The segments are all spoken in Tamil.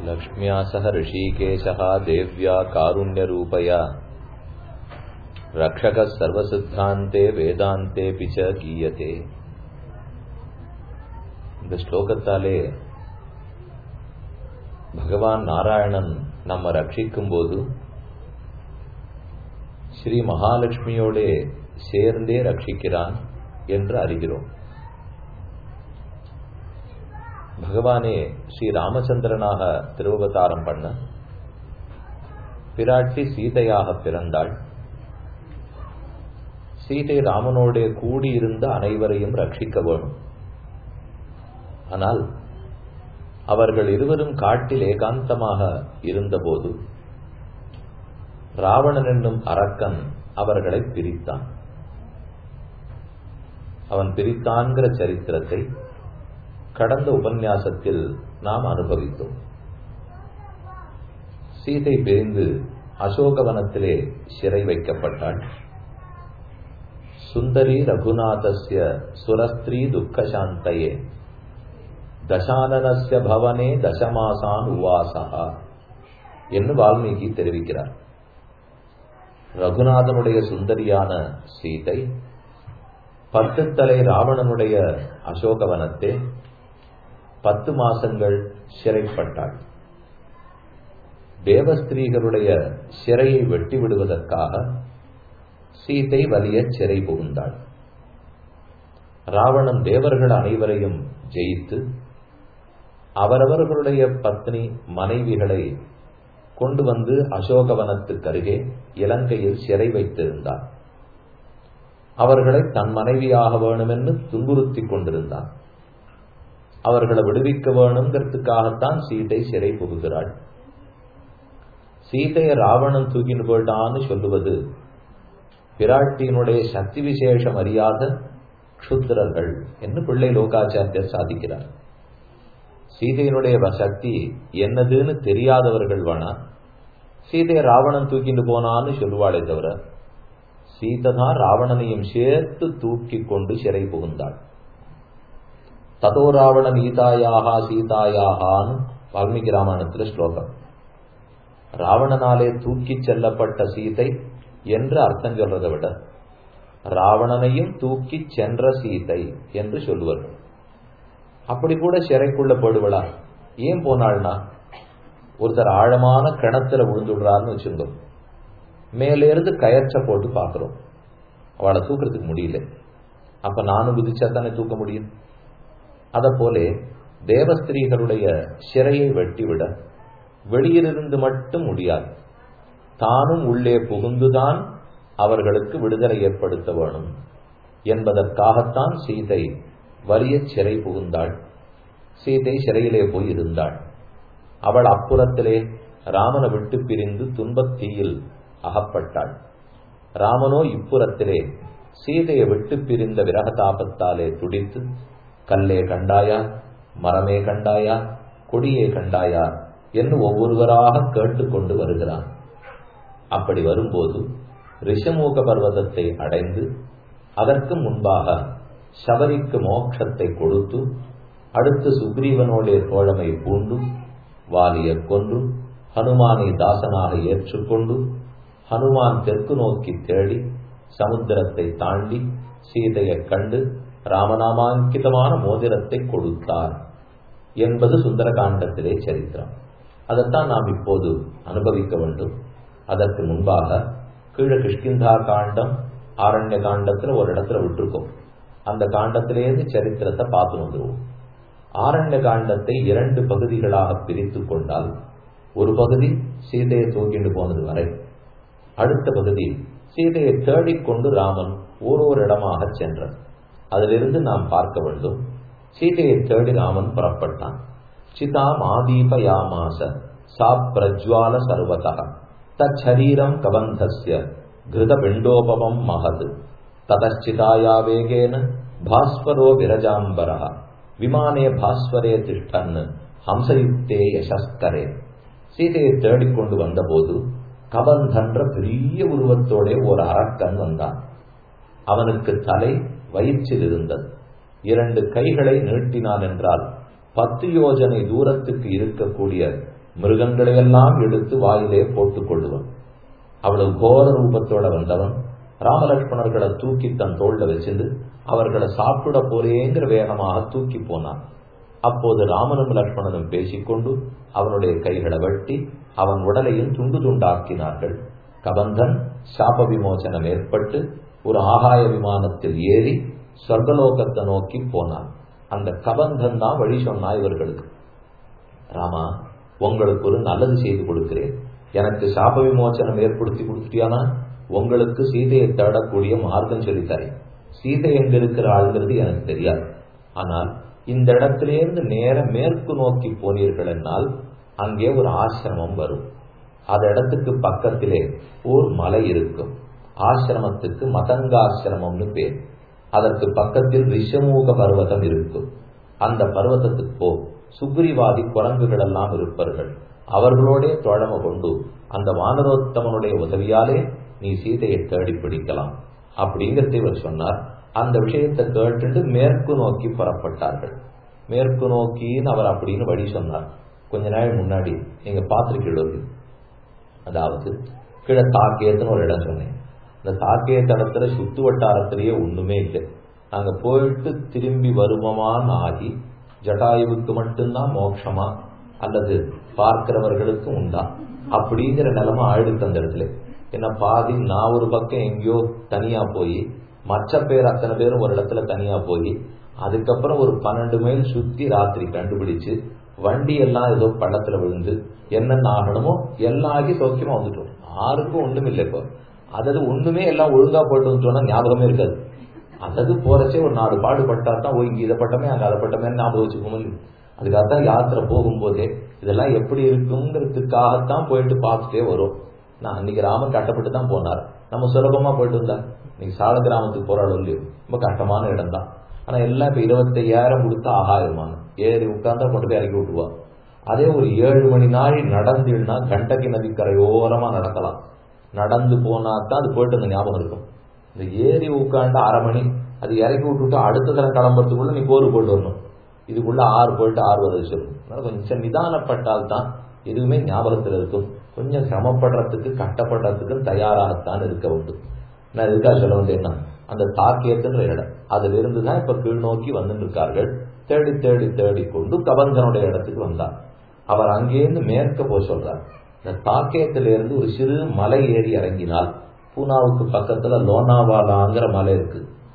लक्ष्म्या सह ऋषिकेशः देव्या कारुण्यरूपया रक्षकः सर्वसिद्धान्ते வேதாந்தேபி ச கீயதே இந்த ஸ்லோகத்தாலே பகவான் நாராயணன் நம்ம ரட்சிக்கும் போது ஸ்ரீ மகாலட்சுமியோடே சேர்ந்தே ரட்சிக்கிறான் என்று அறிகிறோம் பகவானே ஸ்ரீ ராமச்சந்திரனாக திருவவதாரம் பண்ண பிராட்டி சீதையாக பிறந்தாள் சீதை ராமனோடே கூடியிருந்த அனைவரையும் ரட்சிக்க வேணும் ஆனால் அவர்கள் இருவரும் காட்டில் ஏகாந்தமாக இருந்தபோது ராவணன் என்னும் அரக்கன் அவர்களை பிரித்தான் அவன் பிரித்தான்கிற சரித்திரத்தை கடந்த உபன்யாசத்தில் நாம் அனுபவித்தோம் சீதை பிரிந்து அசோகவனத்திலே சிறை வைக்கப்பட்டாள் சுந்தரி ரகுநாதஸ்ய சுரஸ்திரீ துக்கசாந்தையே தசானனஸ்ய பவனே தசமாசான் உவாசா என்று வால்மீகி தெரிவிக்கிறார் ரகுநாதனுடைய சுந்தரியான சீதை பத்து தலை ராவணனுடைய அசோகவனத்தே பத்து மாசங்கள் சிறைப்பட்டாள் தேவஸ்திரீகளுடைய சிறையை வெட்டி விடுவதற்காக சீதை வலிய சிறை புகுந்தாள் ராவணன் தேவர்கள் அனைவரையும் ஜெயித்து அவரவர்களுடைய பத்னி மனைவிகளை கொண்டு வந்து அசோகவனத்துக்கு அருகே இலங்கையில் சிறை வைத்திருந்தார் அவர்களை தன் மனைவியாக வேணுமென்று துன்புறுத்தி கொண்டிருந்தான் அவர்களை விடுவிக்க வேணுங்கிறதுக்காகத்தான் சீதை சிறை புகுகிறாள் சீதையை ராவணன் தூக்கின்னு போயிட்டான்னு சொல்லுவது பிராட்டியினுடைய சக்தி விசேஷம் அறியாத க்ஷுத்திரர்கள் என்று பிள்ளை லோகாச்சாரியர் சாதிக்கிறார் சீதையினுடைய சக்தி என்னதுன்னு தெரியாதவர்கள் வேணா சீதையை ராவணன் தூக்கிட்டு போனான்னு சொல்லுவாளே தவிர சீதை தான் ராவணனையும் சேர்த்து தூக்கி கொண்டு சிறை புகுந்தாள் ததோ ராவண நீதாயாகா சீதாயாகான்னு வால்மீகி ராமாயணத்துல ஸ்லோகம் ராவணனாலே தூக்கி செல்லப்பட்ட சீதை என்று அர்த்தம் சொல்றதை விட ராவணனையும் தூக்கி சென்ற சீதை என்று சொல்லுவர் அப்படி கூட சிறைக்குள்ள போடுவளா ஏன் போனாள்னா ஒருத்தர் ஆழமான கிணத்துல விழுந்துடுறாருன்னு வச்சுங்க மேலே இருந்து கயற்ற போட்டு பாக்குறோம் அவளை தூக்குறதுக்கு முடியல அப்ப நானும் குதிச்சா தானே தூக்க முடியும் அத போலே தேவஸ்திரீகளுடைய சிறையை வெட்டிவிட வெளியிலிருந்து மட்டும் முடியாது தானும் உள்ளே புகுந்துதான் அவர்களுக்கு விடுதலை ஏற்படுத்த வேணும் என்பதற்காகத்தான் சீதை வலிய சிறை புகுந்தாள் சீதை சிறையிலே போய் இருந்தாள் அவள் அப்புறத்திலே ராமனை விட்டு பிரிந்து துன்பத்தீயில் அகப்பட்டாள் ராமனோ இப்புறத்திலே சீதையை விட்டு பிரிந்த விரகதாபத்தாலே துடித்து கல்லே கண்டாயா மரமே கண்டாயா கொடியே கண்டாயா என்று ஒவ்வொருவராக கேட்டுக்கொண்டு வருகிறான் அப்படி வரும்போது ரிஷமூக பர்வதத்தை அடைந்து அதற்கு முன்பாக சபரிக்கு மோட்சத்தை கொடுத்து அடுத்து சுக்ரீவனோடைய தோழமை பூண்டு வாலிய கொன்று ஹனுமானை தாசனாக ஏற்றுக்கொண்டு ஹனுமான் தெற்கு நோக்கி தேடி சமுத்திரத்தை தாண்டி சீதையை கண்டு ராமநாமாங்கிதமான மோதிரத்தை கொடுத்தார் என்பது சுந்தரகாண்டத்திலே சரித்திரம் அதைத்தான் நாம் இப்போது அனுபவிக்க வேண்டும் அதற்கு முன்பாக கீழே கிஷ்கிந்தா காண்டம் ஆரண்ய காண்டத்துல ஒரு இடத்துல விட்டுருக்கோம் அந்த காண்டத்திலேருந்து சரித்திரத்தை பார்த்து வந்துருவோம் ஆரண்ய காண்டத்தை இரண்டு பகுதிகளாக பிரித்து கொண்டால் ஒரு பகுதி சீதையை தூக்கிட்டு போனது வரை அடுத்த பகுதி சீதையை தேடிக்கொண்டு ராமன் ஒரு ஒரு இடமாக சென்றார் அதிலிருந்து நாம் பார்க்க வேண்டும் சீதையை தேடி ராமன் புறப்பட்டான் சிதா மாதீப யாமாச சா பிரஜ்வால சர்வதா தச்சரீரம் கபந்தஸ்ய கிருத பிண்டோபமம் மகது ததச்சிதாயா வேகேன பாஸ்வரோ விரஜாம்பர விமானே பாஸ்வரே திஷ்டன் ஹம்சயுக்தே யசஸ்கரே சீதையை தேடிக்கொண்டு வந்தபோது கபந்தன்ற பெரிய உருவத்தோட ஒரு அரக்கன் வந்தான் அவனுக்கு தலை வயிற்றில் இருந்தது இரண்டு கைகளை நீட்டினான் என்றால் பத்து யோஜனை தூரத்துக்கு இருக்கக்கூடிய மிருகங்களையெல்லாம் எடுத்து வாயிலே போட்டுக் கொள்ளுவன் அவ்வளவு கோர ரூபத்தோட வந்தவன் ராமலட்சுமணர்களை தூக்கி தன் தோல்ல வச்சிருந்து அவர்களை சாப்பிட போறேங்கிற வேகமாக தூக்கி போனான் அப்போது ராமனும் லட்சுமணனும் பேசிக்கொண்டு அவனுடைய கைகளை வெட்டி அவன் உடலையும் துண்டு துண்டாக்கினார்கள் கபந்தன் சாப விமோசனம் ஏற்பட்டு ஒரு ஆகாய விமானத்தில் ஏறி சொர்க்கலோகத்தை நோக்கி போனான் அந்த கபந்தன் தான் வழி சொன்னா இவர்களுக்கு ராமா உங்களுக்கு ஒரு நல்லது செய்து கொடுக்கிறேன் எனக்கு சாப விமோசனம் ஏற்படுத்தி கொடுத்துட்டியானா உங்களுக்கு சீதையை தேடக்கூடிய மார்க்கம் சொல்லித்தரேன் சீதை எங்க இருக்கிறாள்ங்கிறது எனக்கு தெரியாது ஆனால் இந்த இடத்திலிருந்து நேர மேற்கு நோக்கி போனீர்கள் என்னால் அங்கே ஒரு ஆசிரமம் வரும் அந்த இடத்துக்கு பக்கத்திலே ஒரு மலை இருக்கும் ஆசிரமத்துக்கு மதங்காசிரமம்னு பேர் அதற்கு பக்கத்தில் ரிஷமூக பர்வதம் இருக்கும் அந்த பர்வதத்துக்கு போ சுக்ரிவாதி குரங்குகள் எல்லாம் இருப்பார்கள் அவர்களோடே தோழமை கொண்டு அந்த வானரோத்தமனுடைய உதவியாலே நீ சீதையை தேடி பிடிக்கலாம் அப்படிங்கிறத இவர் சொன்னார் அந்த விஷயத்தை கேட்டுட்டு மேற்கு நோக்கி புறப்பட்டார்கள் மேற்கு நோக்கின்னு அவர் அப்படின்னு வழி சொன்னார் கொஞ்ச நாள் முன்னாடி நீங்க பார்த்துருக்கீங்க அதாவது கீழே தாக்கேத்துன்னு ஒரு இடம் சொன்னேன் இந்த தாக்கேத்த இடத்துல சுத்து வட்டாரத்திலேயே ஒண்ணுமே இல்லை நாங்க போயிட்டு திரும்பி வருவோமான்னு ஆகி ஜட்டாயுவுக்கு மட்டும்தான் மோட்சமா அல்லது பார்க்கிறவர்களுக்கு உண்டா அப்படிங்கிற நிலைமை ஆயிடுத்து அந்த இடத்துல என்ன பாதி நான் ஒரு பக்கம் எங்கேயோ தனியா போய் மற்ற பேர் அத்தனை பேரும் ஒரு இடத்துல தனியா போய் அதுக்கப்புறம் ஒரு பன்னெண்டு மைல் சுத்தி ராத்திரி கண்டுபிடிச்சு வண்டி எல்லாம் ஏதோ பள்ளத்துல விழுந்து என்னென்ன ஆகணுமோ எல்லாம் ஆகி சௌக்கியமா வந்துட்டோம் யாருக்கும் ஒண்ணும் இல்லை இப்போ அதாவது ஒண்ணுமே எல்லாம் ஒழுங்கா போயிட்டு சொன்னா ஞாபகமே இருக்காது அதாவது போறச்சே ஒரு நாலு பாடுபட்டா தான் ஓ இங்க இதை பட்டமே அங்க அதை பட்டமே ஞாபகம் வச்சுக்க முடியும் அதுக்காகத்தான் யாத்திரை போகும்போதே இதெல்லாம் எப்படி இருக்குங்கிறதுக்காகத்தான் போயிட்டு பார்த்துட்டே வரும் நான் அன்னைக்கு ராமன் கட்டப்பட்டு தான் போனார் நம்ம சுலபமா போயிட்டு வந்தா இன்னைக்கு சால கிராமத்துக்கு போறாள் இல்லையோ ரொம்ப கஷ்டமான இடம் தான் ஆனா எல்லாம் இப்ப இருபத்தையாயிரம் கொடுத்தா ஆகாயமான ஏறி உட்கார்ந்தா கொண்டு போய் இறக்கி விட்டுருவா அதே ஒரு ஏழு மணி நாள் நடந்துன்னா கண்டகி நதிக்கரையோரமா நடக்கலாம் நடந்து போனா தான் அது போயிட்டு அந்த ஞாபகம் இருக்கும் இந்த ஏறி உட்காந்து அரை மணி அது இறக்கி விட்டுட்டு அடுத்த தரம் கிளம்புறதுக்குள்ள நீ கோரு போட்டு வரணும் இதுக்குள்ள ஆறு போயிட்டு ஆறு வருது சொல்லும் அதனால கொஞ்சம் நிதானப்பட்டால் தான் எதுவுமே ஞாபகத்தில் இருக்கும் கொஞ்சம் சிரமப்படுறதுக்கு கஷ்டப்படுறதுக்கு தயாராகத்தான் இருக்க உண்டு நான் இதுக்காக சொல்ல வந்தேன்னா அந்த தாக்கியத்துன்ற இடம் அதுல இருந்து தான் இப்ப கீழ் நோக்கி வந்துட்டு இருக்கார்கள் தேடி தேடி தேடி கொண்டு கபந்தனுடைய இடத்துக்கு வந்தார் அவர் அங்கேருந்து மேற்க போய் சொல்றார் இந்த தாக்கியத்திலிருந்து ஒரு சிறு மலை ஏறி இறங்கினால் பூனாவுக்கு பக்கத்துல லோனாவாலாங்கிற மலை இருக்கு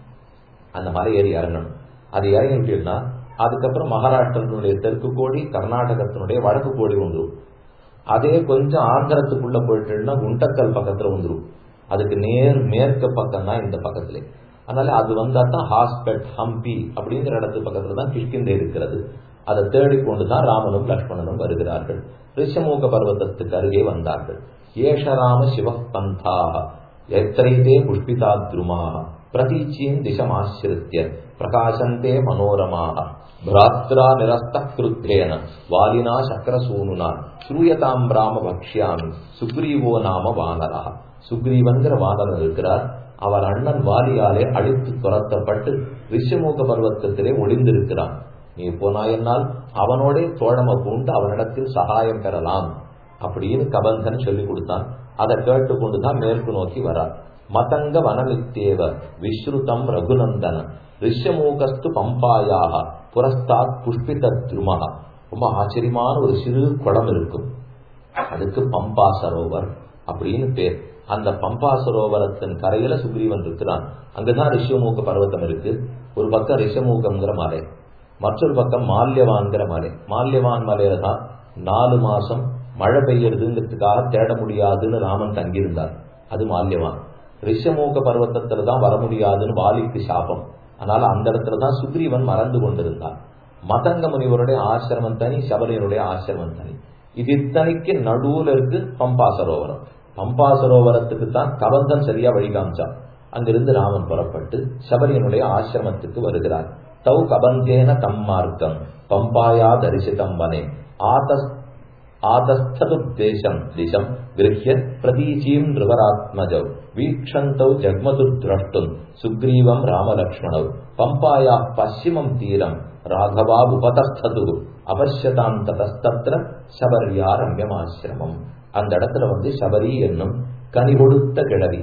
அந்த மலை ஏறி இறங்கணும் அது இறங்கிட்டீங்கன்னா அதுக்கப்புறம் மகாராஷ்டிரத்தினுடைய தெற்கு கோடி கர்நாடகத்தினுடைய வடக்கு கோடி வந்துடும் அதே கொஞ்சம் ஆந்திரத்துக்குள்ள போயிட்டுன்னா குண்டக்கல் பக்கத்துல வந்துடும் அதுக்கு நேர் மேற்கு பக்கம் தான் இந்த பக்கத்துல அதனால அது வந்தா தான் ஹாஸ்பெட் ஹம்பி அப்படிங்கிற இடத்து பக்கத்துல தான் கிஷ்கிந்தை இருக்கிறது அதை தேடிக்கொண்டு தான் ராமனும் லக்ஷ்மணனும் வருகிறார்கள் ரிஷமூக பர்வதத்துக்கு அருகே வந்தார்கள் ஏஷராம சிவ பந்தாக எத்திரைதே புஷ்பிதாத்ருமாக பிரதீச்சியும் திசமாசிரித்திய பிரகாசந்தே மனோரமாக பிராத்ரா நிரஸ்த கிருத்தேன வாலினா சக்கரசூனுனா ஸ்ரூயதாம் ராம பக்ஷ்யாமி சுக்ரீவோ நாம வானரா சுக்ரீவன்கிற வானரன் இருக்கிறார் அவர் அண்ணன் வாலியாலே அழித்து துரத்தப்பட்டு ரிஷமுக பர்வத்தத்திலே ஒளிந்திருக்கிறான் நீ போனாயென்னால் அவனோட தோழமை பூண்டு அவனிடத்தில் சகாயம் பெறலாம் அப்படின்னு கபந்தன் சொல்லி கொடுத்தான் அதை கேட்டுக்கொண்டு தான் மேற்கு நோக்கி வரார் மதங்க வனமித்தேவ விஸ்ருதம் ரகுநந்தன ரிஷமூகஸ்து பம்பாயாக புரஸ்தாத் புஷ்பித திருமகா ரொம்ப ஆச்சரியமான ஒரு சிறு குளம் இருக்கும் அதுக்கு பம்பா சரோவர் அப்படின்னு பேர் அந்த பம்பா சரோவரத்தின் கரையில சுக்ரீவன் இருக்கிறான் அங்கதான் ரிஷமூக பர்வத்தம் இருக்கு ஒரு பக்கம் ரிஷமூகம்ங்கிற மலை மற்றொரு பக்கம் மால்யவான்கிற மலை மால்யவான் மலையில தான் நாலு மாசம் மழை பெய்யறதுங்கிறதுக்காக தேட முடியாதுன்னு ராமன் தங்கியிருந்தார் அது மால்யவான் ரிஷமூக பர்வத்தத்துல தான் வர முடியாதுன்னு வாலிக்கு சாபம் அதனால அந்த இடத்துல தான் சுக்ரீவன் மறந்து கொண்டிருந்தான் மதங்க முனிவருடைய ஆசிரமம் தனி சபரியனுடைய ஆசிரமம் தனி இது இத்தனைக்கு நடுவுல இருக்கு பம்பா சரோவரம் பம்பா சரோவரத்துக்கு தான் கபந்தன் சரியா வழி காமிச்சான் அங்கிருந்து ராமன் புறப்பட்டு சபரியனுடைய ஆசிரமத்துக்கு வருகிறார் தௌ கபந்தேன தம்மார்க்கம் பம்பாயா தரிசிதம் வனே ஆதஸ் ஆதஸ்ததுத்தேசம் திசம் கிரஹ்ய பிரதீச்சீம் நிருவராத்மஜௌ வீக்ஷந்தௌ ஜக்மது திரஷ்டும் சுக்ரீவம் ராமலக்ஷ்மணௌ பம்பாயா பశ్చిமம் தீரம் ராகவா உபதஸ்தது அவசியதாம் ததஸ்தத்திர சபரியா ரம்யமாசிரமம் அந்த இடத்துல வந்து சபரி என்னும் கனி கொடுத்த கிழவி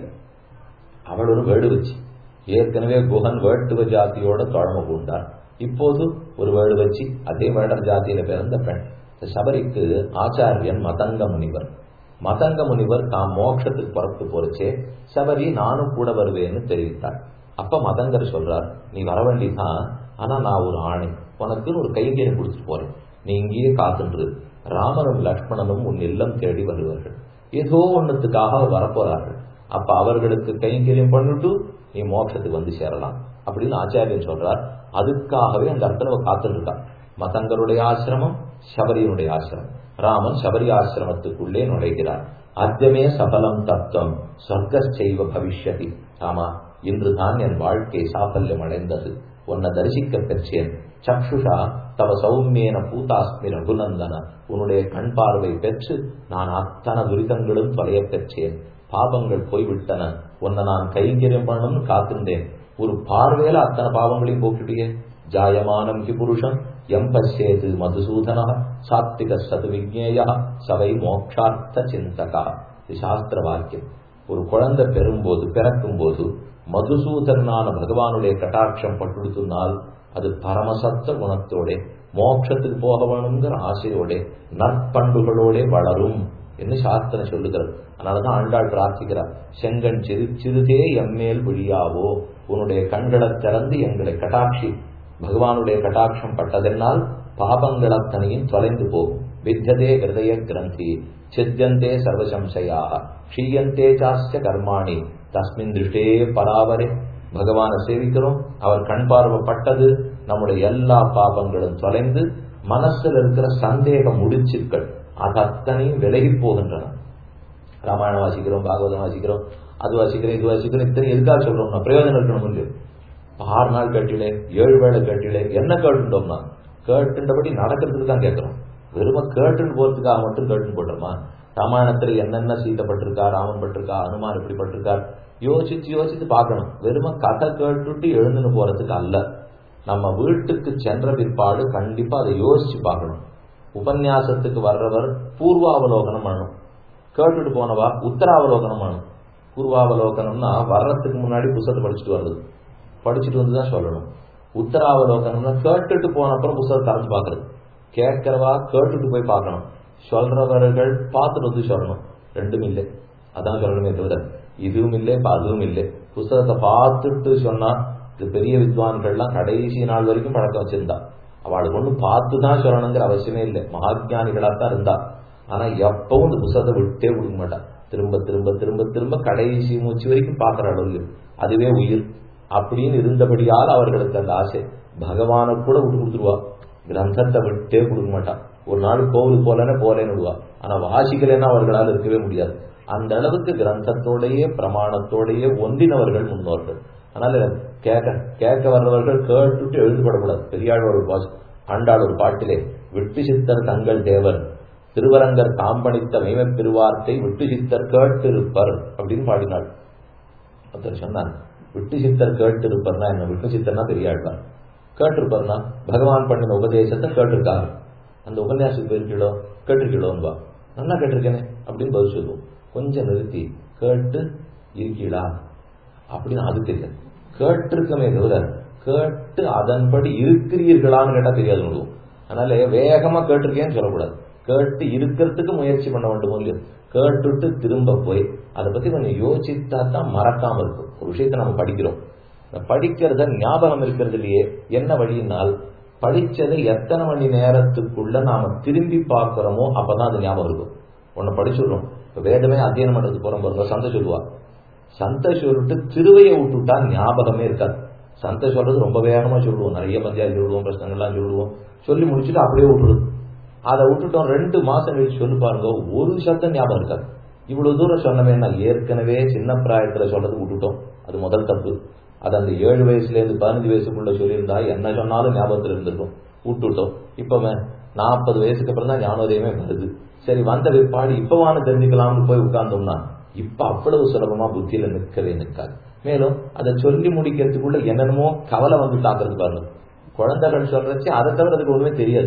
அவள் ஒரு வேடுவச்சி ஏற்கனவே குகன் வேட்டுவ ஜாதியோட தோழமை பூண்டார் இப்போது ஒரு வேடுவச்சி அதே வேடர் ஜாதியில பிறந்த பெண் சபரிக்கு ஆச்சாரியன் மதங்க முனிவர் மதங்க முனிவர் தாம் மோட்சத்துக்கு புறத்து போறச்சே சபரி நானும் கூட வருவேன்னு தெரிவித்தார் அப்ப மதங்கர் சொல்றார் நீ வர வேண்டிதான் ஆனா நான் ஒரு ஆணை உனக்குன்னு ஒரு கைங்கரியம் கொடுத்துட்டு போறேன் நீ இங்கேயே காத்துன்று ராமனும் லக்ஷ்மணனும் உன் இல்லம் தேடி வருவார்கள் ஏதோ ஒன்னுத்துக்காக வரப்போறார்கள் அப்ப அவர்களுக்கு கைங்கரியம் பண்ணிட்டு நீ மோட்சத்துக்கு வந்து சேரலாம் அப்படின்னு ஆச்சாரியன் சொல்றார் அதுக்காகவே அந்த இடத்துல காத்துட்டு இருக்கா மதங்கருடைய ஆசிரமம் சபரியினுடைய ஆசிரமம் ராமன் சபரி ஆசிரமத்துக்குள்ளே நுழைகிறார் அத்தியமே சபலம் தத்துவம் சொர்க்கச்செய்வ பவிஷ்யதி ராமா இன்றுதான் என் வாழ்க்கை சாஃபல்யம் அடைந்தது உன்னை தரிசிக்க பெற்றேன் சக்ஷுஷா தவ சௌமியன பூதாஸ்மி ரகுநந்தன உன்னுடைய கண் பார்வை பெற்று நான் அத்தனை துரிதங்களும் தொலைய பெற்றேன் பாபங்கள் போய்விட்டன உன்னை நான் கைங்கரியம் பண்ணணும்னு காத்திருந்தேன் ஒரு பார்வையில அத்தனை பாவங்களையும் போக்கிட்டியே ஜாயமானம் ஹி புருஷம் எம் பசியேது மதுசூதனா சாத்திக சது விஜேயா சவை மோக்ஷார்த்த சிந்தகா இது சாஸ்திர வாக்கியம் ஒரு குழந்தை பெறும்போது பிறக்கும் போது மதுசூதனான பகவானுடைய கட்டாட்சம் பட்டுடுத்துனால் அது பரமசத்த குணத்தோட மோட்சத்துக்கு போக வேணுங்கிற ஆசையோட நற்பண்புகளோட வளரும் என்று சாஸ்திரம் சொல்லுகிறது அதனாலதான் ஆண்டாள் பிரார்த்திக்கிறார் செங்கன் சிறு சிறுதே எம்மேல் விழியாவோ உன்னுடைய கண்களை திறந்து எங்களை கட்டாட்சி பகவானுடைய கட்டாட்சம் பட்டதென்னால் பாபங்கள் அத்தனையும் தொலைந்து போகும் வித்தியதே ஹிருதய கிரந்தி சித்தியந்தே சர்வசம்சயாக க்ஷீயந்தே சாஸ்ய கர்மாணி தஸ்மின் திருஷ்டே பராவரே பகவானை சேவிக்கிறோம் அவர் கண் பார்வைப்பட்டது நம்முடைய எல்லா பாபங்களும் தொலைந்து மனசில் இருக்கிற சந்தேக முடிச்சுக்கள் அது அத்தனையும் விலகி போகின்றன ராமாயணம் வாசிக்கிறோம் பாகவதம் வாசிக்கிறோம் அது வாசிக்கிறேன் இது வாசிக்கிறோம் இத்தனை எதுக்காக சொல்றோம்னா பிரயோஜனம் இருக்கணும் இல்லையோ ஆறு நாள் கேட்டிலே ஏழு வேளை கேட்டிலே என்ன கேட்டுட்டோம்னா கேட்டுண்டபடி நடக்கிறதுக்கு தான் கேட்கிறோம் வெறும கேட்டுன்னு போறதுக்காக மட்டும் கேட்டுன்னு போட்டோமா ராமாயணத்துல என்னென்ன சீத்தப்பட்டிருக்கா ராமன் பட்டிருக்கா அனுமான் இப்படி பட்டிருக்கார் யோசிச்சு யோசிச்சு பார்க்கணும் வெறும கதை கேட்டுட்டு எழுந்துன்னு போறதுக்கு அல்ல நம்ம வீட்டுக்கு சென்ற பிற்பாடு கண்டிப்பா அதை யோசிச்சு பார்க்கணும் உபன்யாசத்துக்கு வர்றவர் பூர்வாவலோகனம் பண்ணணும் கேட்டுட்டு போனவா உத்தராவலோகனம் பண்ணணும் பூர்வாவலோகனம்னா வர்றதுக்கு முன்னாடி புத்தகத்தை படிச்சுட்டு வர்றது படிச்சுட்டு வந்து தான் சொல்லணும் உத்தராவலோகனம்னா கேட்டுட்டு போன அப்புறம் புத்தகத்தை திறந்து பார்க்கறது கேட்கறவா கேட்டுட்டு போய் பார்க்கணும் சொல்றவர்கள் பார்த்துட்டு வந்து சொல்லணும் ரெண்டும் இல்லை அதான் சொல்லணுமே தவிர இதுவும் இல்லை அதுவும் இல்லை புஸ்தகத்தை பார்த்துட்டு சொன்னா இது பெரிய வித்வான்கள்லாம் கடைசி நாள் வரைக்கும் பழக்கம் வச்சிருந்தா அவளுக்கு ஒன்றும் பார்த்து தான் சொல்லணுங்கிற அவசியமே இல்லை மகாஜானிகளா தான் இருந்தா ஆனா எப்பவும் இந்த புஸ்தகத்தை விட்டே கொடுக்க மாட்டா திரும்ப திரும்ப திரும்ப திரும்ப கடைசி மூச்சு வரைக்கும் பார்க்கிற அளவு அதுவே உயிர் அப்படின்னு இருந்தபடியால் அவர்களுக்கு அந்த ஆசை பகவானை கூட விட்டு கொடுத்துருவா கிரந்தத்தை விட்டே கொடுக்க மாட்டான் ஒரு நாள் கோவிலுக்கு போலன்னு போலேன்னு விடுவா ஆனா வாசிக்கலைன்னா அவர்களால் இருக்கவே முடியாது அந்த அளவுக்கு கிரந்தத்தோடையே பிரமாணத்தோடையே ஒன்றினவர்கள் முன்னோர்கள் அதனால கேட்க கேட்க வர்றவர்கள் கேட்டுட்டு எழுதப்படக்கூடாது பெரியாள் ஒரு பாஸ் ஆண்டாள் ஒரு பாட்டிலே விட்டு சித்தர் தங்கள் தேவர் திருவரங்கர் தாம்பணித்த மெய்மை பெருவார்த்தை விட்டு சித்தர் கேட்டிருப்பர் அப்படின்னு பாடினாள் ஒருத்தர் சொன்னார் விட்டு சித்தர் கேட்டிருப்பர்னா என்ன விட்டு சித்தர்னா பெரியாழ்வார் கேட்டிருப்பார்னா பகவான் பண்ணின உபதேசத்தை கேட்டிருக்காரு அந்த உபன்யாசத்துக்கு போயிருக்கீளோ கேட்டிருக்கீளோன்பா நல்லா கேட்டிருக்கேனே அப்படின்னு பதில் சொல்லுவோம் கொஞ்சம் நிறுத்தி கேட்டு இருக்கீளா அப்படின்னு அது தெரியாது கேட்டிருக்கமே தவிர கேட்டு அதன்படி இருக்கிறீர்களான்னு கேட்டா தெரியாது விடுவோம் அதனால வேகமா கேட்டிருக்கேன்னு சொல்லக்கூடாது கேட்டு இருக்கிறதுக்கு முயற்சி பண்ண வேண்டும் இல்லையோ கேட்டுட்டு திரும்ப போய் அதை பத்தி கொஞ்சம் யோசித்தா தான் மறக்காம இருக்கும் ஒரு விஷயத்தை நம்ம படிக்கிறோம் படிக்கிறத ஞாபகம் இருக்கிறது இல்லையே என்ன வழியினால் படிச்சதை எத்தனை மணி நேரத்துக்குள்ள நாம திரும்பி பார்க்கிறோமோ அப்பதான் அது ஞாபகம் இருக்கும் ஒன்னு படிச்சுடுறோம் இப்ப வேதமே அத்தியனம் பண்றதுக்கு போறோம் பாருங்க சந்தை சொல்லுவா சந்தை சொல்லிட்டு திருவையை விட்டுட்டா ஞாபகமே இருக்காது சந்தை சொல்றது ரொம்ப வேகமா சொல்லுவோம் நிறைய பஞ்சாயத்து சொல்லுவோம் பிரச்சனைகள்லாம் சொல்லுவோம் சொல்லி முடிச்சுட்டு அப்படியே விட்டுருது அதை விட்டுட்டோம் ரெண்டு மாசம் கழிச்சு சொல்லி பாருங்க ஒரு சத்தம் ஞாபகம் இருக்காது இவ்வளவு தூரம் சொன்னவேன்னா ஏற்கனவே சின்ன பிராயத்துல சொல்றது விட்டுட்டோம் அது முதல் தப்பு அது அந்த ஏழு வயசுல இருந்து பதினஞ்சு வயசுக்குள்ள சொல்லியிருந்தா என்ன சொன்னாலும் ஞாபகத்துல இருந்திருக்கும் விட்டுட்டோம் இப்ப நாற்பது வயசுக்கு அப்புறம் தான் ஞானோதயமே வருது சரி வந்த பிற்பாடு இப்பவான தெரிஞ்சுக்கலாம்னு போய் உட்கார்ந்தோம்னா இப்ப அவ்வளவு சுலபமா புத்தியில நிற்கவே நிற்காது மேலும் அதை சொல்லி முடிக்கிறதுக்குள்ள என்னென்னமோ கவலை வந்து தாக்குறது பாருங்க குழந்தைகள் சொல்றச்சு அதை தவிர அதுக்கு ஒண்ணுமே தெரியாது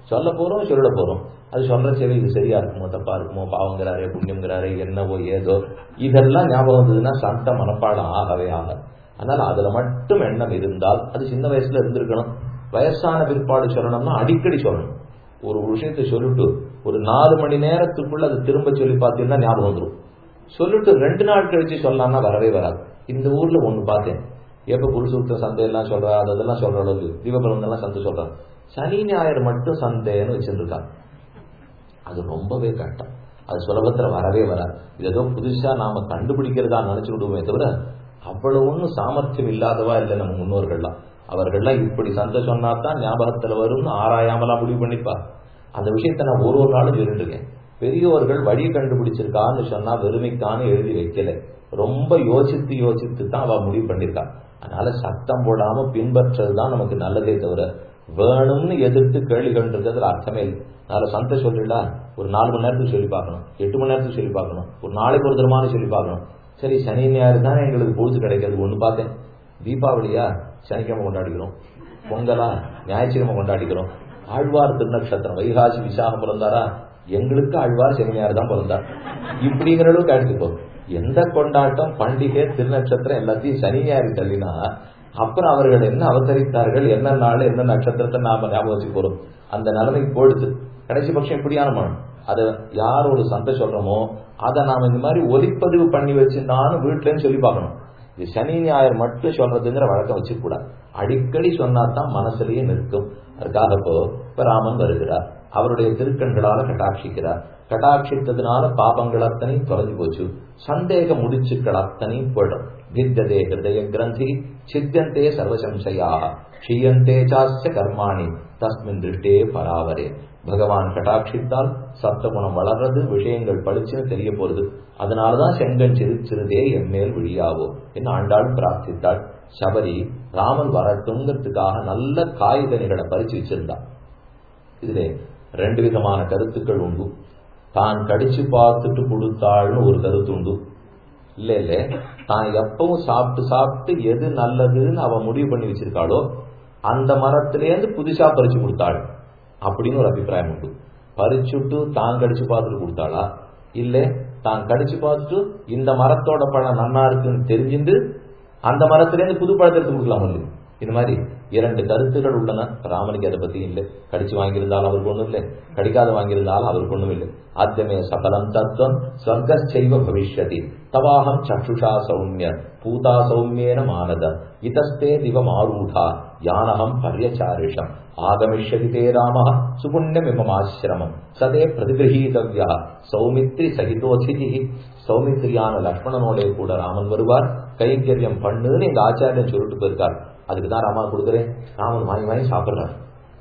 சொல்ல போறோம் சொல்லிட போறோம் அது சொல்ற சேவை இது சரியா இருக்குமோ தப்பா இருக்குமோ பாவங்கிறாரே புண்ணியங்கிறாரே என்னவோ ஏதோ இதெல்லாம் ஞாபகம் வந்ததுன்னா சந்த மனப்பாடம் ஆகவே ஆக அதனால அதுல மட்டும் எண்ணம் இருந்தால் அது சின்ன வயசுல இருந்திருக்கணும் வயசான பிற்பாடு சொல்லணும்னா அடிக்கடி சொல்லணும் ஒரு விஷயத்தை சொல்லிட்டு ஒரு நாலு மணி நேரத்துக்குள்ள அது திரும்ப சொல்லி பார்த்தீங்கன்னா ஞாபகம் வந்துடும் சொல்லிட்டு ரெண்டு நாள் கழிச்சு சொல்லலாம்னா வரவே வராது இந்த ஊர்ல ஒண்ணு பார்த்தேன் எப்ப புருஷூத்த சந்தையெல்லாம் சொல்றா அதெல்லாம் சொல்ற அளவுக்கு தீபபலம் எல்லாம் சந்தை சொல்றான் சனி ஞாயிறு மட்டும் சந்தைன்னு வச்சிருக்காங்க அது ரொம்பவே கஷ்டம் அது சுலபத்துல வரவே வராது இது ஏதோ புதுசா நாம கண்டுபிடிக்கிறதா நினைச்சு விடுவோமே தவிர அவ்வளவு ஒன்றும் சாமர்த்தியம் இல்லாதவா இல்லை நம்ம முன்னோர்கள்லாம் அவர்கள்லாம் இப்படி சந்தை சொன்னா தான் ஞாபகத்துல வரும்னு ஆராயாமலாம் முடிவு பண்ணிப்பார் அந்த விஷயத்த நான் ஒரு ஒரு நாளும் சொல்லிட்டு இருக்கேன் பெரியோர்கள் வழி கண்டுபிடிச்சிருக்கான்னு சொன்னா வெறுமைக்கான எழுதி வைக்கல ரொம்ப யோசித்து யோசித்து தான் அவ முடிவு பண்ணிருக்கா அதனால சத்தம் போடாம பின்பற்றது தான் நமக்கு நல்லதே தவிர வேணும்னு எதிர்த்து கேள்வி கண்டிருக்கிறதுல அர்த்தமே இல்லை அதனால சந்தை சொல்லிடா ஒரு நாலு மணி நேரத்துக்கு சொல்லி பார்க்கணும் எட்டு மணி நேரத்துக்கு சொல்லி பார்க்கணும் ஒரு நாளைக்கு ஒரு தரமான சொல்லி பார்க்கணும் சரி சனி ஞாயிறு தானே எங்களுக்கு பொழுது கிடைக்கிறது ஒன்று பார்த்தேன் தீபாவளியா சனிக்கிழமை கொண்டாடிக்கிறோம் பொங்கலா ஞாயிற்றுக்கிழமை கொண்டாடிக்கிறோம் ஆழ்வார் திருநக்ஷத்திரம் வைகாசி விசாகம் பிறந்தாரா எங்களுக்கு ஆழ்வார் சனி ஞாயிறு தான் பிறந்தார் இப்படிங்கிற அளவுக்கு எடுத்துக்கோ எந்த கொண்டாட்டம் பண்டிகை திருநட்சத்திரம் எல்லாத்தையும் சனி ஞாயிறு தள்ளினா அப்புறம் அவர்கள் என்ன அவதரித்தார்கள் என்ன நாள் என்ன நட்சத்திரத்தை நாம ஞாபகம் வச்சு போறோம் அந்த நிலைமைக்கு போடுது கடைசி பட்சம் இப்படியான மனம் அதை யார் ஒரு சந்தை சொல்றோமோ அதை நாம இந்த மாதிரி ஒலிப்பதிவு பண்ணி வச்சிருந்தாலும் வீட்டுலன்னு சொல்லி பார்க்கணும் இது சனி ஞாயிறு மட்டும் சொல்றதுங்கிற வழக்கம் வச்சுக்க கூடாது அடிக்கடி சொன்னா தான் மனசுலயே நிற்கும் அதுக்காக இப்போ இப்ப ராமன் வருகிறார் அவருடைய திருக்கண்களால கட்டாட்சிக்கிறார் கட்டாட்சித்ததுனால பாபங்கள் அத்தனையும் தொலைஞ்சு போச்சு சந்தேக முடிச்சுக்கள் அத்தனையும் போயிடும் வித்ததே ஹிருதய கிரந்தி சித்தியந்தே சர்வசம்சயா க்ஷீயந்தே சாஸ்ய கர்மாணி தஸ்மின் திருஷ்டே பராவரே பகவான் கட்டாட்சித்தால் சப்தகுணம் வளர்றது விஷயங்கள் பளிச்சுன்னு தெரிய போறது அதனாலதான் செங்கன் சிறு சிறுதே எம்மேல் விழியாவோ என்று ஆண்டாள் பிரார்த்தித்தாள் சபரி ராமன் வரட்டுங்கிறதுக்காக நல்ல காய்கனிகளை பறிச்சு வச்சிருந்தான் இதுல ரெண்டு விதமான கருத்துக்கள் உண்டு தான் கடிச்சு பார்த்துட்டு கொடுத்தாள்னு ஒரு கருத்து உண்டு இல்ல இல்ல தான் எப்பவும் சாப்பிட்டு சாப்பிட்டு எது நல்லதுன்னு அவ முடிவு பண்ணி வச்சிருக்காளோ அந்த மரத்திலேருந்து புதுசா பறிச்சு கொடுத்தாள் அப்படின்னு ஒரு அபிப்பிராயம் உண்டு பறிச்சுட்டு தான் கடிச்சு பார்த்துட்டு கொடுத்தாளா இல்ல தான் கடிச்சு பார்த்துட்டு இந்த மரத்தோட பழம் நன்னா இருக்குன்னு தெரிஞ்சுட்டு அந்த மரத்திலேருந்து புது பழத்தை எடுத்து கொடுக்கலாம் இல்லையா இந்த மாதிரி இரண்டு கருத்துகள் உள்ளன ராமனுக்கு அதை பத்தி இல்லை கடிச்சு வாங்கியிருந்தாலும் அவருக்கு ஒண்ணும் இல்லை கடிக்காத வாங்கியிருந்தாலும் அவருக்கு ஒண்ணும் இல்லை ஆத்தியமே சகலம் தத்துவம் ஸ்வர்கச்சைவ பவிஷ்யதி தவாகம் சக்ஷுஷா சௌமிய பூதா சௌமியேன மானத இதஸ்தே திவம் ஆரூடா யானகம் பர்யச்சாரிஷம் ஆகமிஷ்யதி தே ராம சுபுண்ணியமிமமாசிரமம் சதே பிரதிகிரகீதவ்யா சௌமித்ரி சகிதோதிதி சௌமித்ரியான லக்ஷ்மணனோட கூட ராமன் வருவார் கைங்கரியம் பண்ணுன்னு எங்க ஆச்சாரியன் சொல்லிட்டு போயிருக்கார் அதுக்கு தான் ராமா கொடுக்குறேன் ராமன் வாங்கி வாங்கி சாப்பிடுறார்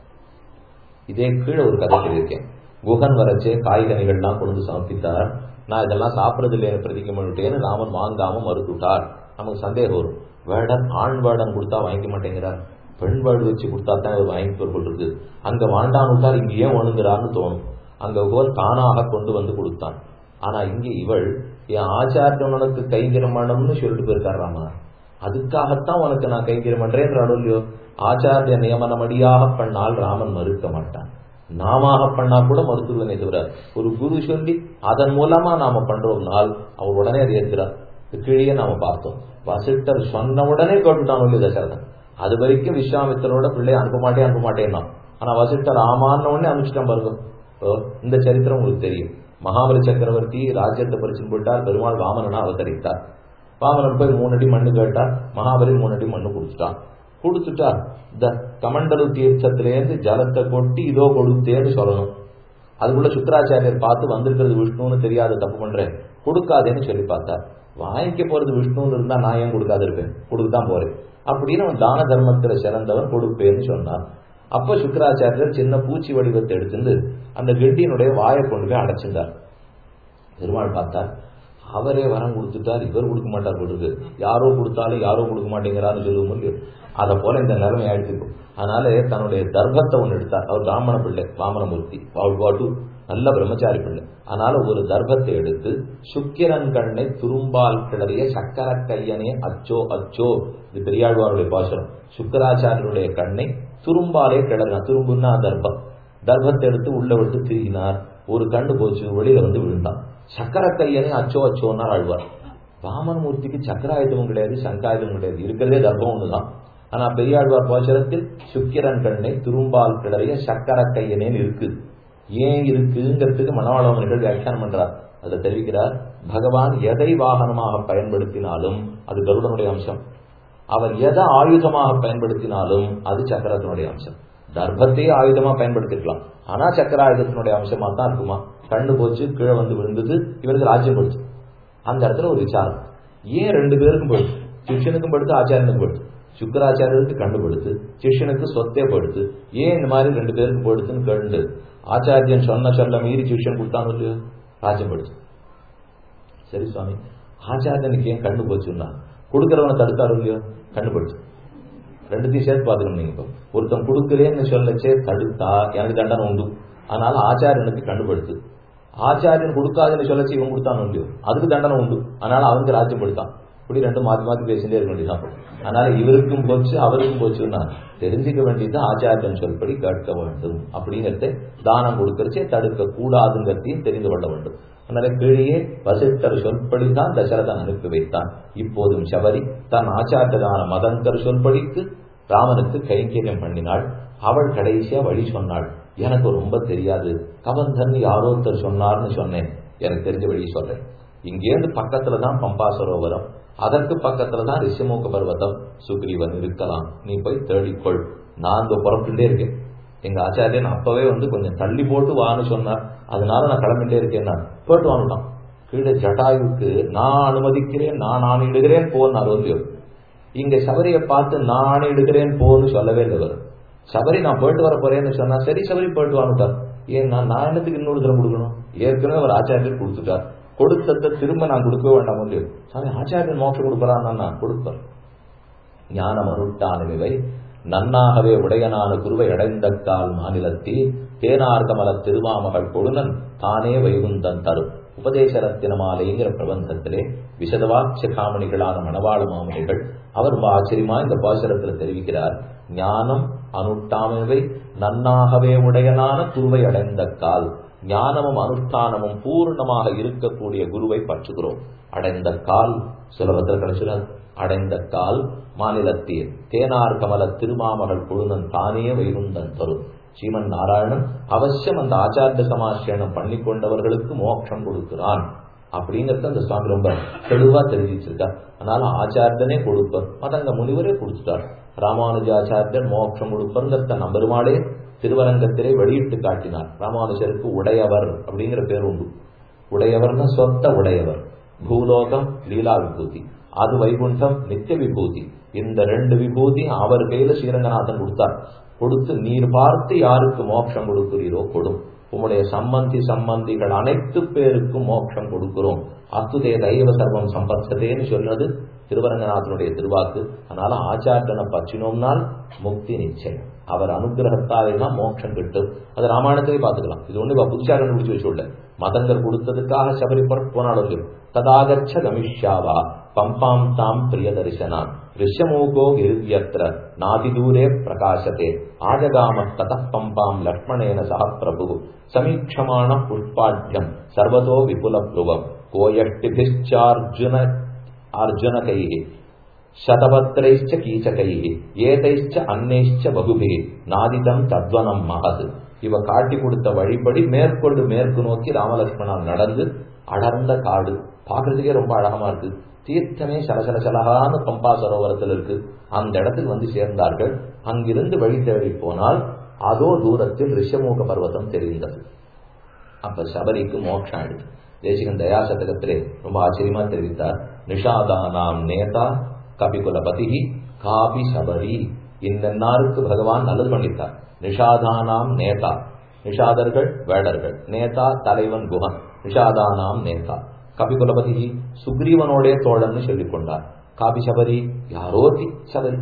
இதே கீழே ஒரு கதை சொல்லியிருக்கேன் குகன் வரச்சே காய்கனிகள்லாம் கொண்டு சமர்ப்பித்தார் நான் இதெல்லாம் சாப்பிடறது இல்லைன்னு பிரதிக்க பண்ணிட்டேன்னு ராமன் வாங்காம மறுத்துட்டார் நமக்கு சந்தேகம் வரும் வேடன் ஆண் வேடன் கொடுத்தா வாங்கிக்க மாட்டேங்கிறார் பெண் வேடு வச்சு கொடுத்தா தான் இவர் வாங்கி பொருள் இருக்கு அங்க வாண்டான்னு விட்டார் இங்க ஏன் ஒண்ணுங்கிறான்னு தோணும் அங்க கோல் தானாக கொண்டு வந்து கொடுத்தான் ஆனா இங்க இவள் என் ஆச்சாரியன் உனக்கு கைங்கரம் பண்ணணும்னு சொல்லிட்டு போயிருக்கார் ராமா அதுக்காகத்தான் உனக்கு நான் கைங்கரம் பண்றேன்ற இல்லையோ ஆச்சாரிய நியமனமடியாக பண்ணால் ராமன் மறுக்க மாட்டான் நாம பண்ணா கூட மறுத்துருவனே தவிர ஒரு குரு சொல்லி அதன் மூலமா நாம பண்றோம்னால் அவர் உடனே அதை ஏற்கிறார் கீழே நாம பார்த்தோம் வசிட்டர் சொன்ன உடனே கேட்டுட்டான் இல்லையா தசரதன் அது வரைக்கும் விஸ்வாமித்தரோட பிள்ளை அனுப்ப மாட்டேன் அனுப்ப மாட்டேன்னா ஆனா வசிட்டர் ஆமான்னு உடனே அனுப்பிச்சிட்டான் பாருங்க இந்த சரித்திரம் உங்களுக்கு தெரியும் மகாபலி சக்கரவர்த்தி ராஜ்யத்தை பறிச்சுன்னு போயிட்டார் பெருமாள் வாமனனா அவதரித்தார் வாமனன் போய் மூணு அடி மண்ணு கேட்டார் மகாபலி மூணு அடி மண்ணு கொடுத்துட்டான் கொடுத்துட்டா இந்த கமண்டலு தீர்த்தத்திலேருந்து ஜலத்தை கொட்டி இதோ கொடுத்தேன்னு சொல்லணும் அதுக்குள்ள சுக்கராச்சாரியர் பார்த்து வந்திருக்கிறது விஷ்ணுன்னு தெரியாத தப்பு பண்றேன் கொடுக்காதேன்னு சொல்லி பார்த்தார் வாங்கிக்க போறது விஷ்ணுன்னு இருந்தா நான் ஏன் கொடுக்காது இருப்பேன் கொடுத்துதான் போறேன் அப்படின்னு அவன் தான தர்மத்துல சிறந்தவன் கொடுப்பேன்னு சொன்னார் அப்ப சுக்கராச்சாரியர் சின்ன பூச்சி வடிவத்தை எடுத்துட்டு அந்த கெட்டியினுடைய வாயை கொண்டு போய் அடைச்சிருந்தார் பெருமாள் பார்த்தார் அவரே வரம் கொடுத்துட்டார் இவர் கொடுக்க மாட்டார் கொடுக்கு யாரோ கொடுத்தாலும் யாரோ கொடுக்க மாட்டேங்கிறான்னு சொல்லுவோம் இல்லையோ அதை போல இந்த நிலைமை ஆயிடுச்சிருக்கும் அதனால தன்னுடைய தர்பத்தை ஒன்று எடுத்தார் அவர் பிராமண பிள்ளை வாமனமூர்த்தி வாழ்வாட்டு நல்ல பிரம்மச்சாரி பிள்ளை அதனால ஒரு தர்பத்தை எடுத்து சுக்கிரன் கண்ணை துரும்பால் கிளறிய சக்கர கையனே அச்சோ அச்சோ இது பெரியாழ்வாருடைய பாசனம் சுக்கராச்சாரியருடைய கண்ணை துரும்பாலே கிளறின துரும்புன்னா தர்பம் தர்பத்தை எடுத்து உள்ள விட்டு திருகினார் ஒரு கண்டு போச்சு வெளியில வந்து விழுந்தான் சக்கர கையனே அச்சோ அச்சோன்னா ஆழ்வார் வாமனமூர்த்திக்கு சக்கராயுதமும் கிடையாது சங்காயுதமும் கிடையாது இருக்கிறதே தர்பம் ஒண்ணுதான் ஆனா பெரியாழ்வார் போச்சரத்தில் சுக்கிரன் கண்ணை துரும்பால் கிளறிய சக்கர கையனேன்னு இருக்கு ஏன் இருக்குங்கிறதுக்கு மனவாளவர்கள் வியாக்கியானம் பண்றார் அதுல தெரிவிக்கிறார் பகவான் எதை வாகனமாக பயன்படுத்தினாலும் அது கருடனுடைய அம்சம் அவர் எதை ஆயுதமாக பயன்படுத்தினாலும் அது சக்கரத்தினுடைய அம்சம் தர்பத்தையே ஆயுதமா பயன்படுத்திக்கலாம் ஆனா சக்கர ஆயுதத்தினுடைய அம்சமா தான் இருக்குமா கண்ணு போச்சு கீழே வந்து விழுந்தது இவருக்கு ராஜ்யம் போச்சு அந்த இடத்துல ஒரு விசாரம் ஏன் ரெண்டு பேருக்கும் போயிடுச்சு சிஷ்யனுக்கும் படுத்து ஆச்சாரியனுக்கும் படுத்து சுக்கராச்சாரியருக்கு கண்டுபடுத்து சிஷ்யனுக்கு சொத்தே படுத்து ஏன் இந்த மாதிரி ரெண்டு பேருக்கு போயிடுச்சுன்னு கேண்டு ஆச்சாரியன் சொன்ன சொல்ல மீறி சிஷ்யன் கொடுத்தாங்க இல்லையோ ராஜ்யம் படுத்து சரி சுவாமி ஆச்சாரியனுக்கு ஏன் கண்ணு போச்சுன்னா கொடுக்கறவனை தடுத்தாரு இல்லையோ கண்ணு படுத்து ரெண்டுத்தையும் சேர்த்து பார்த்துக்கணும் நீங்க இப்போ ஒருத்தன் கொடுக்கலேன்னு சொல்லச்சே தடுத்தா எனக்கு தண்டனை உண்டு அதனால ஆச்சாரியனுக்கு கண்டுபடுத்து ஆச்சாரியன் கொடுக்காதுன்னு சொல்லச்சு இவன் கொடுத்தானோ இல்லையோ அதுக்கு தண்டனை உண்டு அதனால அவனுக்கு ராஜ்யம் படுத்தான் இப்படி ரெண்டும் மாத்தி மாத்தி பேசிட்டே இருக்க வேண்டியதான் அதனால இவருக்கும் போச்சு அவருக்கும் போச்சுன்னா தெரிஞ்சுக்க வேண்டியது ஆச்சாரியன் சொல்படி கேட்க வேண்டும் அப்படிங்கறத தானம் கொடுக்கறச்சே தடுக்க கூடாதுங்கிறதையும் தெரிந்து கொள்ள வேண்டும் அதனால கீழே வசிஷ்டர் சொல்படிதான் தசரதன் அனுப்பி வைத்தான் இப்போதும் சபரி தன் ஆச்சாரியதான மதங்கர் சொல்படிக்கு ராமனுக்கு கைங்கரியம் பண்ணினாள் அவள் கடைசியா வழி சொன்னாள் எனக்கு ரொம்ப தெரியாது கவந்தன் யாரோ ஒருத்தர் சொன்னார்னு சொன்னேன் எனக்கு தெரிஞ்ச வழி சொல்றேன் இங்கேருந்து பக்கத்துல தான் பம்பா சரோவரம் அதற்கு பக்கத்துல தான் ரிஷிமுக பர்வதம் சுக்ரீவன் இருக்கலாம் நீ போய் தேடிக்கொள் நான் இங்க புறப்பட்டுட்டே இருக்கேன் எங்க ஆச்சாரியன் அப்பவே வந்து கொஞ்சம் தள்ளி போட்டு வான்னு சொன்னார் அதனால நான் கிளம்பிட்டே இருக்கேன் நான் போட்டு வாங்கிட்டான் கீழே ஜட்டாயுக்கு நான் அனுமதிக்கிறேன் நான் ஆணையிடுகிறேன் போன்னார் வந்து இங்க சபரியை பார்த்து நான் ஆணையிடுகிறேன் போன்னு சொல்லவே இல்லை வரும் சபரி நான் போயிட்டு வர போறேன்னு சொன்னா சரி சபரி போயிட்டு வாங்கிட்டார் ஏன் நான் நான் என்னத்துக்கு இன்னொரு தரம் கொடுக்கணும் ஏற்கனவே அவர் ஆச்சாரியர் கொடுத்துட்டார் கொடுத்ததை திரும்ப நான் கொடுக்க வேண்டாம் முடியும் சாமி ஆச்சாரியன் மோட்சம் கொடுப்பறான் நான் கொடுப்பேன் ஞானம் அருட்டானுவை நன்னாகவே உடையனான குருவை அடைந்த கால் மாநிலத்தில் தேனார்கமல திருவாமகள் கொடுனன் தானே வைகுந்தன் தரும் உபதேசரத்தினமாலைங்கிற பிரபந்தத்திலே விசதவாட்ச காமணிகளான மணவாள மாமணிகள் அவர் ரொம்ப ஆச்சரியமா இந்த பாசரத்தில் தெரிவிக்கிறார் ஞானம் அனுட்டாமவை நன்னாகவே உடையனான குருவை அடைந்த கால் ஞானமும் அனுஷ்டானமும் பூர்ணமாக இருக்கக்கூடிய குருவை பற்றுகிறோம் அடைந்த கால் சுலபத்தில் கிடைச்சிடாது அடைந்த கால் மாநிலத்தில் தேனார் கமல திருமாமகள் குழுனன் தானே வைகுந்தன் தரும் ஸ்ரீமன் நாராயணன் அவசியம் அந்த ஆச்சாரிய சமாசேனம் பண்ணி கொண்டவர்களுக்கு மோட்சம் கொடுக்கிறான் அப்படிங்கறத அந்த சுவாமி ரொம்ப தெளிவா தெரிவிச்சிருக்கார் அதனால ஆச்சாரியனே கொடுப்பர் மதங்க முனிவரே கொடுத்துட்டார் ராமானுஜாச்சாரியன் மோட்சம் கொடுப்பர்ங்கிறத நம்பெருமாளே திருவரங்கத்திலே வெளியிட்டு காட்டினார் ராமானுஜருக்கு உடையவர் அப்படிங்கிற பேர் உண்டு உடையவர்னா சொத்த உடையவர் பூலோகம் லீலா விபூதி அது வைகுண்டம் நித்திய விபூதி இந்த ரெண்டு விபூதி அவர் கையில ஸ்ரீரங்கநாதன் கொடுத்தார் கொடுத்து நீர் பார்த்து யாருக்கு மோட்சம் கொடுக்கிறீரோ கொடும் உம்முடைய சம்பந்தி சம்பந்திகள் அனைத்து பேருக்கும் மோட்சம் கொடுக்கிறோம் அத்துதே தெய்வ சர்வம் சம்பத்ததேன்னு சொல்றது திருவரங்கநாதனுடைய திருவாக்கு அதனால ஆச்சாரியனை பற்றினோம்னால் முக்தி நிச்சயம் அவர் அனுகிரகத்தாலே தான் மோட்சம் கிட்டும் அது ராமாயணத்திலே பார்த்துக்கலாம் இது ஒண்ணு புதுசாக கண்டுபிடிச்சு வச்சுள்ள மதங்கள் கொடுத்ததுக்காக சபரி போனாலும் ததாகச்ச கமிஷ்யாவா பம்பாம் தாம் பிரிய தரிசனான் ரிஷமூகோ கிருத்யத்ர நாதிதூரே பிரகாசத்தே ஆஜகாம தத பம்பாம் லக்ஷ்மணேன சக பிரபு சமீட்சமான புஷ்பாட்யம் சர்வதோ விபுல புருவம் கோயஷ்டிபிஷ்சார்ஜுன அர்ஜுனகை சதபத்திரைச்ச கீச்சகை ஏதைச்ச அன்னைச்ச பகுபே நாதிதம் தத்வனம் மகது இவ காட்டி கொடுத்த வழிபடி மேற்கொண்டு மேற்கு நோக்கி ராமலட்சுமணன் நடந்து அடர்ந்த காடு பாக்குறதுக்கே ரொம்ப அழகமா இருக்கு தீர்த்தமே சலசல சலகான பம்பா சரோவரத்தில் இருக்கு அந்த இடத்துக்கு வந்து சேர்ந்தார்கள் அங்கிருந்து வழி தேடி போனால் அதோ தூரத்தில் ரிஷமூக பர்வதம் தெரிந்தது அப்ப சபரிக்கு மோட்சம் ஆயிடுது தேசிகன் தயா சதகத்திலே ரொம்ப ஆச்சரியமா தெரிவித்தார் நிஷாதானாம் நேதா கபிகுலபதி காபி சபரி இந்நாருக்கு பகவான் நல்லது பண்ணிட்டார் நிஷாதானாம் நேதா நிஷாதர்கள் வேடர்கள் நேதா தலைவன் குஹன் நிஷாதானாம் நேதா கபிகுலபதி சுக்ரீவனோடைய தோழன்னு சொல்லிக் கொண்டார் காபி சபரி யாரோதி சபரி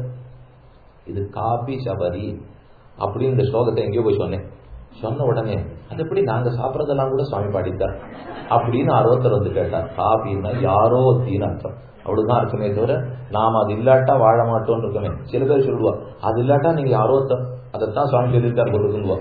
இது காபி சபரி அப்படின்னு இந்த ஸ்லோகத்தை எங்கேயோ போய் சொன்னேன் சொன்ன உடனே அது எப்படி நாங்க சாப்பிட்றதெல்லாம் கூட சுவாமி பாடித்தார் அப்படின்னு அறுபத்தர் வந்து கேட்டார் காபின்னா யாரோ தீன அர்த்தம் அவ்வளவுதான் இருக்குமே தவிர நாம் அது இல்லாட்டா வாழ மாட்டோம்னு இருக்கமே சில பேர் சொல்லுவா அது இல்லாட்டா நீங்க யாரோ அதைத்தான் சுவாமி சொல்லியிருக்காரு சொல்லுவா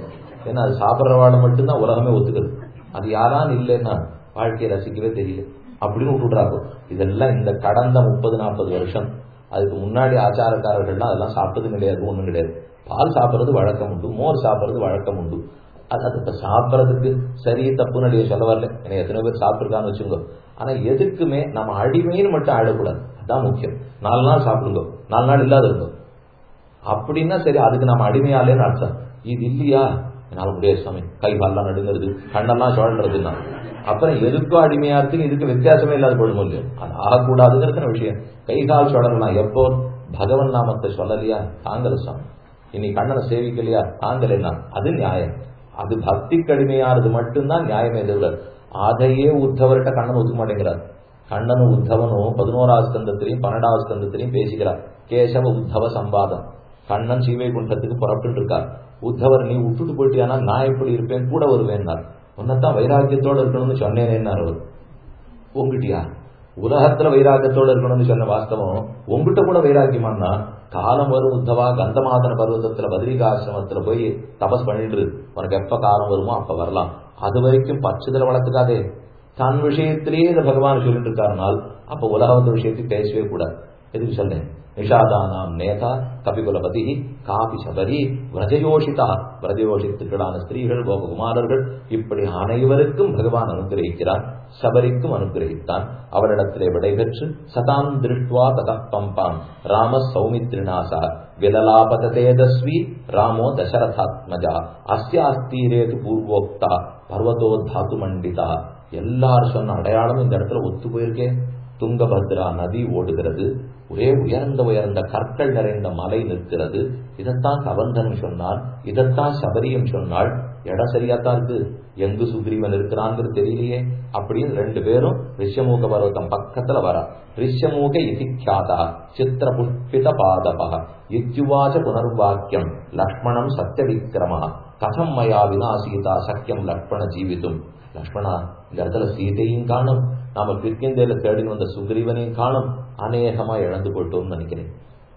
ஏன்னா அது சாப்பிட்றவாட மட்டும்தான் உலகமே ஒத்துக்குது அது யாரான்னு இல்லைன்னா வாழ்க்கையை ரசிக்கவே தெரியல அப்படின்னு விட்டுடுறாங்க இதெல்லாம் இந்த கடந்த முப்பது நாற்பது வருஷம் அதுக்கு முன்னாடி ஆச்சாரக்காரர்கள்லாம் அதெல்லாம் சாப்பிட்டது கிடையாது ஒன்றும் கிடையாது பால் சாப்பிட்றது வழக்கம் உண்டு மோர் சாப்பிட்றது வழக்கம் உண்டு அது அது இப்போ சாப்பிட்றதுக்கு சரி தப்புன்னு அடிய சொல்ல வரல ஏன்னா எத்தனை பேர் சாப்பிட்ருக்கான்னு வச்சுக்கோ ஆனால் எதுக்குமே நம்ம அடிமைன்னு மட்டும் ஆயிடக்கூடாது அதான் முக்கியம் நாலு நாள் சாப்பிடுங்க நாலு நாள் இல்லாத இருந்தோம் அப்படின்னா சரி அதுக்கு நம்ம அடிமையாலேன்னு அர்த்தம் இது இல்லையா என்னால் முடியாது சாமி கை கால்லாம் நடுங்கிறது கண்ணெல்லாம் சுழல்றதுன்னா அப்புறம் எதுக்கும் அடிமையா இருக்கு இதுக்கு வித்தியாசமே இல்லாத போடும் இல்லையோ அது ஆகக்கூடாதுங்கிறது விஷயம் கை கால் சுழறலாம் எப்போ பகவன் நாமத்தை சொல்லலையா தாங்கல சாமி இனி கண்ணனை சேவிக்கலையா தாங்கலைன்னா அது நியாயம் அது பக்தி கடுமையானது மட்டும்தான் நியாயமே தவிர அதையே உத்தவர்கிட்ட கண்ணன் ஒத்துக்க மாட்டேங்கிறார் கண்ணனும் உத்தவனும் பதினோராவது ஸ்கந்தத்திலையும் பன்னெண்டாவது ஸ்கந்தத்திலையும் பேசிக்கிறார் கேசவ உத்தவ சம்பாதம் கண்ணன் சீவை குண்டத்துக்கு புறப்பட்டு இருக்கார் உத்தவர் நீ விட்டுட்டு போயிட்டியானா நான் எப்படி இருப்பேன் கூட வருவேன்னார் உன்னதான் வைராக்கியத்தோடு இருக்கணும்னு சொன்னேனேன்னார் அவர் உங்ககிட்டயா உலகத்துல வைராக்கியத்தோடு இருக்கணும்னு சொன்ன வாஸ்தவம் உங்ககிட்ட கூட வைராக்கியமானா காலம் வரும் உத்தவா கந்தமாதன பர்வதத்துல பத்ரிகாசிரமத்துல போய் தபஸ் பண்ணிட்டு உனக்கு எப்ப காலம் வருமோ அப்ப வரலாம் அது வரைக்கும் பச்சதுல வளர்த்துக்காதே தன் விஷயத்திலேயே இதை பகவான் சொல்லிட்டு இருக்காருனால் அப்ப உலகத்து விஷயத்தை பேசவே கூடாது எதுக்கு சொன்னேன் நிஷாதானாம் நேதா கபிகுலபதி காபி சபரி விரஜயோஷிதா விரஜயோஷித்துக்களான ஸ்திரீகள் கோபகுமாரர்கள் இப்படி அனைவருக்கும் பகவான் அனுகிரகிக்கிறார் சபரிக்கும் அனுகிரகித்தான் அவரிடத்திலே விடைபெற்று சதாம் திருஷ்டுவா தத பம்பாம் ராம சௌமித்ரிநாசா விலலாபத தேஜஸ்வி ராமோ தசரதாத்மஜா அஸ்யாஸ்தீரேது பூர்வோக்தா பர்வதோ தாத்து மண்டிதா எல்லாரும் சொன்ன அடையாளம் இந்த இடத்துல ஒத்து போயிருக்கேன் துங்கபத்ரா நதி ஓடுகிறது ஒரே உயர்ந்த உயர்ந்த கற்கள் நிறைந்த மலை நிற்கிறது இதைத்தான் கவர்ந்தன் சொன்னான் இதைத்தான் சபரியம் சொன்னாள் இடம் சரியாத்தான் இருக்கு எங்கு சுக்ரீவன் இருக்கிறாங்கிறது தெரியலையே அப்படின்னு ரெண்டு பேரும் ரிஷமூக பர்வதம் பக்கத்துல வரா ரிஷமூக இதிக்யாதா சித்திர புஷ்பித பாதபா இத்யுவாச்ச புனர்வாக்கியம் லக்ஷ்மணம் சத்திய விக்ரமா கதம் மயா வினாசீதா சக்கியம் லக்ஷ்மண ஜீவிதும் லக்ஷ்மணா இந்த இடத்துல சீதையும் காணும் நாம கிற்கிந்தையில தேடின்னு வந்த சுக்ரீவனையும் காணும் அநேகமா இழந்து போயிட்டோம்னு நினைக்கிறேன்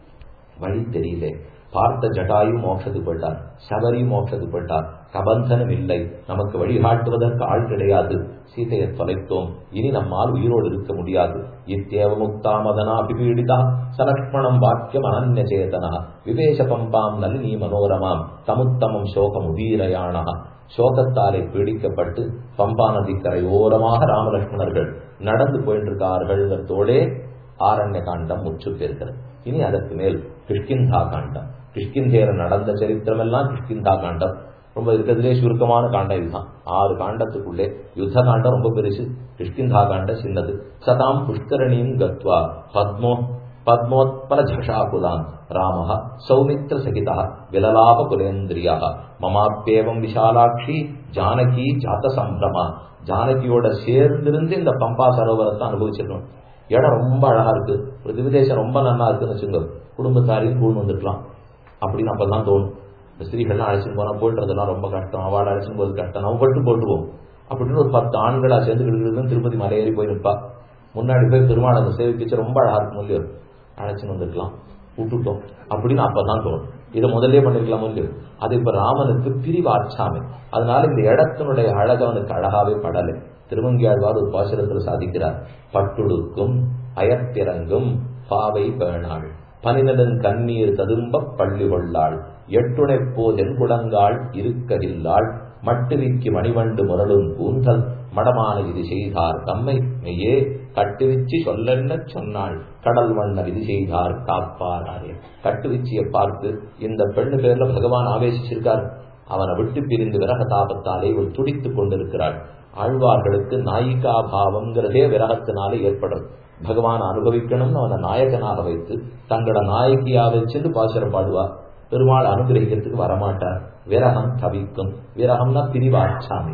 வழி தெரியல பார்த்த ஜட்டாயு மோட்சத்துக்கு போயிட்டார் சபரி மோட்சத்துக்கு போயிட்டார் கபந்தனம் இல்லை நமக்கு வழிகாட்டுவதற்கு ஆள் கிடையாது சீதையை தொலைத்தோம் இனி நம்மால் உயிரோடு இருக்க முடியாது இத்தேவ முக்தா மதனா அபிபீடிதா சலக்ஷ்மணம் வாக்கியம் அனன்ய சேதனா விவேச பம்பாம் நளினி மனோரமாம் தமுத்தமம் சோகம் உதீரயானா சோகத்தாலே பீடிக்கப்பட்டு பம்பா நதி கரையோரமாக ராமலட்சுமணர்கள் நடந்து போயிட்டு இருக்கார்கள்ங்கிறதோடே ஆரண்ய காண்டம் முற்று பெறுகிறது இனி அதற்கு மேல் கிஷ்கிந்தா காண்டம் கிஷ்கிந்தேர நடந்த சரித்திரம் எல்லாம் கிஷ்கிந்தா காண்டம் ரொம்ப இருக்கிறதுலே சுருக்கமான காண்டம் இதுதான் ஆறு காண்டத்துக்குள்ளே யுத்த காண்டம் ரொம்ப பெருசு கிஷ்கிந்தா காண்டம் சின்னது சதாம் புஷ்கரணியும் கத்வா பத்மோ பத்மோத்பல ஜஷாகுலான் ராம சௌமித்ர சகிதா விலலாப குலேந்திரியா மமாப்பேவம் விஷாலாட்சி ஜானகி ஜாத சம்பிரமா ஜானகியோட சேர்ந்திருந்து இந்த பம்பா சரோவரத்தை அனுபவிச்சிடணும் இடம் ரொம்ப அழகா இருக்கு ஒரு திவிதேசம் ரொம்ப நல்லா இருக்குன்னு வச்சுங்க குடும்பத்தாரையும் கூண்டு வந்துருக்கலாம் அப்படின்னு அப்பதான் தோணும் இந்த ஸ்திரீகள்லாம் அழைச்சின்னு போனா போயிட்டுறதெல்லாம் ரொம்ப கஷ்டம் அவள் அழைச்சின்னு போது கஷ்டம் நம்ம பட்டு போட்டுவோம் அப்படின்னு ஒரு பத்து ஆண்களா சேர்ந்து கிடுக்கிறதுன்னு திருப்பதி மலையேறி போய் நிற்பா முன்னாடி போய் பெருமாள் அந்த சேவிக்கிச்சு ரொம்ப அழகா இருக்கும் இல்லையோ அழைச்சின்னு வந்துருக்கலாம் விட்டுட்டோம் அப்படின்னு அப்பதான் தோணும் இதை முதல்ல பண்ணிருக்கலாம் இல்லையோ அது இப்ப ராமனுக்கு பிரிவாச்சாமை அதனால இந்த இடத்தினுடைய அழகு அவனுக்கு அழகாவே படலை திருமங்கியாழ்வார் ஒரு பாசுரத்தில் சாதிக்கிறார் பட்டுடுக்கும் அயத்திறங்கும் பாவை பேணாள் பனிநலன் கண்ணீர் ததும்ப பள்ளி கொள்ளாள் எட்டுணை போதென் குடங்காள் இருக்ககில்லாள் மட்டுவிக்கு மணிவண்டு முரளும் கூந்தல் மடமான இது செய்தார் தம்மை மெய்யே கட்டுவிச்சு சொல்லென்ன சொன்னாள் கடல் வண்ணர் இது செய்தார் காப்பாராரே கட்டுவிச்சியை பார்த்து இந்த பெண்ணு பேர்ல பகவான் ஆவேசிச்சிருக்கார் அவனை விட்டு பிரிந்து விரக தாபத்தாலே ஒரு துடித்துக் கொண்டிருக்கிறாள் ஆழ்வார்களுக்கு நாயிகா பாவம்ங்கிறதே விரகத்தினாலே ஏற்படும் பகவான் அனுபவிக்கணும்னு அவனை நாயகனாக வைத்து தங்களோட நாயகியா வச்சுட்டு பாசுரம் பாடுவார் பெருமாள் அனுகிரகிக்கிறதுக்கு வரமாட்டார் விரகம் தவிக்கும் விரகம்னா பிரிவாச்சாமி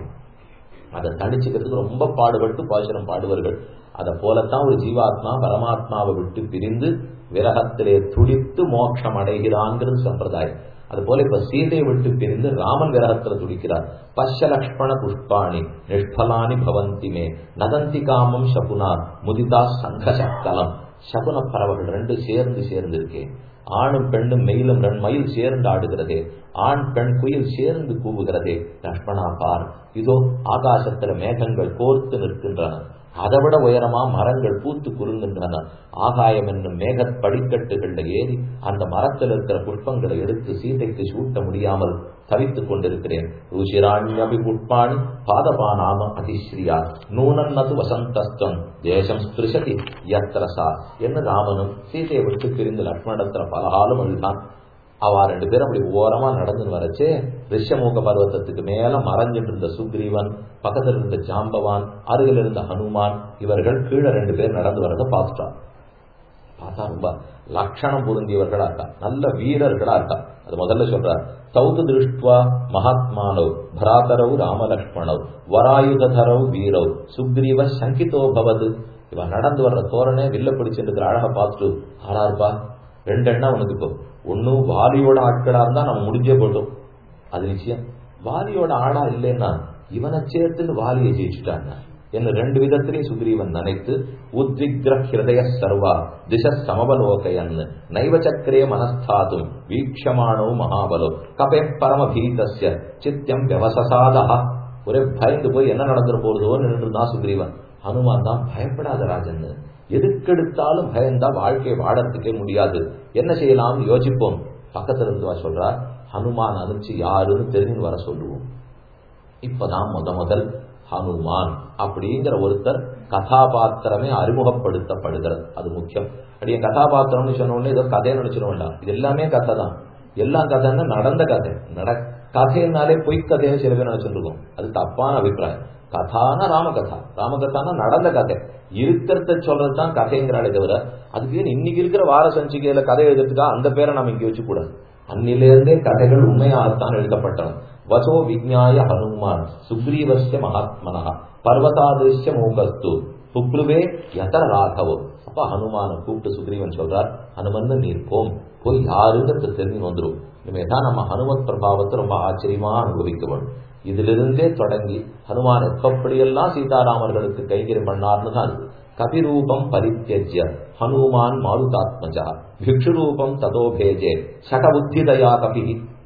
அதை தடிச்சுக்கிறதுக்கு ரொம்ப பாடுபட்டு பாசுரம் பாடுவார்கள் அதை போலத்தான் ஒரு ஜீவாத்மா பரமாத்மாவை விட்டு பிரிந்து விரகத்திலே துடித்து மோட்சம் அடைகிறான்ங்கிறது சம்பிரதாயம் அது போல இப்ப சீதையை விட்டு பிரிந்து ராமன் விரகத்துல துடிக்கிறார் பஷ லக்ஷ்மண புஷ்பாணி நிஷ்பலானி பவந்தி மே நதந்தி காமம் சகுனா முதிதா சங்க சக்கலம் சகுன பறவைகள் ரெண்டு சேர்ந்து சேர்ந்து இருக்கேன் ஆணும் பெண்ணும் மெயிலும் ரெண்டு மயில் சேர்ந்து ஆடுகிறதே ஆண் பெண் குயில் சேர்ந்து கூவுகிறதே லக்ஷ்மணா பார் இதோ ஆகாசத்துல மேகங்கள் கோர்த்து நிற்கின்றன அதை விட உயரமா மரங்கள் பூத்து குறுங்குகின்றன ஆகாயம் என்னும் மேக படிக்கட்டுகள்ல ஏறி அந்த மரத்தில் இருக்கிற புஷ்பங்களை எடுத்து சீதைக்கு சூட்ட முடியாமல் தவித்துக் கொண்டிருக்கிறேன் ருஷிராண்யபி புஷ்பாணி பாதபானாம அதிஸ்ரீயா நூனன்னது வசந்தஸ்தம் தேசம் ஸ்பிருஷதி யத்ரசா என்ன ராமனும் சீதையை விட்டு பிரிந்து லக்ஷ்மணத்துல பலகாலம் அழுதான் அவ ரெண்டு பேரும் அப்படி ஓரமா நடந்து வரச்சே ரிஷமூக பர்வத்தத்துக்கு மேல மறைஞ்சிட்டு இருந்த சுக்ரீவன் பக்கத்துல இருந்த ஜாம்பவான் அருகில் இருந்த ஹனுமான் இவர்கள் கீழே ரெண்டு பேர் நடந்து வரத பார்த்துட்டான் பார்த்தா ரொம்ப லட்சணம் பொருந்தியவர்களா இருக்கா நல்ல வீரர்களா இருக்கா அது முதல்ல சொல்றார் சௌது திருஷ்டுவா மகாத்மானவ் பராதரவ் ராமலக்ஷ்மணவ் வராயுதரவ் வீரவ் சுக்ரீவ சங்கிதோ பவது இவன் நடந்து வர்ற தோரணே வில்ல பிடிச்சிருக்கிற அழகை பார்த்துட்டு ஆளா இருப்பா ரெண்டு எண்ணம் உனக்கு இப்போ ஒன்னும் வாலியோட ஆட்களா இருந்தா நம்ம முடிஞ்சே போட்டோம் அது நிச்சயம் வாலியோட ஆளா இல்லைன்னா இவனை சேர்த்துன்னு வாலியை ஜெயிச்சுட்டாங்க என்ன ரெண்டு விதத்திலையும் சுக்ரீவன் நினைத்து உத்விக்ர ஹிருதய சர்வா திச சமபலோகயன் நைவ சக்கரே மனஸ்தாதும் வீக்ஷமானோ மகாபலோ கபே பரம பீதஸ்ய சித்தியம் விவசசாதா ஒரே பயந்து போய் என்ன நடந்துட போறதோன்னு நின்றுதான் சுக்ரீவன் ஹனுமான் தான் பயப்படாத ராஜன் எதுக்கெடுத்தாலும் பயந்தா வாழ்க்கையை வாழறதுக்கே முடியாது என்ன செய்யலாம்னு யோசிப்போம் பக்கத்துல இருந்து சொல்றா ஹனுமான் அனுப்பிச்சு யாருன்னு தெரிஞ்சு வர சொல்லுவோம் இப்பதான் முத முதல் ஹனுமான் அப்படிங்கிற ஒருத்தர் கதாபாத்திரமே அறிமுகப்படுத்தப்படுகிறது அது முக்கியம் அப்படியே கதாபாத்திரம்னு சொன்ன உடனே ஏதோ கதையை நினைச்சிட வேண்டாம் இது எல்லாமே கதை தான் எல்லாம் கதைன்னா நடந்த கதை நட கதைனாலே பொய் கதைன்னு சில பேர் நினைச்சிருக்கோம் அது தப்பான அபிப்பிராயம் கதானா ராமகதா ராமகதானா நடந்த கதை இருக்கிறத சொல்றதுதான் கதைங்கிறாளே தவிர அதுக்கு இன்னைக்கு இருக்கிற வார சஞ்சிகையில கதை எழுதுறதுக்கா அந்த பேரை நம்ம இங்க வச்சு கூடாது அன்னிலிருந்தே கதைகள் உண்மையாகத்தான் எழுதப்பட்டன வசோ விஜ்ஞாய ஹனுமான் சுக்ரீவஸ்ய மகாத்மனா பர்வதாதிருஷ்ய மூகஸ்து சுக்ருவே யதர ராகவோ அப்ப ஹனுமான கூப்பிட்டு சுக்ரீவன் சொல்றார் ஹனுமன் நீர் போம் போய் யாருங்கிறது தெரிஞ்சு வந்துடும் இனிமேதான் நம்ம ஹனுமத் பிரபாவத்தை ரொம்ப ஆச்சரியமா அனுபவிக்க வேணும் இதிலிருந்தே தொடங்கி ஹனுமான் எப்படியெல்லாம் சீதாராமர்களுக்கு கைகரியம் பண்ணார்னு தான் கபிரூபம் பரித்தியஜ்ய ஹனுமான் மாருதாத்மஜா பிக்ஷு ரூபம் ததோபேஜே சடபுத்திதயா கபி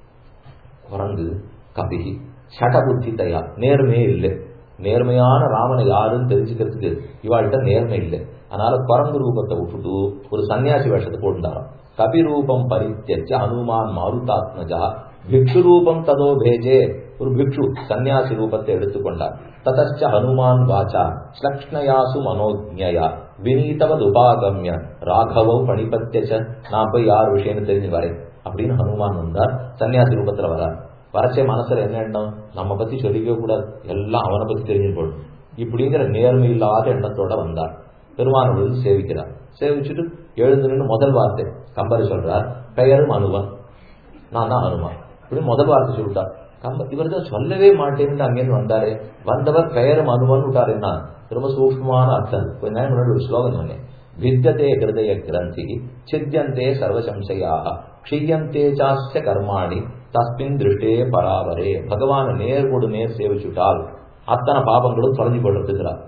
குரங்கு கபி சடபுத்திதயா நேர்மையே இல்லை நேர்மையான ராமனை யாருன்னு தெரிஞ்சுக்கிறதுக்கு இவாள்கிட்ட நேர்மை இல்லை அதனால குரங்கு ரூபத்தை விட்டுட்டு ஒரு சன்னியாசி வேஷத்தை போட்டுட்டாராம் கபிரூபம் பரித்தியஜ ஹனுமான் மாருதாத்மஜா பிக்ஷு ரூபம் ததோ பேஜே ஒரு பிக்ஷு சன்னியாசி ரூபத்தை எடுத்துக்கொண்டார் ததச்ச ஹனுமான் வாச்சா ஸ்லக்ஷ்ணயாசு மனோஜ்ஞயா வினீதவத் உபாகம்ய ராகவோ பணிபத்தியச்ச நான் போய் யார் விஷயம்னு தெரிஞ்சு வரேன் அப்படின்னு ஹனுமான் வந்தார் சன்னியாசி ரூபத்துல வரார் வரச்சே மனசுல என்ன எண்ணம் நம்ம பத்தி சொல்லிக்கவே கூடாது எல்லாம் அவனை பத்தி தெரிஞ்சு போடும் இப்படிங்கிற நேர்மை இல்லாத எண்ணத்தோட வந்தார் பெருமான விழுந்து சேவிக்கிறார் சேவிச்சுட்டு எழுந்து நின்று முதல் வார்த்தை கம்பர் சொல்றார் பெயரும் அனுவன் நான் தான் அனுமான் இப்படி முதல் வார்த்தை சொல்லிட்டார் கம்ப இவர் தான் சொல்லவே மாட்டேன்னு அங்கேருந்து வந்தாரு வந்தவர் பெயரும் அனுமன் விட்டார் என்ன ரொம்ப சூக்மமான அர்த்தம் கொஞ்ச நேரம் முன்னாடி ஒரு ஸ்லோகம் சொன்னேன் வித்தியதே ஹிருதய கிரந்தி சித்தியந்தே சர்வசம்சயாக க்ஷியந்தே சாஸ்ய கர்மாணி தஸ்மின் திருஷ்டே பராவரே பகவான நேர்கொடு நேர் சேவிச்சுட்டால் அத்தனை பாபங்களும் தொலைஞ்சு போட்டுருக்கிறார்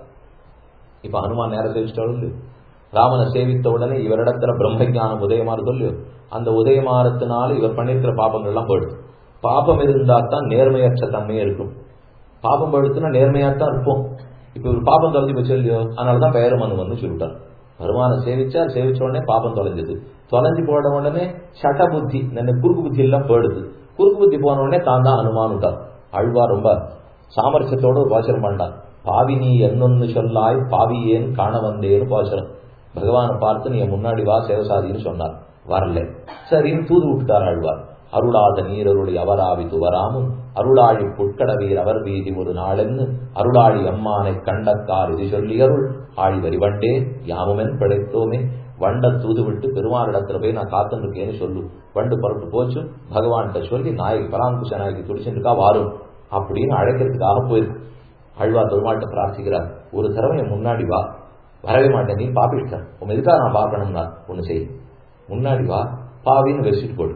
இப்ப ஹனுமான் நேரம் சேவிச்சிட்டாலும் ராமனை சேவித்த உடனே இவரிடத்துல பிரம்ம ஜானம் உதயமாறு சொல்லியோ அந்த உதயமாறத்தினால இவர் பண்ணிருக்கிற பாபங்கள்லாம் போயிடுது பாபம் இருந்தா தான் நேர்மையற்ற தன்மையே இருக்கும் பாபம் படுத்துனா நேர்மையா தான் இருப்போம் இப்ப ஒரு பாபம் தொலைஞ்சு போச்சு இல்லையோ அதனாலதான் பெயர் மனு வந்து சொல்லிட்டார் பெருமானை சேவிச்சார் சேவிச்ச உடனே பாபம் தொலைஞ்சது தொலைஞ்சு போன உடனே சட்ட புத்தி இந்த குறுக்கு புத்தி எல்லாம் போயிடுது குறுக்கு புத்தி போன உடனே தான் தான் அனுமானுட்டார் அழ்வா ரொம்ப சாமர்த்தியத்தோட ஒரு பாசனம் பண்ணார் பாவி நீ என்னொன்னு சொல்லாய் பாவி ஏன் காண வந்தேன்னு பாசனம் பகவானை பார்த்து நீ முன்னாடி வா சேவசாதின்னு சொன்னார் வரல சரின்னு தூது விட்டுட்டார் ஆழ்வார் அருளாத நீரருடைய அவராவித்து வராமும் அருளாழி புட்கடவீர் அவர் வீதி ஒரு நாளென்னு அருளாழி அம்மானை கண்டக்கார் இது சொல்லி அருள் ஆழி வரிவண்டே யாமுமென் பிழைத்தோமே வண்ட தூது விட்டு பெருமானிடத்துல போய் நான் காத்துன்னு இருக்கேன்னு சொல்லு வண்டு புறப்பட்டு போச்சு பகவான்கிட்ட சொல்லி நாயகி பராங்குஷ நாயகி துடிச்சுருக்கா வாரும் அப்படின்னு அழைக்கிறதுக்காக போயிருக்கு அழ்வா பெருமாள்கிட்ட பிரார்த்திக்கிறார் ஒரு தடவை என் முன்னாடி வா வரவே மாட்டேன் நீ பாப்பிட்டார் உன் எதுக்காக நான் பார்க்கணும்னா ஒண்ணு செய் முன்னாடி வா பாவின்னு வச்சுட்டு போடு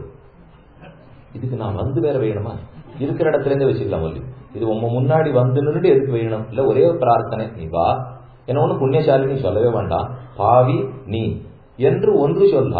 இதுக்கு நான் வந்து வேற வேணுமா இருக்கிற இடத்துல இருந்தே வச்சுக்கலாம் சொல்லி இது உங்க முன்னாடி வந்து நின்றுட்டு எதுக்கு வேணும் இல்ல ஒரே ஒரு பிரார்த்தனை நீ வா என்ன ஒண்ணு புண்ணியசாலினி சொல்லவே வேண்டாம் பாவி நீ என்று ஒன்று சொல்லாய்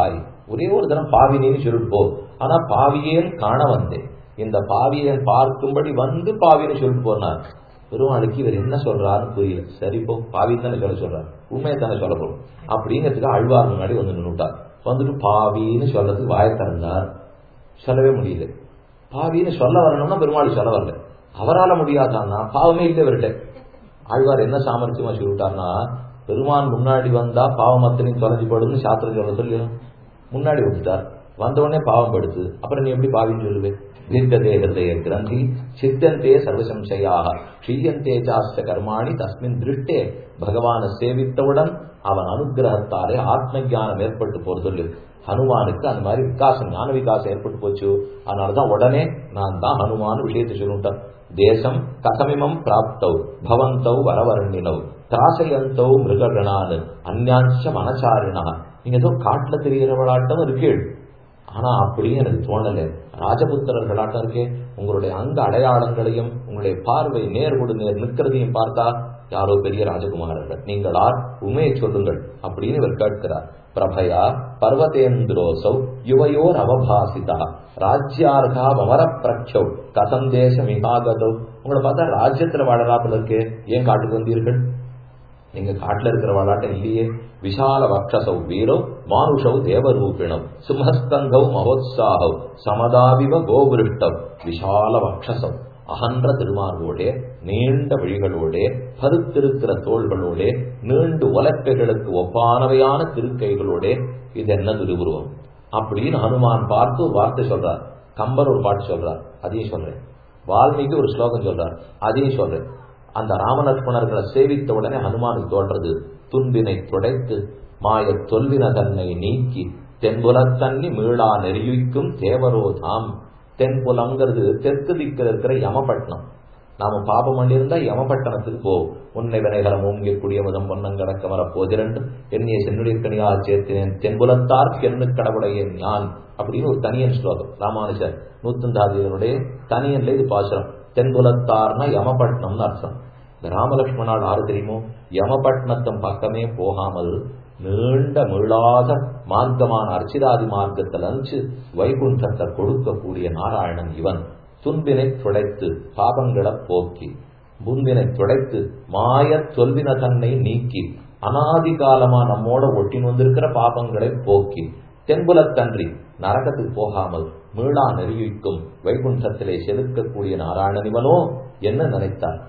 ஒரே ஒரு தரம் பாவினின்னு சொல்லிட்டு போ ஆனா பாவியேன் காண வந்தேன் இந்த பாவியை பார்க்கும்படி வந்து பாவின்னு சொல்லிட்டு போனார் பெருமாளுக்கு இவர் என்ன சொல்றாருன்னு புரியல சரி போ பாவி தானே சொல்ல சொல்றாரு உண்மையை தானே சொல்ல போறோம் அப்படிங்கிறதுக்கு அழ்வார் முன்னாடி வந்து நின்றுட்டார் வந்துட்டு பாவின்னு சொல்றதுக்கு வாய திறந்தார் சொல்லவே முடியல பாவின்னு சொல்ல வரணும்னா பெருமாள் சொல்ல வரல அவரால் முடியாதான்னா பாவமே இல்லை இவர்கிட்ட ஆழ்வார் என்ன சாமர்த்தியமா சொல்லிவிட்டார்னா பெருமான் முன்னாடி வந்தா பாவம் அத்தனையும் தொலைஞ்சு போடுன்னு சாத்திரம் சொல்ல சொல்லி முன்னாடி வந்துட்டார் வந்த உடனே பாவம் படுத்து அப்புறம் நீ எப்படி பாவின்னு சொல்லுவேன் வித்ததே ஹிருதய கிரந்தி சித்தந்தே சர்வசம்சயாக க்ஷீயந்தே சாஸ்த கர்மாணி தஸ்மின் திருஷ்டே பகவானை சேவித்தவுடன் அவன் அனுகிரகத்தாலே ஆத்ம ஜானம் ஏற்பட்டு போறது சொல்லு ஹனுமானுக்கு அந்த மாதிரி விகாசம் ஞான விகாசம் ஏற்பட்டு போச்சு அதனாலதான் உடனே நான் தான் ஹனுமான் விஷயத்தை சொல்லிவிட்டேன் தேசம் கதமிமம் பிராப்தவ் பவந்தவ் வரவரண்ணினவ் திராசயந்தவ் மிருககணான் அந்யாஞ்ச மனசாரினா நீங்க ஏதோ காட்டுல தெரிகிறவளாட்டம் இருக்கீள் ஆனா அப்படியும் எனக்கு தோணல ராஜபுத்திரர்களாட்டம் இருக்கே உங்களுடைய அங்க அடையாளங்களையும் உங்களுடைய பார்வை நேர்கொடு நேர் நிற்கிறதையும் பார்த்தா யாரோ பெரிய ராஜகுமாரர்கள் நீங்களார் உண்மையை சொல்லுங்கள் அப்படின்னு இவர் கேட்கிறார் பிரபயா பர்வதேந்திரோசௌ யுவையோர் அவபாசிதா ராஜ்யார்கா வமர பிரக்ஷௌ கதம் தேச மிகாகதோ உங்களை பார்த்தா ராஜ்யத்துல வாழறாப்புல இருக்கே ஏன் காட்டுக்கு வந்தீர்கள் நீங்க காட்டுல இருக்கிற வாழாட்டம் இல்லையே விஷால வக்ஷசௌ வீரோ மானுஷௌ தேவரூபிணம் சிம்ஹஸ்கந்தௌ மகோத்சாகவ் சமதாவிவ கோபுருஷ்டவ் விஷால வக்ஷசௌ அகன்ற திருமார்போடே நீண்ட வழிகளோடே பருத்திருக்கிற தோள்களோடே நீண்டு உலக்கைகளுக்கு ஒப்பானவையான திருக்கைகளோடே இது என்ன திருவுருவம் அப்படின்னு ஹனுமான் பார்த்து ஒரு வார்த்தை சொல்றார் கம்பர் ஒரு பாட்டு சொல்றார் அதையும் சொல்றேன் வால்மீகி ஒரு ஸ்லோகம் சொல்றார் அதையும் சொல்றேன் அந்த ராமலட்சுமணர்களை சேவித்த உடனே ஹனுமானுக்கு தோன்றது துன்பினை துடைத்து மாய தொல்வின தன்னை நீக்கி தென்புலத்தன்னி மீளா நெறிவிக்கும் தேவரோ தாம் தென்புலங்கிறது தெற்கு திக்கில் இருக்கிற யமபட்டினம் நாம பாபம் பண்ணியிருந்தா யமபட்டணத்துக்கு போ உன்னை வினைகரம் ஓங்கிய முதம் பொன்னங்கடக்க வர போதிரண்டு என்னைய சென்னுடையக்கணியா சேர்த்தினேன் தென்புலத்தார்க்கு என்ன கடவுடையேன் யான் அப்படின்னு ஒரு தனியன் ஸ்லோகம் ராமானுஜர் நூத்தந்தாதியனுடைய தனியன்ல இது பாசுரம் தென்புலத்தார்னா யமபட்டினம்னு அர்த்தம் இந்த ராமலட்சுமணால் ஆறு தெரியுமோ யமபட்டினத்தம் பக்கமே போகாமல் நீண்ட முள்ளாத மார்க்கமான அர்ச்சிராதி மார்க்கத்தில் அனுச்சு வைகுண்டத்தை கொடுக்கக்கூடிய நாராயணன் இவன் துன்பினை துடைத்து பாபங்களை போக்கி முன்பினை துடைத்து மாய தொல்வின தன்னை நீக்கி அனாதி காலமா நம்மோட ஒட்டி வந்திருக்கிற பாபங்களை போக்கி தென்புலத்தன்றி நரகத்துக்கு போகாமல் மீளா நெறிவிக்கும் வைகுண்டத்திலே செலுக்கக்கூடிய நாராயணன் இவனோ என்ன நினைத்தார்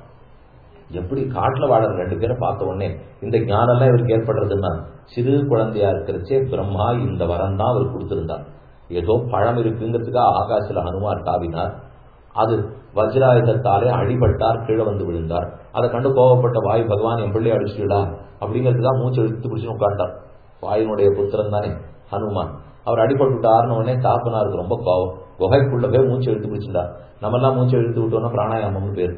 எப்படி காட்டுல வாழற ரெண்டு பேரை பார்த்த உடனே இந்த ஞானம்லாம் இவருக்கு ஏற்படுறதுன்னா சிறு குழந்தையா இருக்கிறச்சே பிரம்மா இந்த வரம் தான் அவர் கொடுத்திருந்தார் ஏதோ பழம் இருக்குங்கிறதுக்காக ஆகாசில ஹனுமார் காவினார் அது வஜ்ராயுதத்தாலே அடிபட்டார் கீழே வந்து விழுந்தார் அதை கண்டு கோவப்பட்ட வாயு பகவான் என் பிள்ளை அடிச்சுடா அப்படிங்கிறதுக்காக மூச்சு இழுத்து பிடிச்சு உட்காண்டார் வாயினுடைய புத்திரன் தானே ஹனுமான் அவர் அடிபட்டு விட்டாருன்னு உடனே தாப்பனாருக்கு ரொம்ப கோவம் குகைக்குள்ள போய் மூச்சு இழுத்து பிடிச்சிட்டார் நம்மெல்லாம் மூச்சு இழுத்து விட்டோம்னா பிராணாயாமம்னு பேர்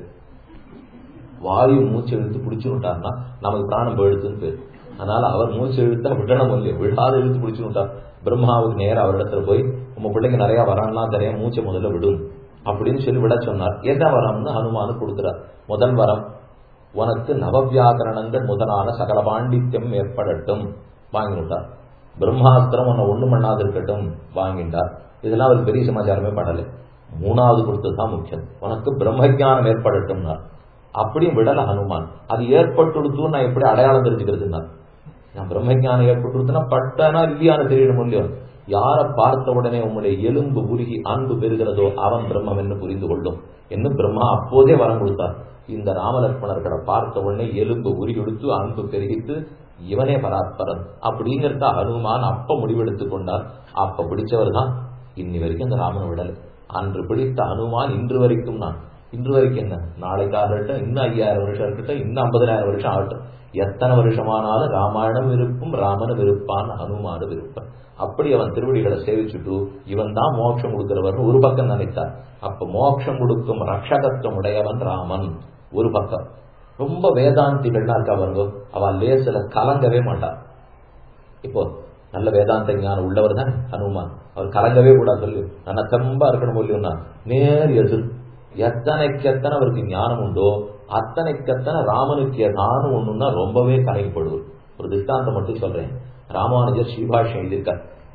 வாயு மூச்சு இழுத்து பிடிச்சு விட்டார்னா நமக்கு பிராணம் போயிடுத்துன்னு பேர் அதனால அவர் மூச்சு இழுத்தா விடணும் இல்லையா விழாத இழுத்து பிடிச்சு விட்டார் பிரம்மாவுக்கு நேரம் அவரிடத்துல போய் உங்க பிள்ளைக்கு நிறைய வரான்லாம் தெரியும் மூச்சை முதல்ல விடும் அப்படின்னு சொல்லி விட சொன்னார் என்ன வரம்னு ஹனுமானு கொடுக்கிறார் முதல் வரம் உனக்கு நவவியாகரணங்கள் முதலான சகல பாண்டித்யம் ஏற்படட்டும் வாங்கி விட்டார் பிரம்மாஸ்திரம் உன்னை ஒண்ணும் பண்ணாது இருக்கட்டும் வாங்கிட்டார் இதெல்லாம் அவருக்கு பெரிய சமாச்சாரமே பண்ணலை மூணாவது கொடுத்தது தான் முக்கியம் உனக்கு பிரம்மஜானம் ஏற்படட்டும்னார் அப்படியும் விடல ஹனுமான் அது ஏற்பட்டுடுத்து நான் எப்படி அடையாளம் தெரிஞ்சுக்கிறதுனா நான் பிரம்மஜானம் ஏற்பட்டுடுத்துனா பட்டனா இல்லையான்னு தெரியணும் இல்லையோ யாரை பார்த்த உடனே உங்களுடைய எலும்பு உருகி அன்பு பெறுகிறதோ அவன் பிரம்மம் என்று புரிந்து கொள்ளும் என்று பிரம்மா அப்போதே வரம் கொடுத்தார் இந்த ராமலட்சுமணர்களை பார்த்த உடனே எலும்பு உருகி கொடுத்து அன்பு பெருகித்து இவனே பராத்பரன் அப்படிங்கிறத ஹனுமான் அப்ப முடிவெடுத்து கொண்டார் அப்ப பிடிச்சவர் தான் இன்னி வரைக்கும் அந்த ராமனை விடலை அன்று பிடித்த ஹனுமான் இன்று வரைக்கும் நான் இன்று வரைக்கும் என்ன நாளைக்கு ஆகட்டும் இன்னும் ஐயாயிரம் வருஷம் இருக்கட்டும் இன்னும் ஐம்பதாயிரம் வருஷம் ஆகட்டும் எத்தனை வருஷமானாலும் ராமாயணம் விருப்பும் ராமனும் விருப்பான் ஹனுமானும் விருப்பம் அப்படி அவன் திருவடிகளை சேவிச்சுட்டு இவன் தான் மோட்சம் கொடுக்கிறவன் ஒரு பக்கம் நினைத்தார் அப்ப மோட்சம் கொடுக்கும் ரக்ஷகத்துவம் உடையவன் ராமன் ஒரு பக்கம் ரொம்ப வேதாந்திகள்னா இருக்கா பாருங்க அவன் லேசில கலங்கவே மாட்டான் இப்போ நல்ல வேதாந்த ஞானம் உள்ளவர் தான் ஹனுமான் அவர் கலங்கவே கூடாது சொல்லி நான் தெம்பா இருக்கணும் இல்லையோன்னா நேர் எதிர் எத்தனைக்கு எத்தனை அவருக்கு ஞானம் உண்டோ அத்தனைக்கு எத்தனை ராமனுக்கு நானும் ஒண்ணுன்னா ரொம்பவே கலைப்படுவது ஒரு திஷ்டாந்தம் மட்டும் சொல்றேன் ராமானுஜர் ஸ்ரீபாஷ்யம் எழுதியிருக்கார்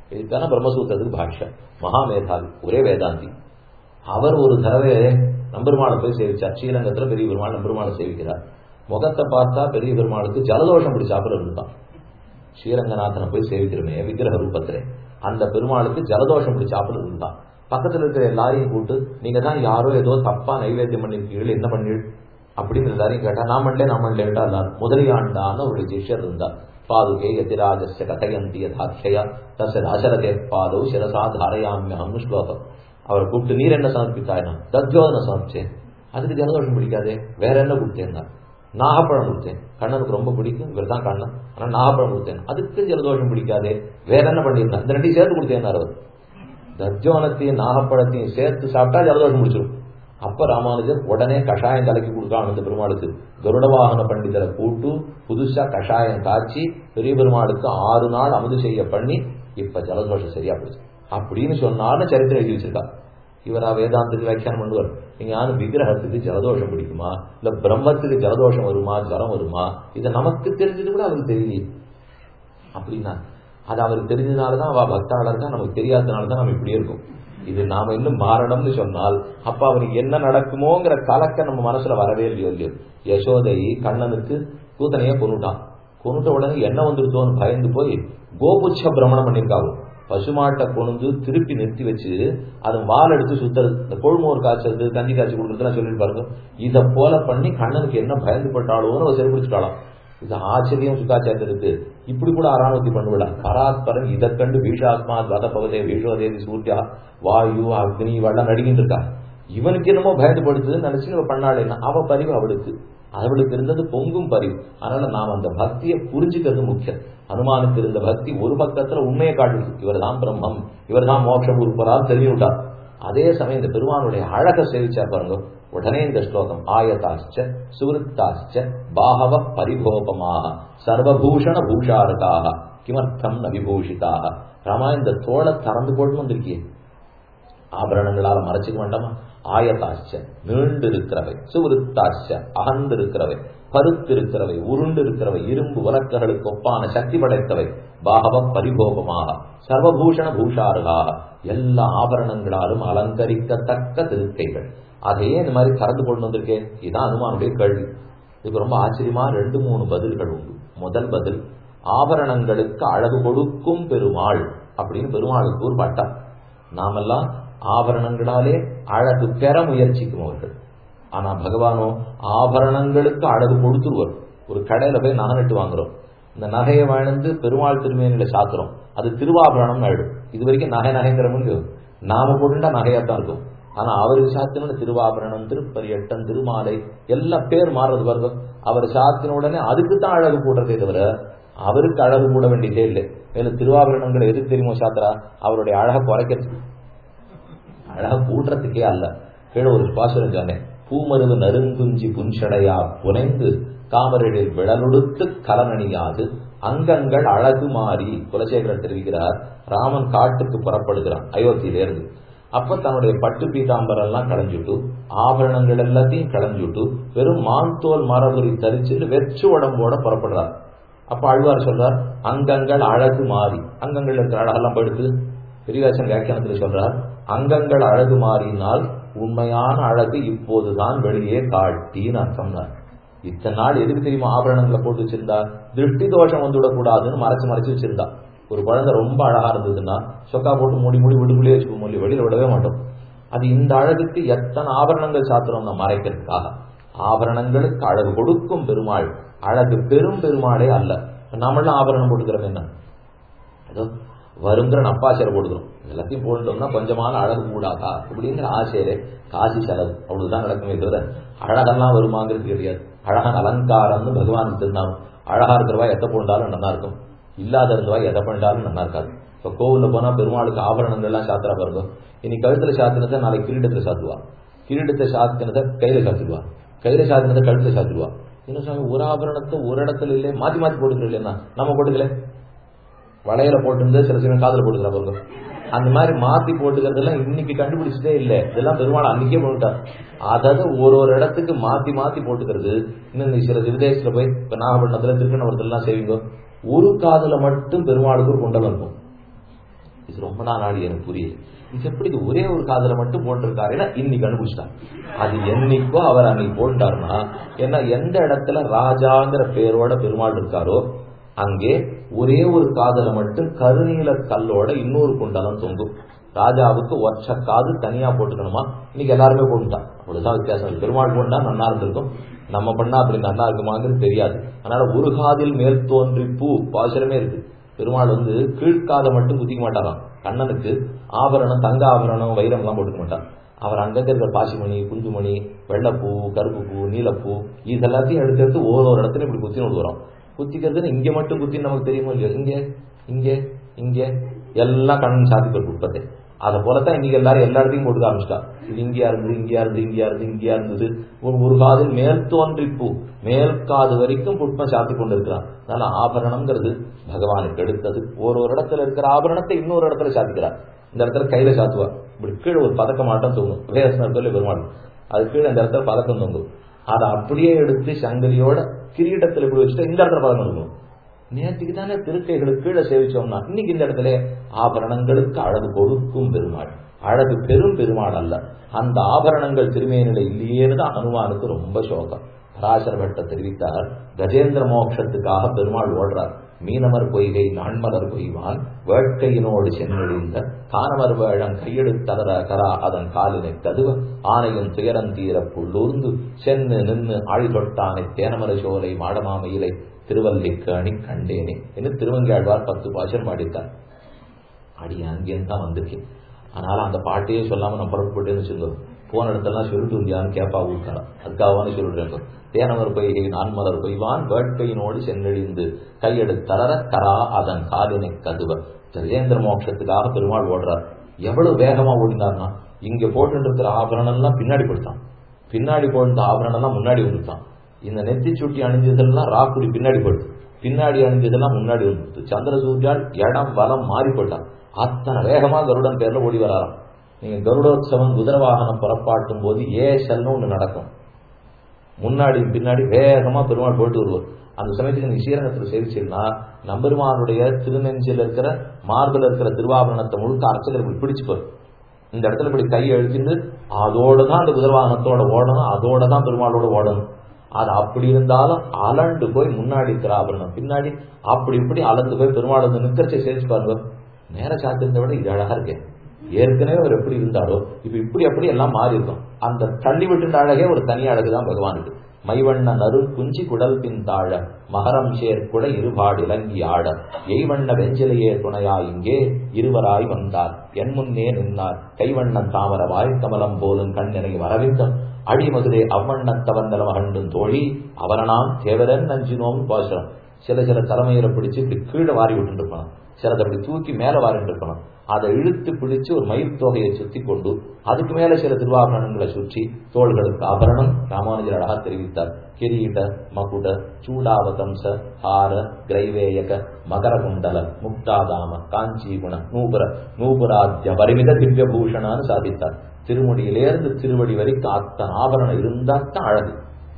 இதுக்கான பிரம்மசூத்திரத்துக்கு பாஷ்யம் மகாமேதாவி ஒரே வேதாந்தி அவர் ஒரு தடவை நம்பெருமாளை போய் சேவிச்சார் ஸ்ரீரங்கத்துல பெரிய பெருமாள் நம்பெருமாளை சேவிக்கிறார் முகத்தை பார்த்தா பெரிய பெருமாளுக்கு ஜலதோஷம் பிடிச்சாப்புல இருந்தான் ஸ்ரீரங்கநாதனை போய் சேவிக்கிறோமே விக்கிரக ரூபத்திலே அந்த பெருமாளுக்கு ஜலதோஷம் பிடிச்சாப்புல இருந்தான் பக்கத்துல இருக்கிற எல்லாரையும் கூட்டு நீங்க தான் யாரோ ஏதோ தப்பா நைவேத்தியம் பண்ணிருக்கீர்கள் என்ன பண்ணீள் அப்படின்னு எல்லாரையும் கேட்டா நான் பண்ணல நான் பண்ணல எல்லாரும் முதலியாண்டான்னு அவருடைய சிஷ்யர் இருந்தார் பாதுகே யதிராஜஸ்ய கதயந்தி யதாட்சயா தச ராசரதே பாதோ சிரசா தாரயாமியம்னு ஸ்லோகம் அவர் கூப்பிட்டு நீர் என்ன சமர்ப்பித்தாயினா தத்யோதனை சமர்ப்பிச்சேன் அதுக்கு ஜலதோஷம் பிடிக்காதே வேற என்ன கொடுத்தேன் நாகப்பழம் கொடுத்தேன் கண்ணனுக்கு ரொம்ப பிடிக்கும் இவர் தான் கண்ணன் ஆனா நாகப்பழம் கொடுத்தேன் அதுக்கு ஜலதோஷம் பிடிக்காதே வேற என்ன பண்ணியிருந்தேன் இந்த ரெண்டையும் சேர்த்து கொடுத்தேன் அவர் தஜ்ஜோனத்தையும் நாகப்பழத்தையும் சேர்த்து சாப்பிட்டா ஜலதோஷம் முடிச்சிடும் அப்ப ராமானுஜர் உடனே கஷாயம் கலக்கி கொடுக்கான் அந்த பெருமாளுக்கு கருட வாகன பண்டிதரை கூட்டு புதுசா கஷாயம் காய்ச்சி பெரிய பெருமாளுக்கு ஆறு நாள் அமுது செய்ய பண்ணி இப்ப ஜலதோஷம் சரியா போச்சு அப்படின்னு சொன்னாலும் சரித்திரம் எழுதி வச்சிருக்கா இவரா வேதாந்தத்துக்கு வியாக்கியானம் பண்ணுவார் நீங்க யாரும் விக்கிரகத்துக்கு ஜலதோஷம் பிடிக்குமா இல்ல பிரம்மத்துக்கு ஜலதோஷம் வருமா ஜலம் வருமா இதை நமக்கு தெரிஞ்சது கூட அவருக்கு தெரியலையே அப்படின்னா அது அவருக்கு தெரிஞ்சதுனாலதான் அவ பக்தாளர் தான் நமக்கு தெரியாதனாலதான் நம்ம இப்படி இருக்கும் இது நாம இன்னும் மாறணும்னு சொன்னால் அப்ப அவனுக்கு என்ன நடக்குமோங்கிற கலக்க நம்ம மனசுல வரவே இல்லையோ இல்லையோ யசோதை கண்ணனுக்கு கூத்தனையே கொண்டுட்டான் கொண்டுட்ட உடனே என்ன வந்துருத்தோன்னு பயந்து போய் கோபுச்ச பிரமணம் பண்ணியிருக்காங்க பசுமாட்டை கொண்டு திருப்பி நிறுத்தி வச்சு அது வால் எடுத்து சுத்துறது இந்த கொழுமோர் காய்ச்சறது கஞ்சி காய்ச்சி கொடுக்குறதுலாம் சொல்லிட்டு பாருங்க இதை போல பண்ணி கண்ணனுக்கு என்ன பயந்து பட்டாளோன்னு அவர் செருப்பிடிச்சுட்டாளாம் இது ஆச்சரியம் சுக்காச்சாரியருக்கு இப்படி கூட ஆராமத்தி பண்ணுவிடா பராத்பரன் இதை கண்டு பீஷாத்மா வத பவதே பீஷோதேதி சூர்யா வாயு அக்னி இவெல்லாம் நடிகிட்டு இருக்கா இவனுக்கு என்னமோ பயந்துபடுத்துதுன்னு நினைச்சு இவ பண்ணாளேன்னா அவ பரிவு அவளுக்கு அவளுக்கு இருந்தது பொங்கும் பரிவு அதனால நாம் அந்த பக்தியை புரிஞ்சுக்கிறது முக்கியம் அனுமானுக்கு இருந்த பக்தி ஒரு பக்கத்துல உண்மையை காட்டுது இவர் தான் பிரம்மம் இவர் தான் மோட்சம் உறுப்பரால் தெரிஞ்சு விட்டார் அதே சமயம் இந்த பெருமானுடைய அழக சேவிச்சா பாருங்க உடனே இந்த ஸ்லோகம் ஆயதாச்ச சுவருத்தாச்ச பாகவ பரிகோபமாக சர்வபூஷண பூஷாரகாக கிமர்த்தம் ந விபூஷிதாக ராமா இந்த தோளை திறந்து போட்டு வந்திருக்கியே ஆபரணங்களால மறைச்சிக்க வேண்டாமா ஆயதாச்ச நீண்டு இருக்கிறவை சுவருத்தாச்ச அகந்து இருக்கிறவை பருத்து இருக்கிறவை உருண்டு இருக்கிறவை இரும்பு உலக்கர்களுக்கு ஒப்பான சக்தி படைத்தவை பாகவ பரிகோபமாக சர்வபூஷண பூஷாருகாக எல்லா ஆபரணங்களாலும் அலங்கரிக்கத்தக்க திருக்கைகள் அதையே இந்த மாதிரி கறந்து கொண்டு வந்திருக்கேன் இதான் அனுமானுடைய கேள்வி இதுக்கு ரொம்ப ஆச்சரியமா ரெண்டு மூணு பதில்கள் உண்டு முதல் பதில் ஆபரணங்களுக்கு அழகு கொடுக்கும் பெருமாள் அப்படின்னு பெருமாளுக்கு ஒரு பட்டம் நாமெல்லாம் ஆபரணங்களாலே அழகு பெற முயற்சிக்கும் அவர்கள் ஆனா பகவானோ ஆபரணங்களுக்கு அழகு கொடுத்துருவர் ஒரு கடையில போய் நகை நட்டு வாங்குறோம் இந்த நகையை வாழ்ந்து பெருமாள் திருமேனில சாத்துறோம் அது திருவாபரணம் ஆயிடும் இது வரைக்கும் நகை நகைங்கிற முடியும் நாம போட்டுட்டா நகையாத்தான் இருக்கும் ஆனா அவருக்கு சாத்தின திருவாபரணம் திருப்பரியட்டம் திருமாலை எல்லாம் பேர் மாறுறது பாருங்க அவர் சாத்தின உடனே அதுக்கு தான் அழகு போடுறதே தவிர அவருக்கு அழகு கூட வேண்டியதே இல்லை மேலும் திருவாபரணங்களை எதுக்கு தெரியுமோ சாத்திரா அவருடைய அழகை குறைக்கிறதுக்கு அழகா கூட்டுறதுக்கே அல்ல கீழே ஒரு பாசுரம் சொன்னேன் பூமருவு நறுங்குஞ்சி புன்சடையா புனைந்து காமரில் விழலொடுத்து கலனணியாது அங்கங்கள் அழகு மாறி குலசேகரன் தெரிவிக்கிறார் ராமன் காட்டுக்கு புறப்படுகிறான் அயோத்தியிலிருந்து அப்ப தன்னுடைய பட்டு பீதாம்பரம் எல்லாம் களைஞ்சுட்டு ஆபரணங்கள் எல்லாத்தையும் களைஞ்சுட்டு வெறும் மான் தோல் மரபுரி தரிச்சுட்டு வெற்று உடம்போட புறப்படுறார் அப்ப அழ்வார் சொல்றார் அங்கங்கள் அழகு மாறி அங்கங்கள் இருக்கிற அழகெல்லாம் படுத்து பெரியவாசன் வியாக்கியானத்தில் சொல்றார் அங்கங்கள் அழகு மாறினால் உண்மையான அழகு இப்போதுதான் வெளியே காட்டின்னு அர்த்தம்னார் இத்தனை நாள் எதுக்கு தெரியுமா ஆபரணங்களை போட்டு வச்சிருந்தா திருஷ்டி தோஷம் வந்துவிடக்கூடாதுன்னு மறைச்சு மறைச்சு வச்சிருந்தா ஒரு குழந்தை ரொம்ப அழகா இருந்ததுன்னா சொக்கா போட்டு மூடி மூடி விடுக்குள்ளே வச்சுக்கோ மூலி வெளியில விடவே மாட்டோம் அது இந்த அழகுக்கு எத்தனை ஆபரணங்கள் சாத்திரம் மறைக்கிறதுக்காக ஆபரணங்களுக்கு அழகு கொடுக்கும் பெருமாள் அழகு பெரும் பெருமாளே அல்ல நம்மளாம் ஆபரணம் போட்டுக்கிறோம் என்ன ஏதோ வருங்கிற நப்பாசையில போட்டுக்கிறோம் எல்லாத்தையும் போட்டோம்னா கொஞ்சமான அழகு கூடாதா அப்படிங்கிற ஆசையிலே காசி செலவு அவ்வளவுதான் நடக்குமே தவிர அழகெல்லாம் வருமாங்கிறது கிடையாது அழகான அலங்காரம்னு பகவான் திருநாமம் அழகா இருக்கிறவா எதை போண்டாலும் நல்லா இருக்கும் இல்லாத இருந்தவா எதை பண்ணாலும் நல்லா இருக்காது இப்ப கோவில்ல போனா பெருமாளுக்கு ஆபரணங்கள் எல்லாம் சாத்திரா பாருங்க இனி கழுத்துல சாத்தினதை நாளைக்கு கிரீடத்துல சாத்துவா கிரீடத்தை சாத்தினதை கையில சாத்திடுவா கையில சாத்தினதை கழுத்துல சாத்திடுவா இன்னும் சாமி ஒரு ஆபரணத்தை ஒரு இடத்துல இல்லையே மாத்தி மாத்தி போட்டுக்கிறோம் இல்லையா நம்ம போட்டுக்கல வளையல போட்டிருந்து சில சில காதல போட்டுக்கிறா பாருங்க அந்த மாதிரி மாத்தி போட்டுக்கிறதெல்லாம் இன்னைக்கு கண்டுபிடிச்சதே இல்லை இதெல்லாம் பெருமாள் அன்னைக்கே போட்டார் அதாவது ஒரு ஒரு இடத்துக்கு மாத்தி மாத்தி போட்டுக்கிறது இன்னும் சில விதேசத்துல போய் இப்ப நாகப்பட்டினத்துல திருக்கணபுரத்துல எல்லாம் செய்வீங்க ஒரு காதுல மட்டும் பெருமாளுக்கு ஒரு குண்டலம் இருக்கும் இது ரொம்ப நாள் ஆடி எனக்கு புரியல இது எப்படி இது ஒரே ஒரு காதல மட்டும் போட்டிருக்காருன்னா இன்னைக்கு கண்டுபிடிச்சிட்டான் அது என்னைக்கோ அவர் அன்னைக்கு போட்டாருன்னா ஏன்னா எந்த இடத்துல ராஜாங்கிற பேரோட பெருமாள் இருக்காரோ அங்கே ஒரே ஒரு காதல மட்டும் கருநீல கல்லோட இன்னொரு குண்டலம் தொங்கும் ராஜாவுக்கு ஒற்ற காது தனியா போட்டுக்கணுமா இன்னைக்கு எல்லாருமே போட்டுட்டான் அவ்வளவுதான் வித்தியாசம் பெருமாள் போட்டா நல்லா இருந்திருக்கும் நம்ம பண்ணா அப்படி நல்லா இருக்குமாங்கிறது தெரியாது அதனால ஒரு காதில் மேல் தோன்றி பூ பாசுரமே இருக்கு பெருமாள் வந்து கீழ்காதை மட்டும் குத்திக்க மாட்டாராம் கண்ணனுக்கு ஆபரணம் தங்க ஆபரணம் வைரம் எல்லாம் போட்டுக்க மாட்டார் அவர் அங்கங்க இருக்கிற பாசிமணி குந்துமணி வெள்ளப்பூ கருப்பு பூ நீலப்பூ இது எல்லாத்தையும் எடுத்து எடுத்து ஒவ்வொரு இடத்துல இப்படி குத்தி விடுவோம் குத்திக்கிறதுன்னு இங்க மட்டும் குத்தி நமக்கு தெரியுமோ இல்லையோ இங்க இங்க இங்க எல்லாம் கண்ணன் சாத்திகள் உற்பத்தி அதை போலத்தான் இன்னைக்கு எல்லாரும் எல்லா இடத்தையும் போட்டு ஆரம்பிச்சிட்டா இது இங்கேயா இருந்தது இங்கேயா இருந்து இங்கேயா இருந்து இங்கேயா இருந்தது ஒரு ஒரு காதில் மேல் தோன்றி பூ மேல் காது வரைக்கும் புட்பம் சாத்தி கொண்டு இருக்கிறான் அதனால ஆபரணம்ங்கிறது பகவானுக்கு எடுத்தது ஒரு ஒரு இடத்துல இருக்கிற ஆபரணத்தை இன்னொரு இடத்துல சாத்திக்கிறார் இந்த இடத்துல கையில சாத்துவார் இப்படி கீழே ஒரு பதக்க மாட்டம் தூங்கும் வேசனர் சொல்லி பெருமாள் அது கீழே இந்த இடத்துல பதக்கம் தொங்கும் அதை அப்படியே எடுத்து சங்கரியோட கிரீடத்தில் இப்படி வச்சுட்டு இந்த இடத்துல பதக்கம் இருக்கும் நேற்றுக்கு தானே திருக்கைகளுக்கு கீழே சேவிச்சோம்னா இன்னைக்கு இந்த இடத்துல ஆபரணங்களுக்கு அழகு கொடுக்கும் பெருமாள் அழகு பெரும் பெருமாள் அல்ல அந்த ஆபரணங்கள் திருமேனில இல்லையேன்னு தான் ஹனுமானுக்கு ரொம்ப சோகம் பராசர பட்ட தெரிவித்தார் கஜேந்திர மோட்சத்துக்காக பெருமாள் ஓடுறார் மீனமர் பொய்கை நான்மலர் பொய்வான் வேட்கையினோடு சென்னொழிந்த காணவர் வேழம் கையெடுத்தலர கரா அதன் காலினை கதுவ ஆணையும் துயரம் தீர புள்ளூர்ந்து சென்னு நின்று ஆழி தொட்டானை தேனமர சோலை மாடமாமையிலை திருவல்லிக்கணி கண்டேனே என்று திருவங்கியாழ்வார் பத்து பாசம் பாடித்தார் அடி அங்கேருந்து தான் வந்திருக்கேன் அதனால அந்த பாட்டையே சொல்லாம நான் புறப்பட்டுன்னு வச்சுக்கோ போன இடத்தெல்லாம் சொல்லிட்டு வந்தியான்னு கேப்பா ஊட்டாராம் அதுக்காகவானு சொல்லிடுறேன் தேனவர் பொய்கை நான்மலர் பொய்வான் வேட்கையினோடு சென்றழிந்து கையெடுத்தளர கரா அதன் காலினை கதுவ கஜேந்திர மோட்சத்துக்காக பெருமாள் ஓடுறார் எவ்வளவு வேகமா ஓடினார்னா இங்க போட்டு இருக்கிற ஆபரணம் எல்லாம் பின்னாடி போயிட்டான் பின்னாடி போயிருந்த ஆபரணம் எல்லாம் முன்னாடி வந்துட்டான் இந்த நெத்தி சுட்டி அணிஞ்சதெல்லாம் ராக்குடி பின்னாடி போயிடுது பின்னாடி அணிஞ்சதெல்லாம் முன்னாடி வந்துட்டு சந்திர சூர்யால் இடம் வலம் மாறி போயிட்டான் அத்தனை வேகமா கருடன் பேர்ல ஓடி வராராம் நீங்க கருடோத்சவம் குதிரை வாகனம் புறப்பாட்டும் போது ஏசல்னு ஒண்ணு நடக்கும் முன்னாடி பின்னாடி வேகமா பெருமாள் போயிட்டு வருவார் அந்த சமயத்துக்கு நீங்க ஸ்ரீரங்கத்தில் சேவிச்சீங்கன்னா நம்பெருமானுடைய திருநெஞ்சில் இருக்கிற மார்பில் இருக்கிற திருவாபரணத்தை முழுக்க அர்ச்சகர் இப்படி பிடிச்சுப்பார் இந்த இடத்துல இப்படி கை அழுத்திட்டு அதோட தான் அந்த குதிரை வாகனத்தோட ஓடணும் அதோட தான் பெருமாளோட ஓடணும் அது அப்படி இருந்தாலும் அலண்டு போய் முன்னாடி இருக்கிற ஆபரணம் பின்னாடி அப்படி இப்படி அலந்து போய் பெருமாள் வந்து நிக்கிறச்சை சேவிச்சு பாருங்க நேர சாத்திருந்த விட இது அழகா இருக்கேன் ஏற்கனவே அவர் எப்படி இருந்தாரோ இப்ப இப்படி அப்படி எல்லாம் மாறி இருக்கும் அந்த தள்ளி விட்டு அழகே ஒரு தனி அழகுதான் பகவானுக்கு மைவண்ண நறு குஞ்சி குடல் பின் தாழ மகரம் சேர் குட இருபாடு இலங்கி ஆட எய்வண்ண வெஞ்சிலையே துணையா இங்கே இருவராய் வந்தார் என் முன்னே நின்றார் கைவண்ணன் தாமரவாய் கமலம் போலும் கண்ணினை வரவிந்தம் அடிமதுரை அவ்வண்ணத்தவந்தல மகண்டும் தோழி அவரனாம் தேவரன் நஞ்சினோம் பாசுரம் சில சில தலைமையில பிடிச்சு இப்படி கீழே வாரி விட்டு இருப்பான் சிலதை அப்படி தூக்கி மேல வாரிட்டு இருக்கணும் அதை இழுத்து பிடிச்சு ஒரு மயில் தொகையை சுத்தி கொண்டு அதுக்கு மேல சில திருவாபரணங்களை சுற்றி தோள்களுக்கு ஆபரணம் ராமானுஜர் அழகா தெரிவித்தார் கிரீட மகுட சூடாவதம்ச ஹார கிரைவேயக மகரகுண்டல முக்தாதாம காஞ்சிகுண நூபுர நூபுராத்திய பரிமித திவ்ய பூஷணான்னு சாதித்தார் திருமுடியிலேருந்து திருவடி வரைக்கும் அத்தனை ஆபரணம் இருந்தா தான் அழகு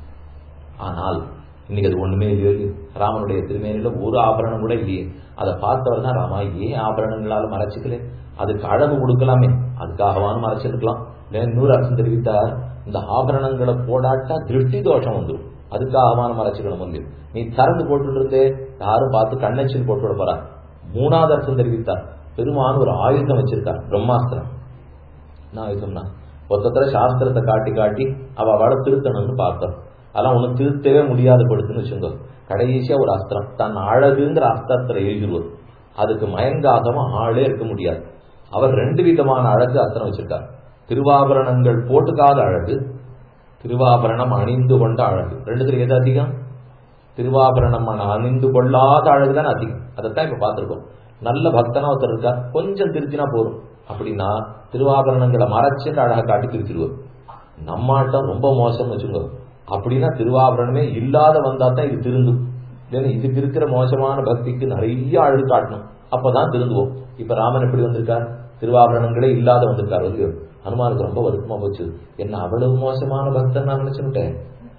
ஆனால் இன்னைக்கு அது ஒண்ணுமே இல்லையோ இல்லையோ ராமனுடைய திருமேனில ஒரு ஆபரணம் கூட இல்லையே அதை பார்த்தவர் தான் ராமா ஏன் ஆபரணங்களால மறைச்சிக்கல அதுக்கு அழகு கொடுக்கலாமே அதுக்காகவான மறைச்சிருக்கலாம் இன்னொரு அரசு தெரிவித்தார் இந்த ஆபரணங்களை போடாட்டா திருஷ்டி தோஷம் வந்துடும் அதுக்காகவான மறைச்சிக்கணும் வந்து நீ திறந்து போட்டு இருந்தே யாரும் பார்த்து கண்ணச்சில் போட்டு விட போறா மூணாவது அர்த்தம் தெரிவித்தார் பெருமான் ஒரு ஆயுதம் வச்சிருக்கார் பிரம்மாஸ்திரம் என்ன ஆயுதம்னா ஒருத்தர சாஸ்திரத்தை காட்டி காட்டி அவ அவளை திருத்தணும்னு பார்த்தோம் அதெல்லாம் ஒன்றும் திருத்தவே முடியாது படுத்துன்னு வச்சுங்க கடைசியா ஒரு அஸ்திரம் தன் அழகுங்கிற அஸ்திரத்துல எழுதிடுவது அதுக்கு மயங்காதமா ஆளே இருக்க முடியாது அவர் ரெண்டு விதமான அழகு அஸ்திரம் வச்சிருக்கார் திருவாபரணங்கள் போட்டுக்காத அழகு திருவாபரணம் அணிந்து கொண்ட அழகு ரெண்டுத்துல எது அதிகம் திருவாபரணம் அணிந்து கொள்ளாத அழகு தான் அதிகம் அதைத்தான் இப்ப பார்த்திருக்கோம் நல்ல பக்தனா ஒருத்தர் இருக்கா கொஞ்சம் திருத்தினா போதும் அப்படின்னா திருவாபரணங்களை மறைச்சுன்னு அழகா காட்டி திருத்திடுவோம் நம்மாட்டம் ரொம்ப மோசம்னு வச்சுக்கோ அப்படின்னா திருவாபரணமே இல்லாத வந்தா தான் இது திருந்தும் இல்லைன்னா இதுக்கு இருக்கிற மோசமான பக்திக்கு நிறைய அழகு காட்டணும் அப்பதான் திருந்துவோம் இப்ப ராமன் எப்படி வந்திருக்கார் திருவாபரணங்களே இல்லாத வந்திருக்கார் இல்லையோ ஹனுமானுக்கு ரொம்ப வருத்தமா போச்சு என்ன அவ்வளவு மோசமான பக்தன் நான் நினைச்சுட்டேன்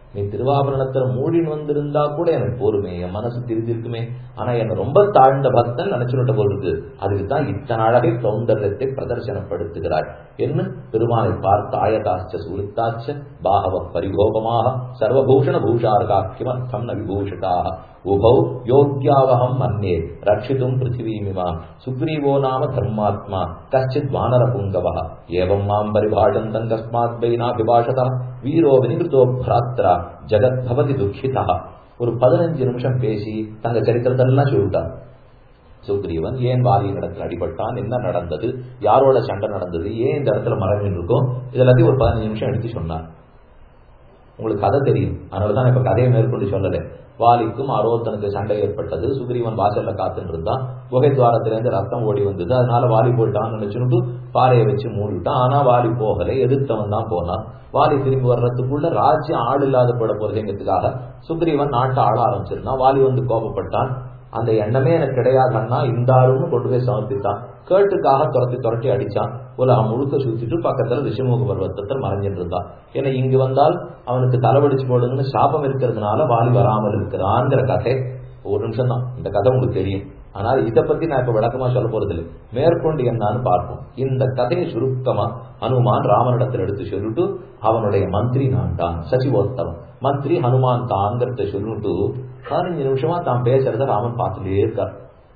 நீ திருவாபரணத்துல மூடின்னு வந்திருந்தா கூட எனக்கு போருமே என் மனசு திருந்திருக்குமே ஆனா என்ன ரொம்ப தாழ்ந்த பக்தன் நினைச்சுட்ட போல் இருக்கு அதுக்கு தான் இத்தனை அழகை சௌந்தர்யத்தை பிரதர்சனப்படுத்துகிறாய் என்ன பெருமானை பார்த்து ஆயதாச்ச சுருத்தாச்ச பாகவ பரிகோபமாக சர்வபூஷண பூஷார்கா கிமர்த்தம் ந விபூஷிதாக உபௌ யோக்யாவகம் மன்னே ரட்சித்தும் பிருத்திவீமிமா சுக்ரீவோ நாம தர்மாத்மா கச்சித் வானர புங்கவ ஏவம் மாம் பரிபாஷந்தம் கஸ்மாத் வைனாபிபாஷத வீரோ வினிகிருதோ பிராத்ரா ஜெகத் பவதி துக்கிதா ஒரு பதினஞ்சு நிமிஷம் பேசி தங்க சரித்திரத்தெல்லாம் சொல்லிட்டார் சுக்ரீவன் ஏன் வாலியின் இடத்துல அடிபட்டான் என்ன நடந்தது யாரோட சண்டை நடந்தது ஏன் இந்த இடத்துல மரம் இருக்கும் இதெல்லாத்தையும் ஒரு பதினஞ்சு நிமிஷம் எடுத்து சொன்னார் உங்களுக்கு கதை தெரியும் அதனாலதான் இப்ப கதையை மேற்கொண்டு சொல்லலை வாலிக்கும் அரோத்தனுக்கு சண்டை ஏற்பட்டது சுக்ரீவன் வாசல்ல காத்துட்டு இருந்தான் குகை துவாரத்திலேருந்து ரத்தம் ஓடி வந்தது அதனால வாலி போயிட்டான்னு நினைச்சுட்டு பாறையை வச்சு மூடிவிட்டான் ஆனா வாலி போகலை எதிர்த்தவன் தான் போனான் வாலி திரும்பி வர்றதுக்குள்ள ராஜ்யம் ஆள் இல்லாத போட போறதுங்கிறதுக்காக சுக்ரீவன் நாட்டை ஆள ஆரம்பிச்சிருந்தான் வாலி வந்து கோபப்பட்டான் அந்த எண்ணமே எனக்கு கிடையாதுன்னா இந்த ஆளுன்னு கொண்டு போய் சமர்ப்பித்தான் கேட்டுக்காக துரத்தி துரட்டி அடிச்சான் உலகம் முழுக்க சுத்திட்டு பக்கத்துல ரிஷிமுக பருவத்தத்தில் மறைஞ்சிட்டு இருந்தான் ஏன்னா இங்கு வந்தால் அவனுக்கு தலைவடிச்சு போடுங்கன்னு சாபம் இருக்கிறதுனால வாலி வராமல் இருக்கிறான்ங்கிற கதை ஒரு நிமிஷம் தான் இந்த கதை உங்களுக்கு தெரியும் ஆனால் இதை பத்தி நான் இப்ப விளக்கமா சொல்ல போறது இல்லை மேற்கொண்டு என்னன்னு பார்ப்போம் இந்த கதையை சுருக்கமா ஹனுமான் ராமனிடத்தில் எடுத்து சொல்லிட்டு அவனுடைய மந்திரி நான் தான் சச்சிவோத்தவன் மந்திரி ஹனுமான் தான்ங்கிறத சொல்லிட்டு பதினஞ்சு நிமிஷமா தான் பேசுறத ராமன் பார்த்துட்டே இருக்கார்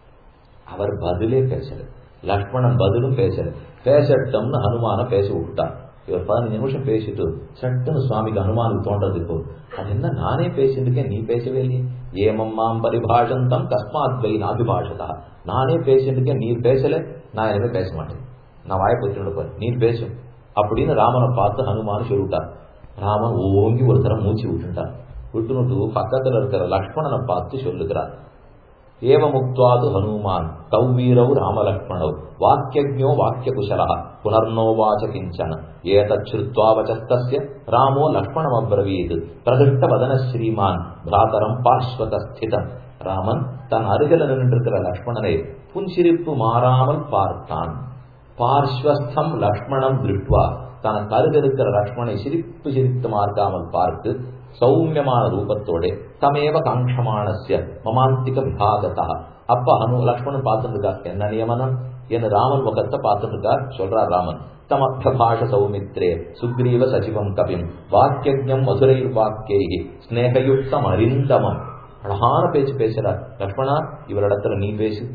அவர் பதிலே பேசல லக்ஷ்மணன் பதிலும் பேசல பேசட்டம்னு ஹனுமான பேச விட்டார் இவர் பதினஞ்சு நிமிஷம் பேசிட்டு சட்டுன்னு சுவாமிக்கு ஹனுமானுக்கு தோன்றது இப்போ அது என்ன நானே பேசிட்டு இருக்கேன் நீ பேசவே இல்லையே ஏமம்மாம் பரிபாஷந்தம் கஸ்மாத் வை நாபிபாஷதா நானே பேசிட்டு இருக்கேன் நீ பேசல நான் எதுவுமே பேச மாட்டேன் நான் வாயை பற்றி நீ பேசும் அப்படின்னு ராமனை பார்த்து ஹனுமான் சொல்லிவிட்டார் ராமன் ஓங்கி ஒரு தரம் மூச்சு விட்டுட்டார் விட்டுனுட்டு பக்கத்துல இருக்கிற லக்ஷ்மணனை பார்த்து சொல்லுகிறார் ஏவமுக்துவாது ஹனுமான் தௌ வீரௌ ராமலக்ஷ்மணௌ வாக்கியஜோ வாக்கியகுஷலா புனர்னோவாச்ச கிஞ்சன ஏதச்சுத்வா வச்சஸ்தஸ்ய ராமோ லக்ஷ்மணமப்ரவீத் பிரதிஷ்ட வதன ஸ்ரீமான் பிராதரம் பார்ஸ்வதஸ்திதம் ராமன் தன் அருகில் நின்றிருக்கிற லக்ஷ்மணனை புன்சிரிப்பு மாறாமல் பார்த்தான் பார்ஸ்வஸ்தம் லக்ஷ்மணம் திருட்வா தனக்கு அருகிருக்கிற லக்ஷ்மணை சிரிப்பு சிரித்து மார்க்காமல் பார்த்து சௌமியமான ரூபத்தோட தமேவ காங்ஷமானசிய மமாந்திக விபாகதா அப்ப அனு லக்ஷ்மணன் பார்த்துருக்கார் என்ன நியமனம் என்ன ராமன் முகத்தை பார்த்துருக்கார் சொல்றார் ராமன் தமப்தபாஷ சௌமித்ரே சுக்ரீவ சச்சிவம் கபிம் வாக்கியஜம் மதுரைர் வாக்கியை ஸ்னேகயுக்தம் அரிந்தமம் அழகான பேச்சு பேசுறார் லக்ஷ்மணா இவரிடத்துல நீ பேசு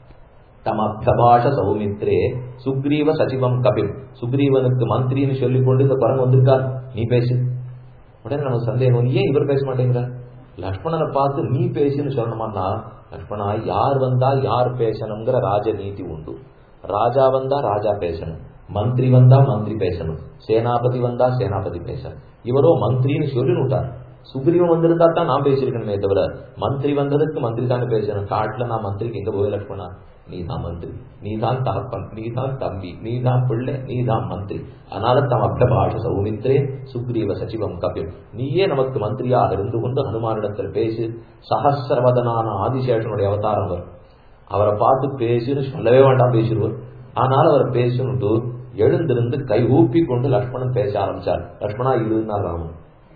தமப்தபாஷ சௌமித்ரே சுக்ரீவ சச்சிவம் கபிம் சுக்ரீவனுக்கு மந்திரின்னு சொல்லிக் கொண்டு இந்த குரங்கு வந்திருக்கார் நீ பேசு உடனே நமக்கு சந்தேகம் ஏன் இவர் பேச மாட்டேங்கிறார் லக்ஷ்மணனை பார்த்து நீ பேசுன்னு சொல்லணுமான்னா லக்ஷ்மணா யார் வந்தா யார் பேசணுங்கிற ராஜநீதி உண்டு ராஜா வந்தா ராஜா பேசணும் மந்திரி வந்தா மந்திரி பேசணும் சேனாபதி வந்தா சேனாபதி பேசணும் இவரோ மந்திரின்னு சொல்லிவிட்டார் சுக்ரீவன் வந்திருந்தா தான் நான் பேசியிருக்கணுமே தவிர மந்திரி வந்ததுக்கு மந்திரி தானே பேசணும் காட்டுல நான் மந்திரிக்கு எங்க போய் லக்ஷ்மணா நீ தான் மந்திரி நீ தான் தகப்பன் நீ தான் தம்பி நீ தான் பிள்ளை நீ தான் மந்திரி அதனால தம் அப்டபாஷ சௌமித்ரே சுக்ரீவ சச்சிவம் கபில் நீயே நமக்கு மந்திரியாக இருந்து கொண்டு ஹனுமானிடத்தில் பேசு சகசிரவதனான ஆதிசேஷனுடைய அவதாரம் அவர் அவரை பார்த்து பேசுன்னு சொல்லவே வேண்டாம் பேசிடுவார் ஆனால் அவர் பேசணுட்டு எழுந்திருந்து கை ஊப்பி கொண்டு லக்ஷ்மணன் பேச ஆரம்பிச்சார் லக்ஷ்மணா இருந்தார் ராமன்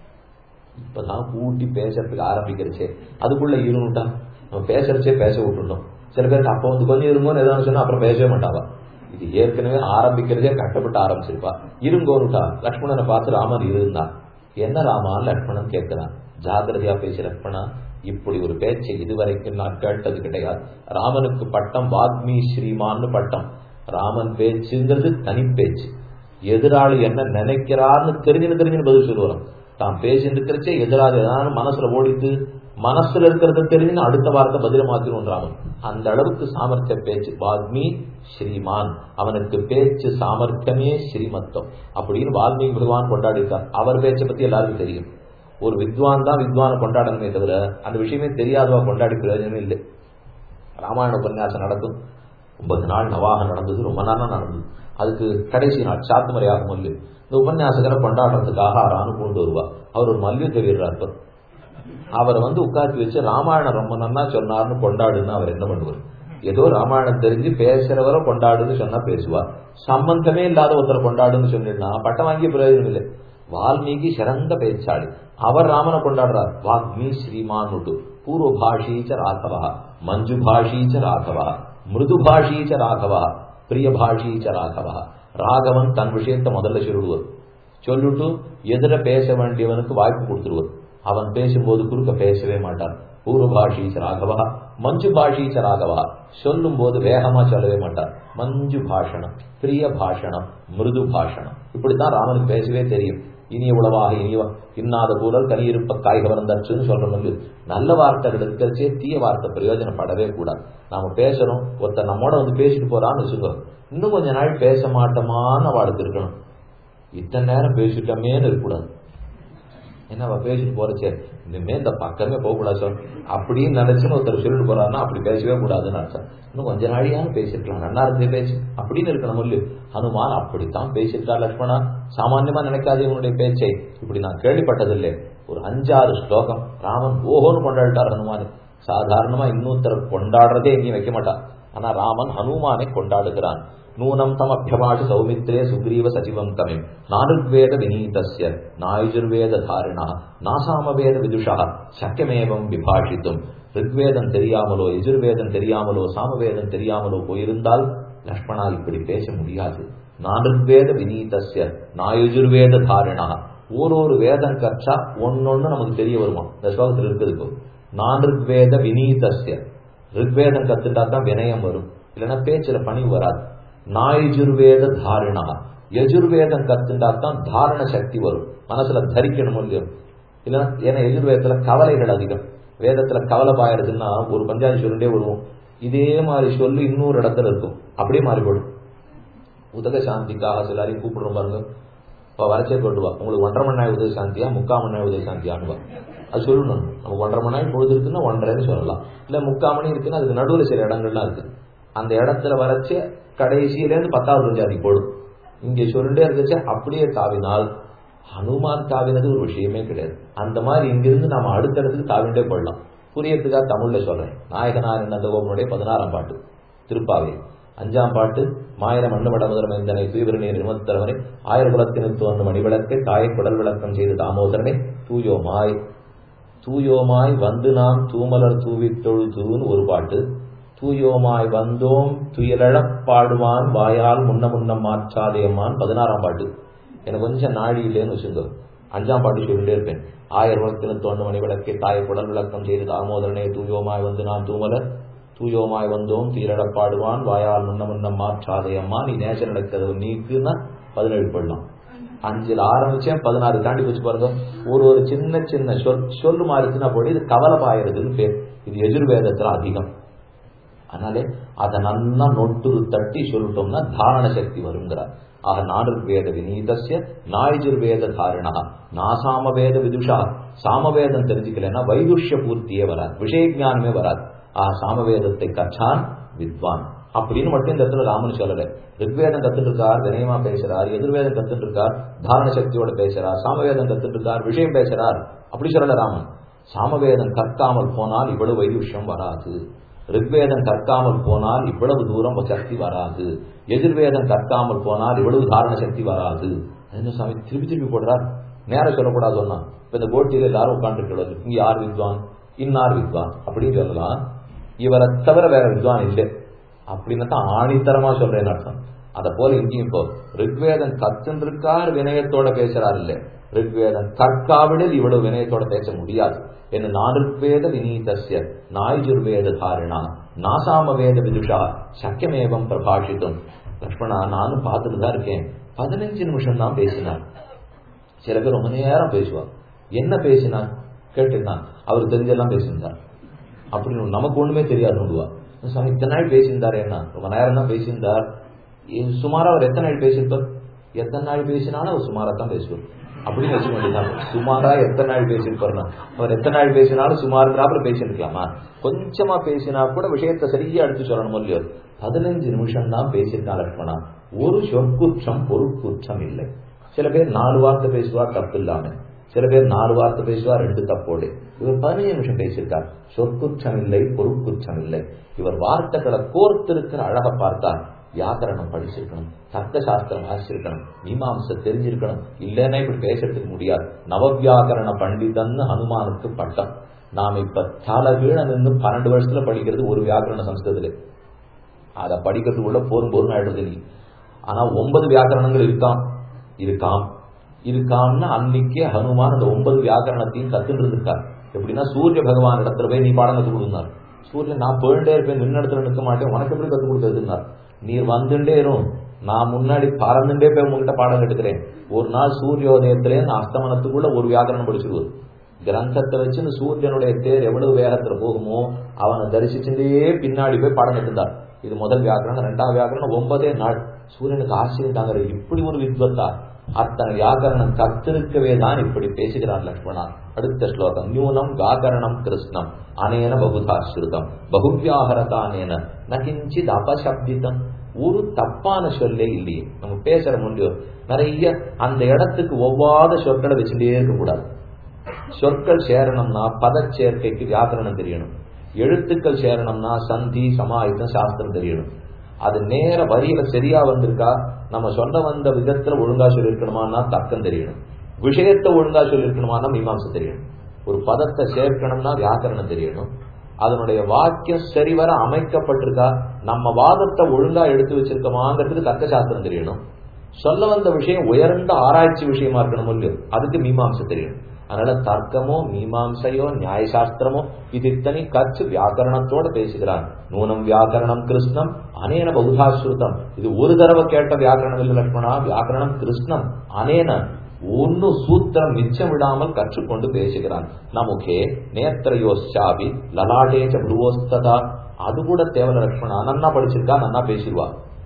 இப்பதான் கூட்டி பேசுறதுக்கு ஆரம்பிக்கிறச்சே அதுக்குள்ள இருந்துட்டான் நம்ம பேசுறச்சே பேச விட்டுட்டோம் சில பேருக்கு அப்போ வந்து கொஞ்சம் இருங்கோன்னு எதாவது சொன்னா அப்புறம் பேசவே மாட்டாவா இது ஏற்கனவே ஆரம்பிக்கிறதே கஷ்டப்பட்டு ஆரம்பிச்சிருப்பா இருங்கோனுட்டா லக்ஷ்மணனை பார்த்து ராமன் இருந்தான் என்ன ராமான் லக்ஷ்மணன் கேட்கிறான் ஜாகிரதையா பேசி லக்ஷ்மணா இப்படி ஒரு பேச்சை இதுவரைக்கும் நான் கேட்டது கிடையாது ராமனுக்கு பட்டம் வாக்மி ஸ்ரீமான்னு பட்டம் ராமன் பேச்சுங்கிறது தனி பேச்சு எதிராளி என்ன நினைக்கிறார்னு தெரிஞ்சுன்னு தெரிஞ்சுன்னு பதில் சொல்லுவாராம் தான் பேசிட்டு இருக்கிறச்சே எதிராளி ஏதாவது மனசுல ஓடித்து மனசுல இருக்கிறத தெரிஞ்சு அடுத்த வார்த்தை பதில மாத்திரும் ராமன் அந்த அளவுக்கு சாமர்த்திய பேச்சு வால்மீ ஸ்ரீமான் அவனுக்கு பேச்சு சாமர்த்தியமே ஸ்ரீமத்தம் அப்படின்னு வால்மீகி பகவான் கொண்டாடிட்டார் அவர் பேச்சை பத்தி எல்லாருக்கும் தெரியும் ஒரு வித்வான் தான் வித்வானை கொண்டாடணுமே தவிர அந்த விஷயமே தெரியாதவா கொண்டாடி பிரயோஜனம் இல்லை ராமாயண உபன்யாசம் நடக்கும் ஒன்பது நாள் நவாகம் நடந்தது ரொம்ப நேரம் நடந்தது அதுக்கு கடைசி நாள் சாத்துமறையாகும் மல்லு இந்த உபன்யாசகரை கொண்டாடுறதுக்காக ஆறானு கொண்டு வருவா அவர் ஒரு மல்யுத்த வீரர் இருப்பார் அவரை வந்து உட்காந்து வச்சு ராமாயணம் ரொம்ப நன்னா சொன்னார்னு கொண்டாடுன்னு அவர் என்ன பண்ணுவார் ஏதோ ராமாயணம் தெரிஞ்சு பேசுறவரை கொண்டாடுன்னு சொன்னா பேசுவார் சம்பந்தமே இல்லாத ஒருத்தரை கொண்டாடுன்னு சொன்னா பட்டம் வாங்கிய பிரயோஜனம் இல்லை வால்மீகி சிறந்த பேச்சாளி அவர் ராமனை கொண்டாடுறார் வாக்மி ஸ்ரீமானுட்டு பூர்வ பாஷீச்ச ராகவா மஞ்சு பாஷீச்ச ராகவா மிருது பாஷீச்ச ராகவா பிரிய பாஷீச்ச ராகவா ராகவன் தன் விஷயத்தை முதல்ல சொல்லிடுவார் சொல்லிட்டு எதிர பேச வேண்டியவனுக்கு வாய்ப்பு கொடுத்துருவார் அவன் பேசும்போது குறுக்க பேசவே மாட்டான் பூர்வ பாஷீச்ச ராகவா மஞ்சு பாஷீச்ச ராகவா சொல்லும் போது வேகமா சொல்லவே மாட்டார் மஞ்சு பாஷணம் பிரிய பாஷணம் மிருது பாஷணம் இப்படித்தான் ராமனுக்கு பேசவே தெரியும் இனிய உளவாக இனிய இன்னாத கூறல் கனியிருப்ப காய்கவரம் தச்சுன்னு சொல்றது நல்ல வார்த்தைகள் இருக்கிறச்சே தீய வார்த்தை பிரயோஜனப்படவே கூடாது நாம பேசுறோம் ஒருத்தர் நம்மோட வந்து பேசிட்டு போறான்னு வச்சுக்கோ இன்னும் கொஞ்ச நாள் பேச மாட்டோமான்னு அவளுக்கு இருக்கணும் இத்தனை நேரம் பேசிட்டோமேன்னு இருக்கக்கூடாது என்ன அவ பேசிட்டு போறச்சே இனிமே இந்த பக்கமே போகக்கூடாது சார் அப்படின்னு நினைச்சுன்னு ஒருத்தர் சொல்லிட்டு போறாருன்னா அப்படி பேசவே கூடாதுன்னு அர்த்தம் இன்னும் கொஞ்ச நாளையாவது பேசிருக்கலாம் நல்லா இருந்தே பேச்சு அப்படின்னு இருக்கணும் இல்லையோ ஹனுமான் அப்படித்தான் பேசியிருக்கார் லக்ஷ்மணா சாமான்யமா நினைக்காது இவனுடைய பேச்சை இப்படி நான் கேள்விப்பட்டதில்லை ஒரு அஞ்சாறு ஸ்லோகம் ராமன் ஓஹோன்னு கொண்டாடிட்டார் ஹனுமான் சாதாரணமா இன்னொருத்தர் கொண்டாடுறதே எங்கேயும் வைக்க மாட்டான் ஆனா ராமன் ஹனுமானை கொண்டாடுகிறான் நூனம் தம் அபியபாஷ சௌமித்ரே சுக்ரீவ சச்சிவம் கமிம் நானுர்வேத வினீதஸ்ய நாயுஜுர்வேத தாரிணா நாசாமவேத விதுஷா சக்கியமேவம் விபாஷித்தும் ரிக்வேதம் தெரியாமலோ எஜுர்வேதம் தெரியாமலோ சாமவேதம் தெரியாமலோ போயிருந்தால் லக்ஷ்மணா இப்படி பேச முடியாது நானுர்வேத வினீதஸ்ய நாயுஜுர்வேத தாரிணா ஒரு ஒரு வேதம் கற்றா ஒன்னொன்னு நமக்கு தெரிய வருமா இந்த ஸ்லோகத்தில் இருக்குது நானுர்வேத வினீதஸ்ய ரிக்வேதம் கத்துட்டா தான் வினயம் வரும் இல்லைன்னா பேச்சுல பணிவு வராது நாயுஜுர்வேத தாரிணா யஜுர்வேதம் கத்துண்டா தான் தாரண சக்தி வரும் மனசுல தரிக்கணும் இல்லையோ இல்லைன்னா ஏன்னா எஜுர்வேதத்துல கவலைகள் அதிகம் வேதத்துல கவலை பாயிருதுன்னா ஒரு பஞ்சாயத்து சொல்லிட்டே வருவோம் இதே மாதிரி சொல்லி இன்னொரு இடத்துல இருக்கும் அப்படியே மாறிப்படும் உதக சாந்திக்காக சிலாரையும் கூப்பிடுறோம் பாருங்க இப்போ வரைச்சே கொண்டு வா உங்களுக்கு ஒன்றரை மணி நேரம் உதவி சாந்தியா முக்கால் மணி நேரம் உதவி சாந்தியான்னு அது சொல்லணும் நமக்கு ஒன்றரை மணி நேரம் பொழுது இருக்குன்னா ஒன்றரைன்னு சொல்லலாம் இல்லை முக்கால் மணி இருக்குன்னா அதுக்கு நடுவில் சில இடங்கள்லாம் இருக்கு அந்த இடத்துல வரைச்சு கடைசியிலேருந்து பத்தாவது பஞ்சாதி போடும் இங்கே சொல்லிட்டே இருந்துச்சு அப்படியே தாவினால் ஹனுமான் தாவினது ஒரு விஷயமே கிடையாது அந்த மாதிரி இங்கிருந்து நாம அடுத்த இடத்துக்கு தாவிண்டே போடலாம் புரியறதுக்காக தமிழ்ல சொல்றேன் நாயகனார் நந்தகோமனுடைய பதினாறாம் பாட்டு திருப்பாவை அஞ்சாம் பாட்டு மாயிரம் மண்ணு வடமுதரம் எந்தனை தூய்வரநீர் நிமத்தரவனை ஆயிரகுலத்தின் தோன்று மணிவிளக்கை தாயை குடல் விளக்கம் செய்து தாமோதரனை தூயோமாய் தூயோமாய் வந்து நாம் தூமலர் தூவித்தொழுதுன்னு ஒரு பாட்டு தூயோமாய் வந்தோம் துயலழப் பாடுவான் வாயால் முன்ன முன்னம் மாற்றாதேம்மான் பதினாறாம் பாட்டு எனக்கு கொஞ்சம் நாடி இல்லைன்னு வச்சுக்கோ அஞ்சாம் பாட்டு சொல்லிட்டே இருப்பேன் ஆயிரம் விளக்கின தோண்டு மணி விளக்கை தாயை குடல் விளக்கம் செய்து தாமோதரனே தூயோமாய் வந்து நான் தூமலர் தூயோமாய் வந்தோம் துயலழப் பாடுவான் வாயால் முன்ன முன்னம் மாற்றாதேம்மா நீ நேச நடக்கிறது நீக்குன்னா பதினேழு படலாம் அஞ்சுல ஆரம்பிச்சேன் பதினாறு தாண்டி வச்சு பாருங்க ஒரு ஒரு சின்ன சின்ன சொல் சொல்லு மாறிச்சுன்னா போய் இது கவலை பாயிருதுன்னு பேர் இது எதிர்வேதத்துல அதிகம் அதனாலே அதை நல்லா நொட்டுரு தட்டி சொல்லிட்டோம்னா தாரண சக்தி வருங்கிறார் ஆக நானுர்வேத வினீதஸ்ய நாயுஜுர்வேத தாரிணா நாசாம வேத விதுஷா சாமவேதம் தெரிஞ்சுக்கலன்னா வைதுஷ்ய பூர்த்தியே வராது விஷய ஜானமே வராது ஆஹ் சாமவேதத்தை கற்றான் வித்வான் அப்படின்னு மட்டும் இந்த இடத்துல ராமன் சொல்லல ரிக்வேதம் கத்துட்டு இருக்கார் வினயமா பேசுறார் எதிர்வேதம் கத்துட்டு இருக்கார் தாரண சக்தியோட பேசுறார் சாமவேதம் கத்துட்டு இருக்கார் விஷயம் பேசுறார் அப்படி சொல்லல ராமன் சாமவேதம் கற்காமல் போனால் இவ்வளவு வைதுஷ்யம் வராது ரிக்வேதம் கற்காமல் போனால் இவ்வளவு தூரம் சக்தி வராது எதிர்வேதம் கற்காமல் போனால் இவ்வளவு தாரண சக்தி வராது என்ன சாமி திருப்பி திருப்பி போடுறார் நேரம் சொல்லக்கூடாது சொன்னா இப்ப இந்த போட்டியில எல்லாரும் உட்காந்துருக்கிறது இங்க யார் வித்வான் இன்னார் வித்வான் அப்படின்னு சொல்லலாம் இவரை தவிர வேற வித்வான் இல்லை அப்படின்னு தான் ஆணித்தரமா சொல்றேன் அர்த்தம் அத போல இங்கேயும் இப்போ ரிக்வேதம் கத்துன்னு இருக்கார் வினயத்தோட பேசுறாரு இல்ல ரிக்வேதம் கற்காவிடில் இவ்வளவு வினயத்தோட பேச முடியாது என்ன நானுர்வேத வினீதஸ்ய நாயுஜுர்வேத தாரிணா நாசாம வேத விதுஷா சக்கியமேவம் பிரபாஷித்தும் லக்ஷ்மணா நானும் பார்த்துட்டு தான் இருக்கேன் பதினஞ்சு நிமிஷம் தான் பேசினார் சில பேர் ரொம்ப நேரம் பேசுவார் என்ன பேசினார் கேட்டுனான் அவர் தெரிஞ்செல்லாம் பேசியிருந்தார் அப்படின்னு நமக்கு ஒண்ணுமே தெரியாது சாமி இத்தனை நாள் பேசியிருந்தார் என்ன ரொம்ப நேரம் தான் பேசியிருந்தார் சுமாரா அவர் எத்தனை நாள் பேசியிருப்பார் எத்தனை நாள் பேசினாலும் அவர் சுமாரா தான் பேசுவார் அப்படின்னு வச்சுக்க வேண்டியதான் சுமாரா எத்தனை நாள் பேசியிருப்பாருன்னா அவர் எத்தனை நாள் பேசினாலும் சுமாருங்கிறாப்புல பேசியிருக்கலாமா கொஞ்சமா பேசினா கூட விஷயத்த சரியா எடுத்து சொல்லணும் இல்லையோ பதினஞ்சு நிமிஷம் தான் பேசியிருக்கான் லட்சுமணா ஒரு சொற்குற்றம் பொருட்குற்றம் இல்லை சில பேர் நாலு வார்த்தை பேசுவார் தப்பு இல்லாம சில பேர் நாலு வார்த்தை பேசுவார் ரெண்டு தப்போடு இவர் பதினஞ்சு நிமிஷம் பேசியிருக்கார் சொற்குற்றம் இல்லை பொருட்குற்றம் இல்லை இவர் வார்த்தைகளை கோர்த்திருக்கிற அழக பார்த்தார் வியாக்கரணம் படிச்சிருக்கணும் தர்க்க சாஸ்திரம் வாசிச்சிருக்கணும் மீமாம்ச தெரிஞ்சிருக்கணும் இல்லைன்னா இப்படி பேசுறதுக்கு முடியாது நவவியாக்கரண பண்டிதன்னு ஹனுமானுக்கு பட்டம் நாம இப்ப தலகீழ நின்று பன்னெண்டு வருஷத்துல படிக்கிறது ஒரு வியாக்கரண சம்ஸ்கிருதத்துல அதை படிக்கிறதுக்குள்ள போரும் போரும் ஆயிடுறது நீ ஆனா ஒன்பது வியாக்கரணங்கள் இருக்காம் இருக்காம் இருக்காம்னா அன்னைக்கே ஹனுமான் அந்த ஒன்பது வியாக்கரணத்தையும் கத்துட்டு இருக்கார் எப்படின்னா சூரிய பகவான் இடத்துல போய் நீ பாடம் கற்றுக் கொடுனார் சூரியன் நான் போயிட்டே இருப்பேன் நின்ன இடத்துல நிற்க மாட்டேன் உனக்கு எப்படி கற்றுக் கொடுக்கறதுன்னார் நீர் வந்துட்டே இரும் நான் முன்னாடி பறந்துட்டே போய் உங்ககிட்ட பாடம் கட்டுக்கிறேன் ஒரு நாள் சூரியோதயத்திலேருந்து அஸ்தமனத்துக்குள்ள ஒரு வியாக்கரணம் படிச்சிருவது கிரந்தத்தை வச்சு இந்த சூரியனுடைய தேர் எவ்வளவு வேகத்துல போகுமோ அவனை தரிசிச்சுட்டே பின்னாடி போய் பாடம் கட்டுந்தார் இது முதல் வியாக்கரணம் ரெண்டாவது வியாக்கரணம் ஒன்பதே நாள் சூரியனுக்கு ஆச்சரியம் தாங்கிற இப்படி ஒரு வித்வத்தா அத்தனை வியாக்கரணம் கத்திருக்கவே தான் இப்படி பேசுகிறார் லக்ஷ்மணா அடுத்த ஸ்லோகம் நியூனம் வியாக்கரணம் கிருஷ்ணம் அனேன பகுதா ஸ்ருதம் பகுவியாகரதானேன நகிஞ்சித் அபசப்திதம் ஒரு தப்பான சொல்லே இல்லையே நம்ம பேசுற முடியும் நிறைய அந்த இடத்துக்கு ஒவ்வாத சொற்களை வச்சுட்டே இருக்கக்கூடாது சொற்கள் சேரணும்னா பதச்சேர்க்கைக்கு வியாக்கரணம் தெரியணும் எழுத்துக்கள் சேரணும்னா சந்தி சமாயுத்தம் சாஸ்திரம் தெரியணும் அது நேர வரியில சரியா வந்திருக்கா நம்ம சொல்ல வந்த விதத்துல ஒழுங்கா சொல்லிருக்கணுமான்னா தர்க்கம் தெரியணும் விஷயத்தை ஒழுங்கா சொல்லிருக்கணுமானா மீமாம்சம் தெரியணும் ஒரு பதத்தை சேர்க்கணும்னா வியாக்கரணம் தெரியணும் அதனுடைய வாக்கியம் சரிவர அமைக்கப்பட்டிருக்கா நம்ம வாதத்தை ஒழுங்கா எடுத்து வச்சிருக்கோமாங்கிறதுக்கு தர்க்க சாஸ்திரம் தெரியணும் சொல்ல வந்த விஷயம் உயர்ந்த ஆராய்ச்சி விஷயமா இருக்கணும் இல்லையோ அதுக்கு மீமாம்சம் தெரியணும் அதனால தர்க்கமோ மீமாம்சையோ நியாயசாஸ்திரமோ இது இத்தனை கற்று வியாக்கரணத்தோட பேசுகிறான் நூனம் வியாக்கரணம் கிருஷ்ணம் அனேன பகுதாஸ்ருதம் இது ஒரு தடவை கேட்ட வியாக்கரணம் இல்லை லட்சுமணா வியாக்கரணம் கிருஷ்ணம் அனேன ஒன்னு சூத்திரம் மிச்சம் விடாமல் கற்றுக்கொண்டு பேசுகிறான் நமக்கே நேத்திரயோஷாபி லலாடேஜ புருவோஸ்ததா அது கூட தேவல லட்சுமணா நன்னா படிச்சிருக்கா நன்னா பேசிடுவா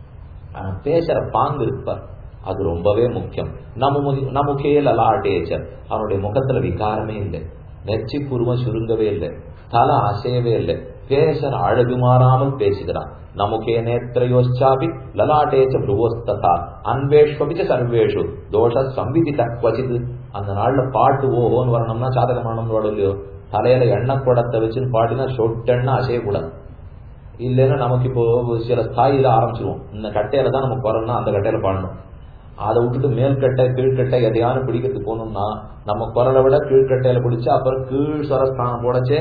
ஆனா பேசுற பாங்கு இருப்பார் அது ரொம்பவே முக்கியம் நம்ம நமக்கே லலாட்டேச்சர் அவனுடைய முகத்துல விகாரமே இல்லை நெச்சி புருவம் சுருங்கவே இல்லை தலை அசையவே இல்லை பேசுற அழகு மாறாமல் பேசுகிறான் நமக்கே நேத்திரயோச்சாபி லலாட்டேச்ச புருவோஸ்ததா அன்வேஷ்வபிச்ச சர்வேஷு தோஷ சம்பிதி தக்வச்சிது அந்த நாள்ல பாட்டு ஓஹோன்னு வரணும்னா சாதகமானம்னு வரும் இல்லையோ தலையில எண்ணெய் குடத்தை வச்சுன்னு பாடினா சொட்டெண்ணா அசையக்கூடாது இல்லைன்னா நமக்கு இப்போ சில ஸ்தாயில ஆரம்பிச்சிருவோம் இந்த கட்டையில தான் நமக்கு வரணும்னா அந்த கட்டையில பாடணும் அதை விட்டுட்டு மேல்கட்டை கீழ்கட்டை எதையானு பிடிக்கிறதுக்கு போகணும்னா நம்ம குரலை விட கீழ்கட்டையில பிடிச்சு அப்புறம் கீழ் ஸ்வரஸ்தானம் போடச்சே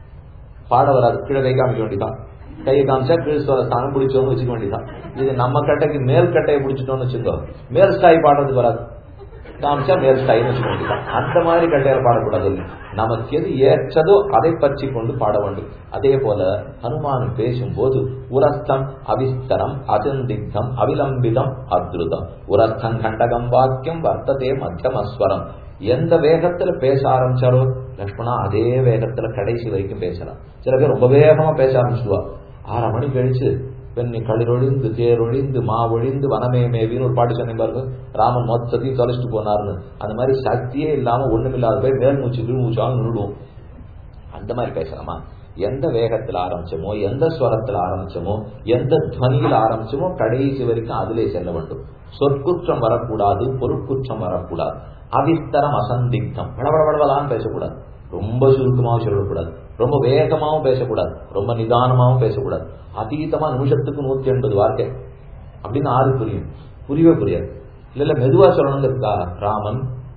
பாட வராது கீழே கை காமிக்க வேண்டியதான் கையை காமிச்சா கீழ் ஸ்வரஸ்தானம் பிடிச்சோன்னு வச்சுக்க வேண்டியதான் இது நம்ம கட்டைக்கு மேல் கட்டையை பிடிச்சிட்டோம்னு வச்சுக்கோ மேல் ஸ்தாய் பாடுறதுக்கு வராது காமிச்சா மேல் ஸ்டைல் வச்சுக்க வேண்டியதான் அந்த மாதிரி கட்டையில பாடக்கூடாது நமக்கு எது ஏற்றதோ அதை பற்றி கொண்டு பாட வேண்டும் அதே போல ஹனுமான் பேசும்போது உரஸ்தம் அவிஸ்தரம் அஜந்திக்தம் அவிலம்பிதம் அத்ருதம் உரஸ்தம் கண்டகம் வாக்கியம் வர்த்ததே மத்தியமஸ்வரம் எந்த வேகத்துல பேச ஆரம்பிச்சாரோ லக்ஷ்மணா அதே வேகத்துல கடைசி வரைக்கும் பேசலாம் சில பேர் ரொம்ப வேகமா பேச ஆரம்பிச்சுடுவா ஆறரை மணி கழிச்சு பெண்ணி களிரொழிந்து தேரொழிந்து மாவொழிந்து வனமே மேவின்னு ஒரு பாட்டு சொன்னேன் பாருங்க ராமன் மொத்தத்தையும் தொலைச்சிட்டு போனார்னு அந்த மாதிரி சக்தியே இல்லாம ஒண்ணுமில்லாத போய் மேல் மூச்சு கீழ் மூச்சாலும் நின்றுடுவோம் அந்த மாதிரி பேசலாமா எந்த வேகத்துல ஆரம்பிச்சோமோ எந்த ஸ்வரத்துல ஆரம்பிச்சோமோ எந்த துவனியில் ஆரம்பிச்சோமோ கடைசி வரைக்கும் அதிலே செல்ல வேண்டும் சொற்குற்றம் வரக்கூடாது பொருட்குற்றம் வரக்கூடாது அவிஸ்தரம் அசந்திக்தம் வளவளவளவலான்னு பேசக்கூடாது ரொம்ப சுருக்கமாகவும் சொல்லக்கூடாது ரொம்ப வேகமாகவும் பேசக்கூடாது ரொம்ப நிதானமாகவும் பேசக்கூடாது அதீதமா நிமிஷத்துக்கு நூத்தி எண்பது வார்த்தை அப்படின்னு ஆறு புரியும் புரியவே புரியாது இல்ல இல்ல மெதுவா சொல்லணுங்கிறதுக்கா ராமன்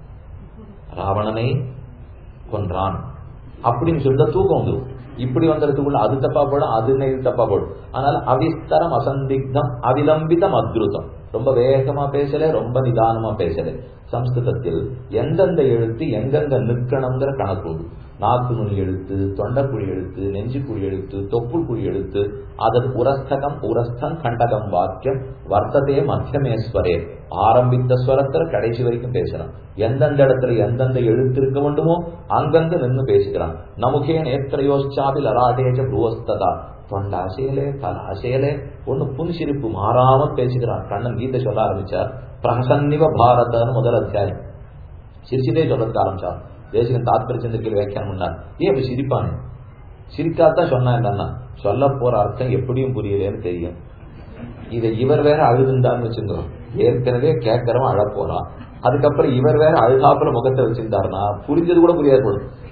ராவணனை கொன்றான் அப்படின்னு சொல்லிட்டு தூக்கம் வந்துடும் இப்படி வந்ததுக்குள்ள அது தப்பா போடும் அது இது தப்பா போடும் அதனால அவிஸ்தரம் அசந்திக்தம் அவிலம்பிதம் அத்ருதம் ரொம்ப வேகமா பேசல ரொம்ப நிதானமா பேசல சம்ஸ்கிருதத்தில் எந்தெந்த எழுத்து எங்கெங்க நிற்கணுங்கிற கணக்கு உண்டு நாக்கு நுனி எழுத்து தொண்டக்குழி எழுத்து நெஞ்சுக்குழி எழுத்து தொப்புள் எழுத்து அதன் உரஸ்தகம் உரஸ்தம் கண்டகம் வாக்கியம் வர்த்ததே மத்தியமேஸ்வரே ஆரம்பித்த ஸ்வரத்துல கடைசி வரைக்கும் பேசலாம் எந்தெந்த இடத்துல எந்தெந்த எழுத்து இருக்க வேண்டுமோ அங்கங்க நின்று பேசுகிறான் நமக்கே நேத்திரயோச்சாபி லராடேஜ புருவஸ்ததா தொண்ட அசையலே தல அசையலே ஒண்ணு புன்சிரிப்பு மாறாமல் பேசுகிறான் கண்ணன் கீதை சொல்ல ஆரம்பிச்சார் பிரசன்னிவ பாரதன்னு முதல் அத்தியாயம் சிரிச்சிட்டே சொல்றதுக்கு ஆரம்பிச்சார் தேசிகன் தாத்பரிய சந்திரிக்கையில் வியாக்கியானம் பண்ணார் ஏன் இப்ப சிரிப்பானு சிரிக்காதான் சொன்னா என்னன்னா சொல்ல போற அர்த்தம் எப்படியும் புரியலேன்னு தெரியும் இதை இவர் வேற அழுதுந்தான்னு வச்சுருந்தோம் ஏற்கனவே கேட்கறவன் அழ போறான் அதுக்கப்புறம் இவர் வேற அழுகாப்புல முகத்தை வச்சிருந்தாருன்னா புரிஞ்சது கூட புரியாது போடும்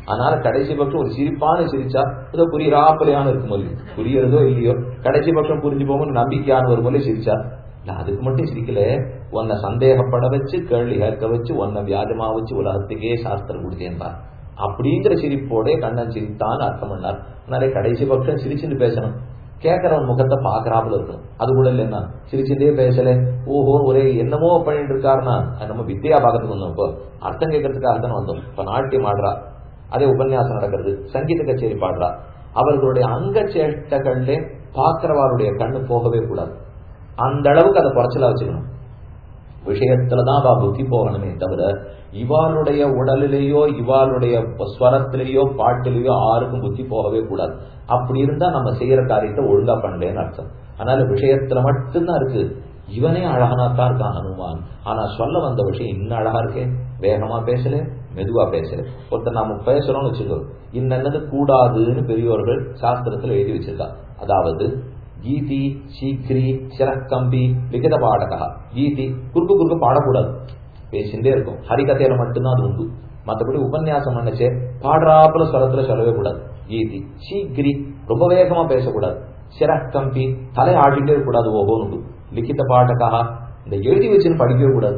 அதனால கடைசி பட்சம் ஒரு சிரிப்பான சிரிச்சா ஏதோ புரியுறாப்பலையான இருக்கும் போது புரியறதோ இல்லையோ கடைசி பட்சம் புரிஞ்சு போகும் நம்பிக்கையான ஒரு போல சிரிச்சா இல்ல அதுக்கு மட்டும் சிரிக்கல உன்னை சந்தேகப்பட வச்சு கேள்வி கேட்க வச்சு உன்னை வியாஜமா வச்சு உலகத்துக்கே சாஸ்திரம் கொடுத்தேன்பா அப்படிங்கிற சிரிப்போட கண்ணன் சிரித்தான் அர்த்தம் பண்ணார் அதனால கடைசி பட்சம் சிரிச்சுட்டு பேசணும் கேட்கறவன் முகத்தை பாக்குறாப்புல இருக்கணும் அது கூட இல்லைன்னா சிரிச்சுட்டே பேசல ஓஹோ ஒரே என்னமோ பண்ணிட்டு இருக்காருன்னா நம்ம வித்தியா பார்க்கறதுக்கு வந்தோம் இப்போ அர்த்தம் கேட்கறதுக்காக தான் வந்தோம் இப்ப நாட்டியம் ஆடுறா அதே உபன்யாசம் நடக்கிறது சங்கீத கச்சேரி பாடுறா அவர்களுடைய அங்க சேஷ்டகள்ல பாக்குறவாருடைய கண்ணு போகவே கூடாது அந்த அளவுக்கு அதை குறைச்சலா வச்சுக்கணும் விஷயத்துலதான் அவ புத்தி போகணுமே தவிர இவாளுடைய உடலிலேயோ இவாளுடைய ஸ்வரத்திலேயோ பாட்டிலேயோ யாருக்கும் புத்தி போகவே கூடாது அப்படி இருந்தா நம்ம செய்யற காரியத்தை ஒழுங்கா பண்ணலன்னு அர்த்தம் அதனால விஷயத்துல மட்டும்தான் இருக்கு இவனே அழகானாத்தான் இருக்கான் ஹனுமான் ஆனா சொல்ல வந்த விஷயம் இன்னும் அழகா இருக்கே வேகமா பேசல மெதுவா பேசல ஒருத்தர் நாம பேசுறோம்னு வச்சுக்கோ இன்னது கூடாதுன்னு பெரியோர்கள் சாஸ்திரத்துல எழுதி வச்சிருக்கா அதாவது கீதி சீக்கிரி சிறக்கம்பி லிகித பாடகா கீதி குறுக்கு குறுக்கு பாடக்கூடாது பேசிட்டே இருக்கும் ஹரிகதையில மட்டும்தான் அது உண்டு மற்றபடி உபன்யாசம் பண்ணச்சே பாடுறாப்புல ஸ்வரத்துல சொல்லவே கூடாது கீதி சீக்கிரி ரொம்ப வேகமா பேசக்கூடாது சிறக்கம்பி தலை ஆடிட்டே கூடாது ஓஹோன்னு லிখিত பாடகா இந்த எழுதி வச்சுன்னு படிக்கவே கூடாது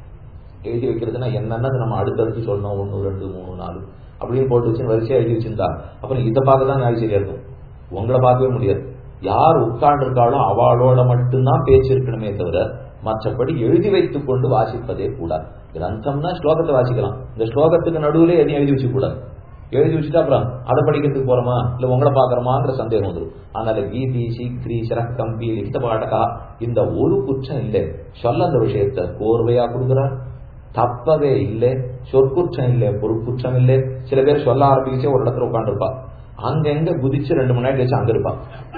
எழுதி வைக்கிறதுனா என்னென்னது நம்ம அடுத்தடுத்து சொல்லணும் ஒன்று ரெண்டு மூணு நாலு அப்படின்னு போட்டு வச்சு வரிசையா எழுதி வச்சிருந்தா அப்புறம் இதை பார்க்க தான் நாய் சரியா இருக்கும் உங்களை பார்க்கவே முடியாது யார் உட்கார்ந்துருக்காளோ அவளோட மட்டும்தான் பேச்சு இருக்கணுமே தவிர மற்றபடி எழுதி வைத்துக் கொண்டு வாசிப்பதே கூடாது கிரந்தம்னா ஸ்லோகத்தை வாசிக்கலாம் இந்த ஸ்லோகத்துக்கு நடுவுல எதையும் எழுதி வச்சுக்க கூடாது எழுதி வச்சுட்டு அப்புறம் அதை படிக்கிறதுக்கு போறோமா இல்ல உங்களை பாக்குறோமாங்கிற சந்தேகம் வந்துடும் அதனால கீதி சீக்கிரி சிறக்கம்பி லிகித பாடகா இந்த ஒரு குற்றம் இல்லை சொல்ல அந்த விஷயத்த கோர்வையா கொடுக்குறார் தப்பவே இல்லை சொற்குற்றம் இல்லை பொறுக்குற்றம் இல்லை சில பேர் சொல்ல ஆரம்பிச்சு ஒரு இடத்துல உட்காந்துருப்பா அங்கங்க குதிச்சு ரெண்டு மணி நேரம் கழிச்சு அங்க இருப்பா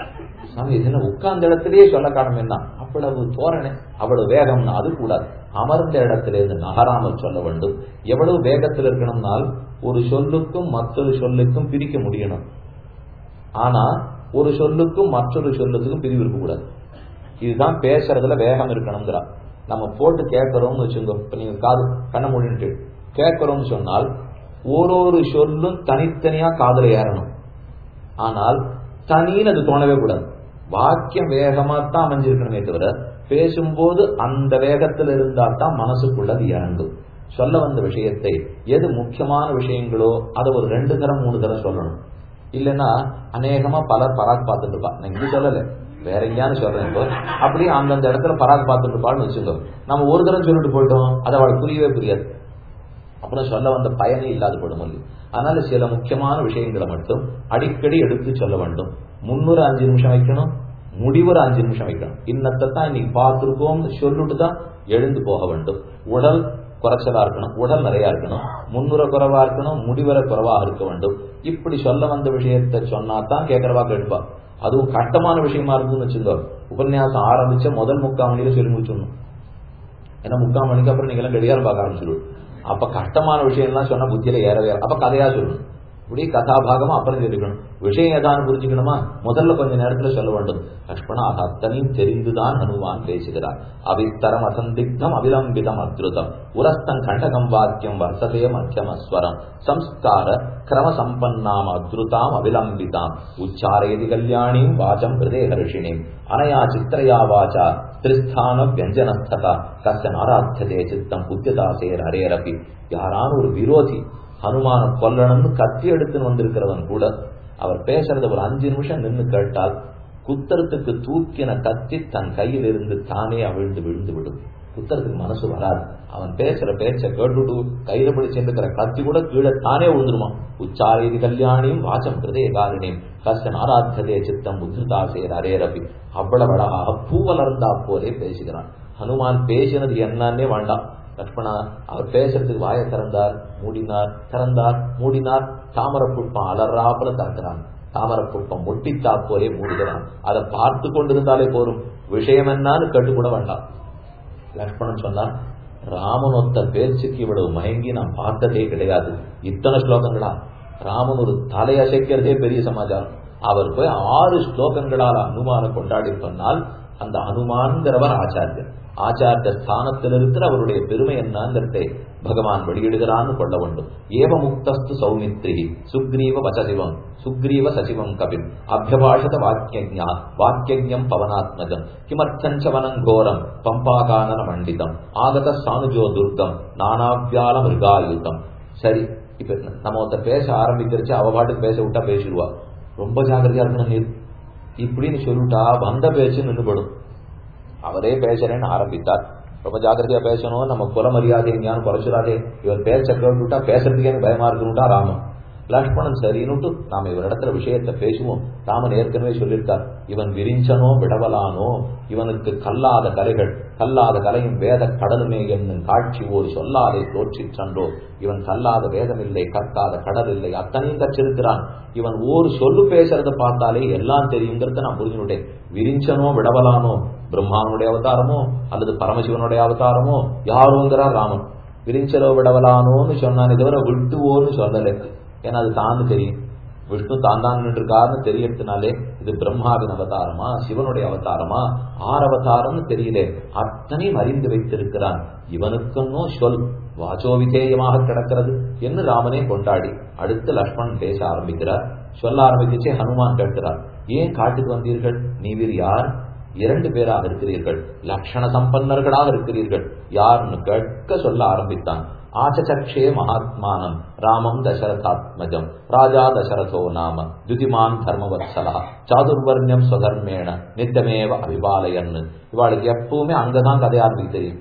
சாமி இது உட்கார்ந்த இடத்திலேயே சொல்ல காரணம் என்ன அவ்வளவு தோரணை அவ்வளவு வேகம்னா அது கூடாது அமர்ந்த இடத்துல இருந்து நகராமல் சொல்ல வேண்டும் எவ்வளவு வேகத்தில் இருக்கணும்னால் ஒரு சொல்லுக்கும் மற்றொரு சொல்லுக்கும் பிரிக்க முடியணும் ஆனா ஒரு சொல்லுக்கும் மற்றொரு சொல்லுக்கும் பிரிவு இருக்கக்கூடாது இதுதான் பேசுறதுல வேகம் இருக்கணுங்கிறா நம்ம போட்டு கேட்கறோம்னு வச்சுக்கோ இப்ப நீங்க காது கண்ண மூடிட்டு கேட்கறோம்னு சொன்னால் ஒரு ஒரு சொல்லும் தனித்தனியா காதல ஏறணும் ஆனால் தனின்னு அது தோணவே கூடாது வாக்கியம் வேகமா தான் அமைஞ்சிருக்கணுமே தவிர பேசும்போது அந்த வேகத்தில் இருந்தா தான் மனசுக்குள்ள அது இறங்கும் சொல்ல வந்த விஷயத்தை எது முக்கியமான விஷயங்களோ அதை ஒரு ரெண்டு தரம் மூணு தரம் சொல்லணும் இல்லைன்னா அநேகமா பலர் பராக் பார்த்துட்டு இருப்பா நான் இங்க சொல்லல வேற எங்கேயானு சொல்றேன் இப்போ அப்படியே அந்தந்த இடத்துல பராக் பார்த்துட்டு இருப்பான்னு வச்சுக்கோ நம்ம ஒரு தரம் சொல்லிட்டு போயிட்டோம் அது அவளுக்கு புரியவே புரியாது அப்புறம் சொல்ல வந்த பயனே இல்லாத போடும் அதனால சில முக்கியமான விஷயங்களை மட்டும் அடிக்கடி எடுத்து சொல்ல வேண்டும் முன்னூறு அஞ்சு நிமிஷம் வைக்கணும் முடிவுற அஞ்சு நிமிஷம் வைக்கணும் இன்னத்தை தான் இன்னைக்கு பார்த்துருக்கோம்னு சொல்லிட்டு தான் எழுந்து போக வேண்டும் உடல் குறைச்சலா இருக்கணும் உடல் நிறைய இருக்கணும் முன்னுரை குறைவா இருக்கணும் முடிவரை குறைவா இருக்க வேண்டும் இப்படி சொல்ல வந்த விஷயத்த சொன்னா தான் கேட்கறவா கேட்பா அதுவும் கட்டமான விஷயமா இருக்குன்னு வச்சுக்கோ உபன்யாசம் ஆரம்பிச்ச முதல் முக்கால் மணியில சொல்லி முடிச்சிடணும் ஏன்னா முக்கால் மணிக்கு அப்புறம் நீங்க எல்லாம் கடிகாரம் பார்க்க ஆரம்பிச்சிடும் அப்ப கஷ்டமான விஷயம்லாம் சொன்னா புத்தியில ஏறவே அப்ப கதையா சொல்லணும் இப்படி கதாபாகமா அப்புறம் தெரிஞ்சுக்கணும் விஷயம் ஏதான்னு புரிஞ்சுக்கணுமா முதல்ல கொஞ்ச நேரத்துல சொல்ல வேண்டும் லக்ஷ்மணா அது அத்தனையும் தெரிந்துதான் ஹனுமான் பேசுகிறார் அவிஸ்தரம் அசந்திக்தம் அவிலம்பிதம் அத்ருதம் உரஸ்தம் கண்டகம் வாக்கியம் வர்த்ததே மத்தியமஸ்வரம் சம்ஸ்கார கிரம சம்பன்னாம் அத்ருதாம் அவிலம்பிதாம் உச்சாரயதி கல்யாணிம் வாச்சம் ஹிருதே ஹர்ஷிணிம் அனயா சித்திரையா வாச்சா திரிஸ்தான வியஞ்சனஸ்ததா கஷ்ட ஆராத்தியதே சித்தம் புத்தியதாசேர் ஹரேரபி யாரான ஒரு விரோதி ஹனுமான கொல்லணும்னு கத்தி எடுத்துன்னு வந்திருக்கிறவன் கூட அவர் பேசுறத ஒரு அஞ்சு நிமிஷம் நின்று கேட்டால் குத்தரத்துக்கு தூக்கின கத்தி தன் கையில் இருந்து தானே அவிழ்ந்து விழுந்து விடும் குத்தரத்துக்கு மனசு வராது அவன் பேசுற பேச்ச கேட்டுட்டு கையில பிடிச்சிருக்கிற கத்தி கூட கீழே தானே விழுந்துருமா உச்சாரீதி கல்யாணியும் வாசம் கிருதே காரிணியும் கஷ்டன் ஆராத்ததே சித்தம் உத்ருதாசேர் அரேரபி அவ்வளவு அழகாக பூவலர்ந்தா போலே பேசுகிறான் ஹனுமான் பேசினது என்னன்னே வேண்டாம் லக்ஷ்மணா அவர் பேசுறதுக்கு வாயை திறந்தார் மூடினார் திறந்தார் மூடினார் தாமர புஷ்பம் அலறாப்புல திறக்கிறான் தாமர புஷ்பம் முட்டித்தா போலே மூடுகிறான் அதை பார்த்து கொண்டிருந்தாலே போரும் விஷயம் என்னன்னு கேட்டு கூட வேண்டாம் லக்ஷ்மணன் சொன்னார் ராமன் ஒத்த பேச்சுக்கு இவ்வளவு மயங்கி நான் பார்த்ததே கிடையாது இத்தனை ஸ்லோகங்களா ராமன் ஒரு தலையசைக்கிறதே பெரிய சமாச்சாரம் அவர் போய் ஆறு ஸ்லோகங்களால் அனுமான கொண்டாடி சொன்னால் அந்த அனுமான்கிறவர் ஆச்சாரியர் ஆச்சாரிய ஸ்தானத்தில் இருக்கிற அவருடைய பெருமை என்னங்கிறதை பகவான் வெளியிடுகிறான்னு கொள்ள வேண்டும் ஏவ முக்தஸ்து சௌமித்ரி சுக்ரீவ வசசிவம் சுக்ரீவ சசிவம் கபிம் அபியபாஷத வாக்கியஜா வாக்கியம் பவனாத்மஜம் கிமர்த்தஞ்ச வனங்கோரம் பம்பாகானன மண்டிதம் ஆகத சானுஜோ துர்க்கம் நானாவியால மிருகாயுதம் சரி இப்ப நம்ம ஒருத்தர் பேச ஆரம்பிக்கிறச்சு அவ பாட்டுக்கு பேச விட்டா பேசிடுவா ரொம்ப ஜாகிரதையா இருக்கணும் நீர் இப்படின்னு சொல்லிட்டா வந்த பேச்சு நின்றுபடும் அவரே பேசுறேன்னு ஆரம்பித்தார் ரொம்ப ஜாக்கிரதையா பேசணும் நம்ம குல மரியாதை எங்கேயானு குறைச்சிடாதே இவர் பேச்ச கேட்டுட்டா பேசுறதுக்கே பயமா இருக்கணும்டா ராமன் லக்ஷ்மணன் சரின்னுட்டு நாம இவரிடத்துல விஷயத்தை பேசுவோம் ராமன் ஏற்கனவே சொல்லியிருக்கார் இவன் விரிஞ்சனோ விடவலானோ இவனுக்கு கல்லாத கலைகள் கல்லாத கலையும் வேத கடலுமே என்னும் காட்சி ஒரு சொல்லாதை தோற்றிச் சென்றோ இவன் கல்லாத வேதம் இல்லை கற்காத கடல் இல்லை அத்தனையும் கற்றிருக்கிறான் இவன் ஒரு சொல்லு பேசுறத பார்த்தாலே எல்லாம் தெரியுங்கிறத நான் புரிஞ்சுட்டேன் விரிஞ்சனோ விடவலானோ பிரம்மாவனுடைய அவதாரமோ அல்லது பரமசிவனுடைய அவதாரமோ யாரோங்கிறார் ராமன் விரிஞ்சலோ விடவலானோன்னு சொன்னானே தவிர விட்டுவோன்னு சொல்லலை ஏன்னா அது தான்னு தெரியும் விஷ்ணு தான் தான் இருக்காருன்னு தெரியறதுனாலே இது பிரம்மாவின் அவதாரமா சிவனுடைய அவதாரமா ஆர் அவதாரம்னு தெரியல அத்தனையும் அறிந்து வைத்திருக்கிறான் இவனுக்குன்னோ சொல் வாச்சோ விதேயமாக கிடக்கிறது என்று ராமனே கொண்டாடி அடுத்து லக்ஷ்மணன் பேச ஆரம்பிக்கிறார் சொல்ல ஆரம்பிச்சு ஹனுமான் கேட்கிறார் ஏன் காட்டுக்கு வந்தீர்கள் நீவிர் யார் இரண்டு பேராக இருக்கிறீர்கள் லட்சண சம்பன்னர்களாக இருக்கிறீர்கள் யாருன்னு கேட்க சொல்ல ஆரம்பித்தான் ஆச்சச்சக்ஷே மகாத்மானம் ராமம் தசரதாத்மஜம் ராஜா தசரதோ நாம துதிமான் தர்மவத்சலா சாதுர்வர்ணியம் ஸ்வதர்மேண நித்தமேவ அபிபாலயன்னு இவாளுக்கு எப்பவுமே அங்கதான் கதை ஆரம்பிக்க தெரியும்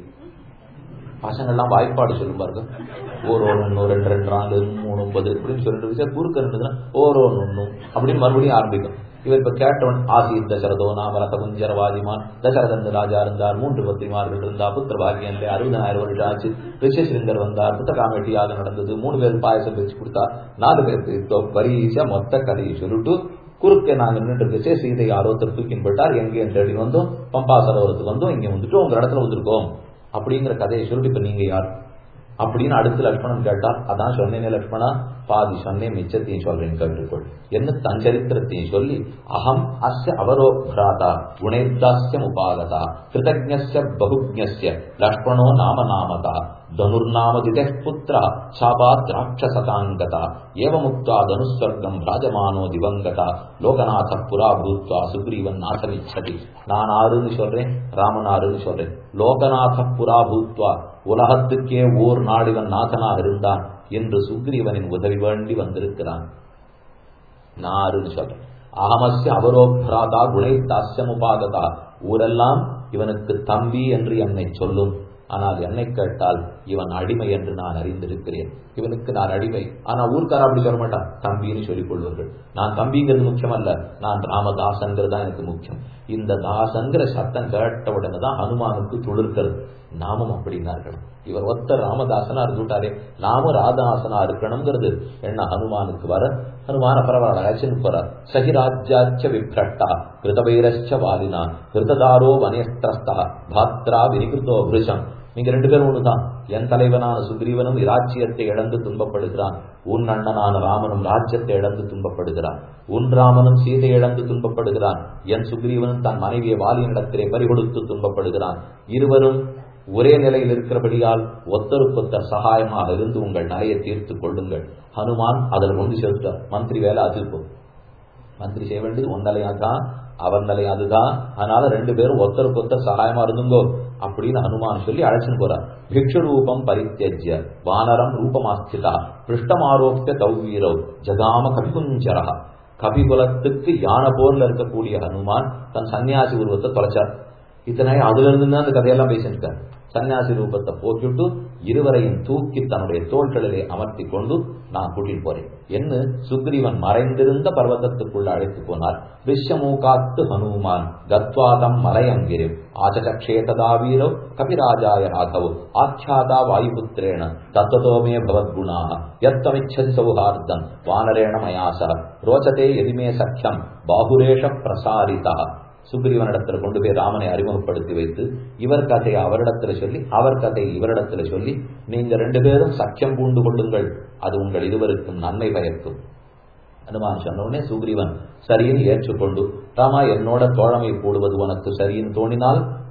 பசங்கள்லாம் வாய்ப்பாடு சொல்லும் பாருங்க ஓரோ ஒன்று ரெண்டு ரெண்டு நாலு மூணு ஒன்பது இப்படின்னு சொல்லிட்டு விஷயம் குறுக்க இருந்ததுன்னா ஓரோ ஒன்று அப்படின்னு மறுபடியும் ஆரம்பிக்கும் இவர் இப்ப கேட்டவன் ஆசீர் தசரதோ நாம ரத குஞ்சர வாதிமான் தசரதன் ராஜா இருந்தார் மூன்று பத்திரிமார்கள் இருந்தார் புத்திர பாக்கியம் அறுபதாயிரம் வருஷம் ஆச்சு ரிஷசிலிங்கர் வந்தார் புத்த காமெட்டியாக நடந்தது மூணு பேர் பாயசம் வச்சு கொடுத்தார் நாலு பேருக்கு பரீசா மொத்த கதையை சொல்லிட்டு குறுக்க நாங்க நின்று இருந்துச்சு சீதை ஆரோத்தர் தூக்கின் போட்டார் எங்கேயும் தேடி வந்தோம் பம்பா சரோவரத்துக்கு வந்தோம் இங்க வந்துட்டு உங்க இடத்துல வந்திருக்கோம் அப்படிங்கிற கதையை சொல்லிட்டு இப்ப நீங்க யார் அப்படின்னு அடுத்து லட்சுமணன் கேட்டார் அதான் சொன்னேனே லட்சுமணா பாதி சொன்னேன் மிச்சத்தையும் சொல்றேன் கேட்டுக்கொள் என்ன தன் சரித்திரத்தையும் சொல்லி அகம் அஸ்ய அவரோ பிராதா குணேர்தாஸ்யம் உபாகதா கிருதஜ்ஞஸ்ய பகுஜ்ஞஸ்ய லக்ஷ்மணோ நாம நாமதா தனுர்நாமதிதே புத்திரா சாபாத் ராட்சசதாங்கதா ஏவமுக்தா தனுஸ்வர்க்கம் ராஜமானோ திவங்கதா லோகநாத புரா பூத்வா சுக்ரீவன் நாசமிச்சதி நான் ஆறுன்னு சொல்றேன் ராமன் ஆறுன்னு சொல்றேன் லோகநாத புரா பூத்வா உலகத்துக்கே ஓர் நாடிவன் நாதனாக இருந்தான் என்று சுக்ரீவனின் உதவி வேண்டி வந்திருக்கிறான் நாருன்னு சொல்றேன் அகமஸ்ய அவரோபிராதா குணை தாஸ்யமுபாகதா ஊரெல்லாம் இவனுக்கு தம்பி என்று என்னை சொல்லும் ஆனால் என்னை கேட்டால் இவன் அடிமை என்று நான் அறிந்திருக்கிறேன் இவனுக்கு நான் அடிமை ஆனா ஊர்க்கார அப்படி சொல்ல மாட்டான் தம்பின்னு சொல்லிக் கொள்வார்கள் நான் தம்பிங்கிறது முக்கியம் அல்ல நான் ராமதாசங்கிறது தான் எனக்கு முக்கியம் இந்த தாசங்கிற சத்தம் கேட்ட உடனே தான் ஹனுமானுக்கு துளிர்க்கிறது நாமும் அப்படின்னார்கள் இவர் ஒத்த ராமதாசனா இருந்துட்டாரே நாமும் ராதாசனா இருக்கணுங்கிறது என்ன ஹனுமானுக்கு வர ஹனுமான பரவாயில்ல அழைச்சின்னு போறார் சகிராஜ்யாச்ச விப்ரட்டா கிருதவைரஸ்ச வாலினா கிருததாரோ வனேஸ்திரஸ்தா பாத்ரா வினிகிருத்தோ புருஷம் நீங்க ரெண்டு பேரும் ஒண்ணுதான் என் தலைவனான சுக்ரீவனும் இராஜ்யத்தை இழந்து துன்பப்படுகிறான் உன் அண்ணனான ராமனும் ராஜ்யத்தை இழந்து துன்பப்படுகிறான் உன் ராமனும் சீதை இழந்து துன்பப்படுகிறான் என் சுக்ரீவனும் தன் மனைவியை வாலியினிடத்திலே பறிகொடுத்து துன்பப்படுகிறான் இருவரும் ஒரே நிலையில் இருக்கிறபடியால் ஒத்தருக்கொத்தர் சகாயமாக இருந்து உங்கள் நிலையை தீர்த்து கொள்ளுங்கள் ஹனுமான் அதில் கொண்டு சேர்த்தார் மந்திரி வேலை அது இருக்கும் மந்திரி செய்ய வேண்டியது உன் நிலையா தான் அவன் நிலை அதுதான் அதனால ரெண்டு பேரும் ஒருத்தருக்கு ஒருத்தர் சகாயமா இருந்துங்கோ அப்படின்னு ஹனுமான் சொல்லி அழைச்சின்னு போறார் பிக்ஷு ரூபம் பரித்தியஜ்ய வானரம் ரூபமாஸ்திதா பிருஷ்டமாரோப்பிய தௌவீரவ் ஜகாம கபிகுஞ்சரா கபிகுலத்துக்கு யானை போர்ல இருக்கக்கூடிய ஹனுமான் தன் சன்னியாசி உருவத்தை தொலைச்சார் இத்தனை அதுல இருந்து அந்த கதையெல்லாம் பேசியிருக்கார் சன்னியாசி ரூபத்தை போட்டுட்டு இருவரையும் தூக்கி தன்னுடைய தோள்களிலே அமர்த்தி கொண்டு நான் கூட்டிட்டு போறேன் என்ன சுக்ரீவன் மறைந்திருந்த பர்வதத்துக்குள்ள அழைத்து போனார் விஸ்வமூகாத்து ஹனுமான் கத்வாதம் மலையங்கிரிம் ஆச்சகக்ஷேததாவீரோ கபிராஜாய ராகவ் ஆख्याता வாயுபுத்திரேண தத்வதோமே பவத்குணாக யத்தமிச்சதி சௌஹார்தம் வானரேண மயா சக ரோச்சதே எதிமே சக்கியம் பாகுரேஷ பிரசாரிதா சுக்ரீவனிடத்துல கொண்டு போய் ராமனை அறிமுகப்படுத்தி வைத்து இவர் கதையை அவரிடத்துல சொல்லி அவர் கதையை இவரிடத்துல சொல்லி நீங்க ரெண்டு பேரும் சக்கியம் பூண்டு கொள்ளுங்கள் அது உங்கள் இருவருக்கும் நன்மை பயக்கும் அனுமான் சொன்ன உடனே சுக்ரீவன் சரின்னு ஏற்றுக்கொண்டு ராமா என்னோட தோழமை கூடுவது உனக்கு சரின்னு தோணினால்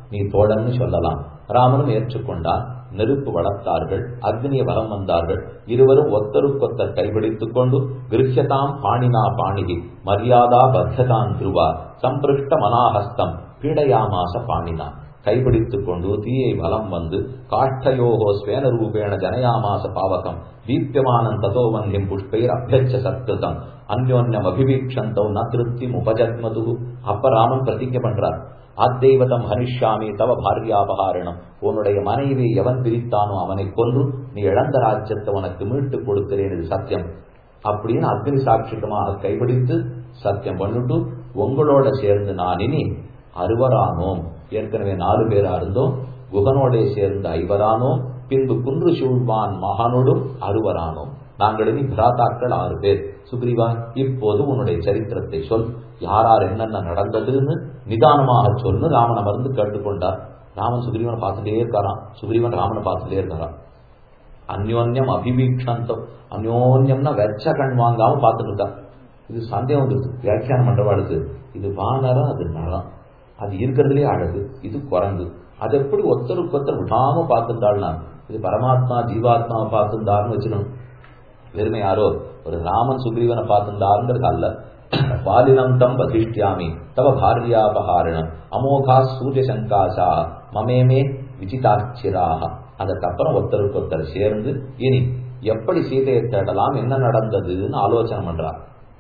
நீ தோழன்னு சொல்லலாம் ராமனும் ஏற்றுக்கொண்டான் நெருப்பு வளர்த்தார்கள் அக்னிய வலம் வந்தார்கள் இருவரும் ஒத்தருக்கொத்தர் கைபிடித்துக் கொண்டு கிருஹ்யதாம் பாணினா பாணிகி மரியாதா பத்ததாம் துருவா சம்பிருஷ்ட மனாஹஸ்தம் பீடயாமாச பாணினா கைபிடித்துக் கொண்டு தீயை வலம் வந்து காஷ்டயோகோ ஸ்வேன ரூபேண ஜனயாமாச பாவகம் தீப்யமானம் ததோ வந்தியம் புஷ்பைர் அபியச்ச சத்கிருதம் அந்யோன்யம் அபிவீக்ஷந்தோ ந திருப்தி உபஜத்மது அப்ப ராமன் பிரதிஜை பண்றார் அத்தெய்வதம் ஹனிஷாமி தவ பாரியாபகாரணம் உன்னுடைய மனைவி எவன் பிரித்தானோ அவனை கொன்று நீ இழந்த ராஜ்யத்தை உனக்கு மீட்டு கொடுக்கிறேன் இது சத்தியம் அப்படின்னு அக்னி சாட்சிகமாக கைபிடித்து சத்தியம் பண்ணிட்டு உங்களோட சேர்ந்து நான் இனி அறுவரானோம் ஏற்கனவே நாலு பேரா இருந்தோம் குகனோட சேர்ந்து ஐவரானோம் பின்பு குன்று சூழ்வான் மகானோடும் அறுவரானோம் நாங்கள் இனி பிராதாக்கள் ஆறு பேர் சுக்ரீவா இப்போது உன்னுடைய சரித்திரத்தை சொல் யாரார் என்னென்ன நடந்ததுன்னு நிதானமாக சொல்லு ராமன் அமர்ந்து கேட்டுக்கொண்டார் ராமன் சுக்ரீவனை பார்த்துட்டே இருக்காராம் சுக்ரீவன் ராமனை பார்த்துட்டே இருக்காராம் அந்யோன்யம் அபிவீக்ஷந்தம் அந்யோன்யம்னா வெச்ச கண் வாங்காம பார்த்துட்டு இருக்கா இது சந்தேகம் வந்துருது வியாக்கியானம் பண்றவாளுக்கு இது வானரம் அது நரம் அது இருக்கிறதுலே அழகு இது குரங்கு அது எப்படி ஒருத்தருக்கு ஒருத்தர் விடாம பார்த்துட்டாள்னா இது பரமாத்மா ஜீவாத்மாவை பார்த்துட்டாருன்னு வச்சுக்கணும் வெறுமை யாரோ ஒரு ராமன் சுக்ரீவனை பார்த்துட்டாருங்கிறது அல்ல பாலினம் தம் வசிஷ்டியாமி தவ பாரியாபகாரணம் அமோகா சூரிய சங்காசா மமேமே விஜிதாட்சிராக அதற்கப்புறம் ஒருத்தருக்கு ஒருத்தர் சேர்ந்து இனி எப்படி சீதையை தேடலாம் என்ன நடந்ததுன்னு ஆலோசனை பண்றார்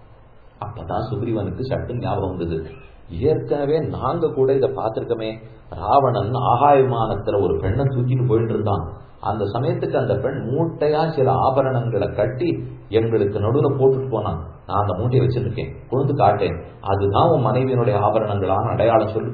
அப்பதான் சுக்ரீவனுக்கு சட்டு ஞாபகம் வந்தது ஏற்கனவே நாங்க கூட இதை பார்த்திருக்கோமே ராவணன் ஆகாய விமானத்துல ஒரு பெண்ணை தூக்கிட்டு போயிட்டு இருந்தான் அந்த சமயத்துக்கு அந்த பெண் மூட்டையா சில ஆபரணங்களை கட்டி எங்களுக்கு நடுவில் போட்டுட்டு போனான் நான் அந்த மூட்டையை வச்சிருக்கேன் கொண்டு காட்டேன் அதுதான் உன் மனைவியினுடைய ஆபரணங்களான அடையாளம் சொல்லு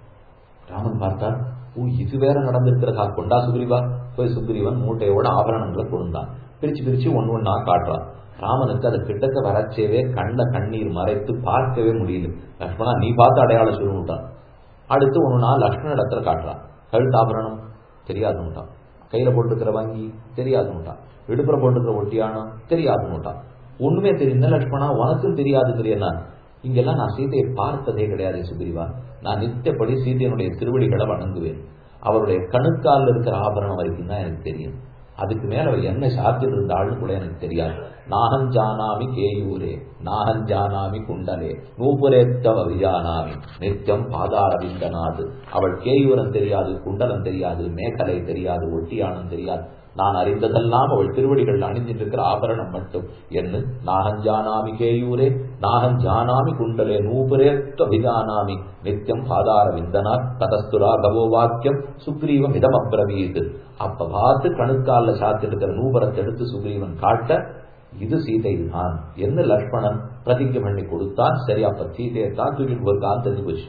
ராமன் பார்த்தார் ஓ இது வேற நடந்திருக்கிறதா கொண்டா சுக்ரீவா போய் சுக்ரீவன் மூட்டையோட ஆபரணங்களை கொடுந்தான் பிரிச்சு பிரிச்சு ஒன்னு ஒன்னா காட்டுறான் ராமனுக்கு அதை கிட்டக்க வரச்சேவே கண்ட கண்ணீர் மறைத்து பார்க்கவே முடியல லக்ஷ்மணா நீ பார்த்து அடையாளம் சொல்லுட்டான் அடுத்து ஒன்னு நாள் லக்ஷ்மண இடத்துல காட்டுறான் கழுத்தாபரணம் தெரியாதுன்னுட்டான் கையில போட்டுக்கிற வங்கி தெரியாதுன்னுட்டான் விடுப்புற போட்டுக்கிற ஒட்டியானம் தெரியாதுன்னுட்டான் ஒண்ணுமே தெரியுது லக்ஷ்மணா உனக்கும் தெரியாதுங்கிறியா இங்கெல்லாம் நான் சீதையை பார்த்ததே கிடையாது சுக்ரீவா நான் நித்தியப்படி சீதையனுடைய திருவடிகளை வணங்குவேன் அவருடைய கணுக்கால் இருக்கிற ஆபரணம் வரைக்கும் தான் எனக்கு தெரியும் அதுக்கு மேல அவ என்ன சாத்தியில் இருந்தாள்னு கூட எனக்கு தெரியாது நாகன் ஜானாமி கேயூரே நாகன் ஜானாமி குண்டலே நூபுரேத்தவ விஜானாமி நித்தியம் பாதாரவிந்தனாது அவள் கேயூரம் தெரியாது குண்டலம் தெரியாது மேகலை தெரியாது ஒட்டியானம் தெரியாது நான் அறிந்ததெல்லாம் அவள் திருவடிகள் அணிந்திருக்கிற ஆபரணம் மட்டும் என்ன நாகஞ்சானாமி கேயூரே நாகஞ்சானாமி குண்டலே நூபுரேத்த விஜானாமி நித்தியம் பாதார விந்தனார் ததஸ்துரா கவோ வாக்கியம் சுக்ரீவம் இதம் அப்ரவீத் அப்ப பார்த்து கணுக்கால சாத்திருக்கிற நூபரத்தை எடுத்து சுக்ரீவன் காட்ட இது சீதை தான் என்ன லக்ஷ்மணன் பிரதிஜை பண்ணி கொடுத்தான் சரி அப்ப சீதையை தான் தூக்கிட்டு போயிருக்கான்னு தெரிஞ்சு போச்சு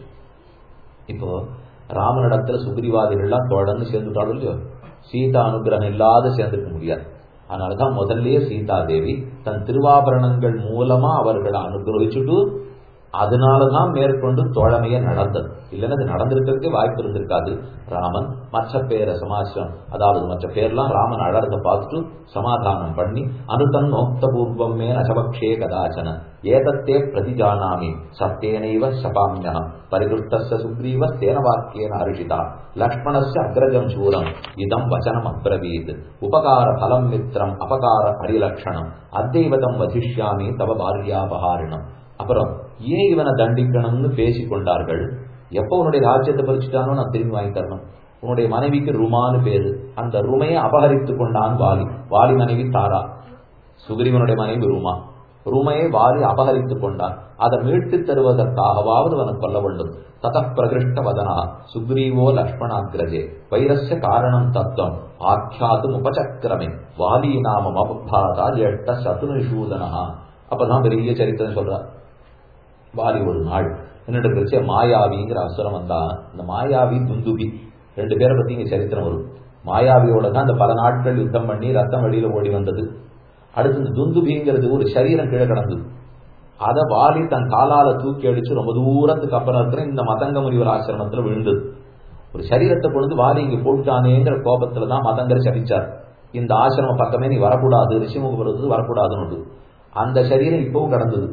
இப்போ ராமனிடத்துல சுக்ரீவாதிகள்லாம் தொடர்ந்து சேர்ந்துட்டாலும் இல்லையோ சீதா அனுகிரகம் இல்லாத சேர்ந்துக்க முடியாது அதனாலதான் முதல்லயே சீதா தேவி தன் திருவாபரணங்கள் மூலமா அவர்களை அனுகிரகிச்சுட்டு அதனாலதான் மேற்கொண்டு தோழமையே நடந்தது இல்லைன்னா அது நடந்திருக்கிறதுக்கே வாய்ப்பு இருந்திருக்காது ராமன் மற்ற பேரை சமாச்சாரம் அதாவது மற்ற பேர்லாம் ராமன் அழறத பார்த்துட்டு சமாதானம் பண்ணி அனுதன் நோக்த பூர்வம் மே அசபக்ஷே கதாச்சன ஏதத்தே பிரதிஜானாமி சத்தேனைவ சபாமியா பரிதுஷ்டஸ்ய சுக்ரீவ தேன வாக்கியேன அரிஷிதா லக்ஷ்மணஸ்ய அக்ரஜம் சூரம் இதம் வச்சனம் அப்ரவீத் உபகார பலம் மித்திரம் அபகார பரிலட்சணம் அத்தெய்வதம் வசிஷ்யாமி தவ பாரியாபகாரிணம் அப்புறம் ஏன் இவனை தண்டிக்கணும்னு பேசி கொண்டார்கள் எப்போ உன்னுடைய ராஜ்யத்தை பறிச்சுட்டானோ நான் திரும்பி வாங்கி தரணும் உன்னுடைய மனைவிக்கு ருமான்னு பேரு அந்த ருமையை அபகரித்து கொண்டான் வாலி வாலி மனைவி தாரா சுக்ரீவனுடைய மனைவி ருமா ருமையை வாலி அபகரித்துக் கொண்டான் அதை மீட்டு தருவதற்காகவாவது அவன் கொல்ல வேண்டும் தத பிரகிருஷ்ட வதனா சுக்ரீவோ லக்ஷ்மணாகிரஜே வைரஸ்ய காரணம் தத்துவம் ஆக்கியாதும் உபசக்கிரமே வாலி நாமம் அபாதா ஜேஷ்ட சதுனிஷூதனா அப்பதான் பெரிய சரித்திரம் சொல்றார் வாலி ஒரு நாள் என்னட்டு இருக்கிறச்சே மாயாவிங்கிற அசுரம் வந்தா இந்த மாயாவி துந்துபி ரெண்டு பேரை பத்தி இங்க சரித்திரம் வரும் மாயாவியோட தான் இந்த பல நாட்கள் யுத்தம் பண்ணி ரத்தம் வெளியில ஓடி வந்தது அடுத்து இந்த துந்துபிங்கிறது ஒரு சரீரம் கீழே கிடந்தது அதை வாலி தன் காலால தூக்கி அடிச்சு ரொம்ப தூரத்துக்கு அப்புறம் இருக்கிற இந்த மதங்க முனிவர் ஆசிரமத்துல விழுந்தது ஒரு சரீரத்தை பொழுது வாலி இங்க போட்டானேங்கிற கோபத்துல தான் மதங்கர் சபிச்சார் இந்த ஆசிரம பக்கமே நீ வரக்கூடாது ரிஷிமுக வரக்கூடாதுன்னு அந்த சரீரம் இப்பவும் கடந்தது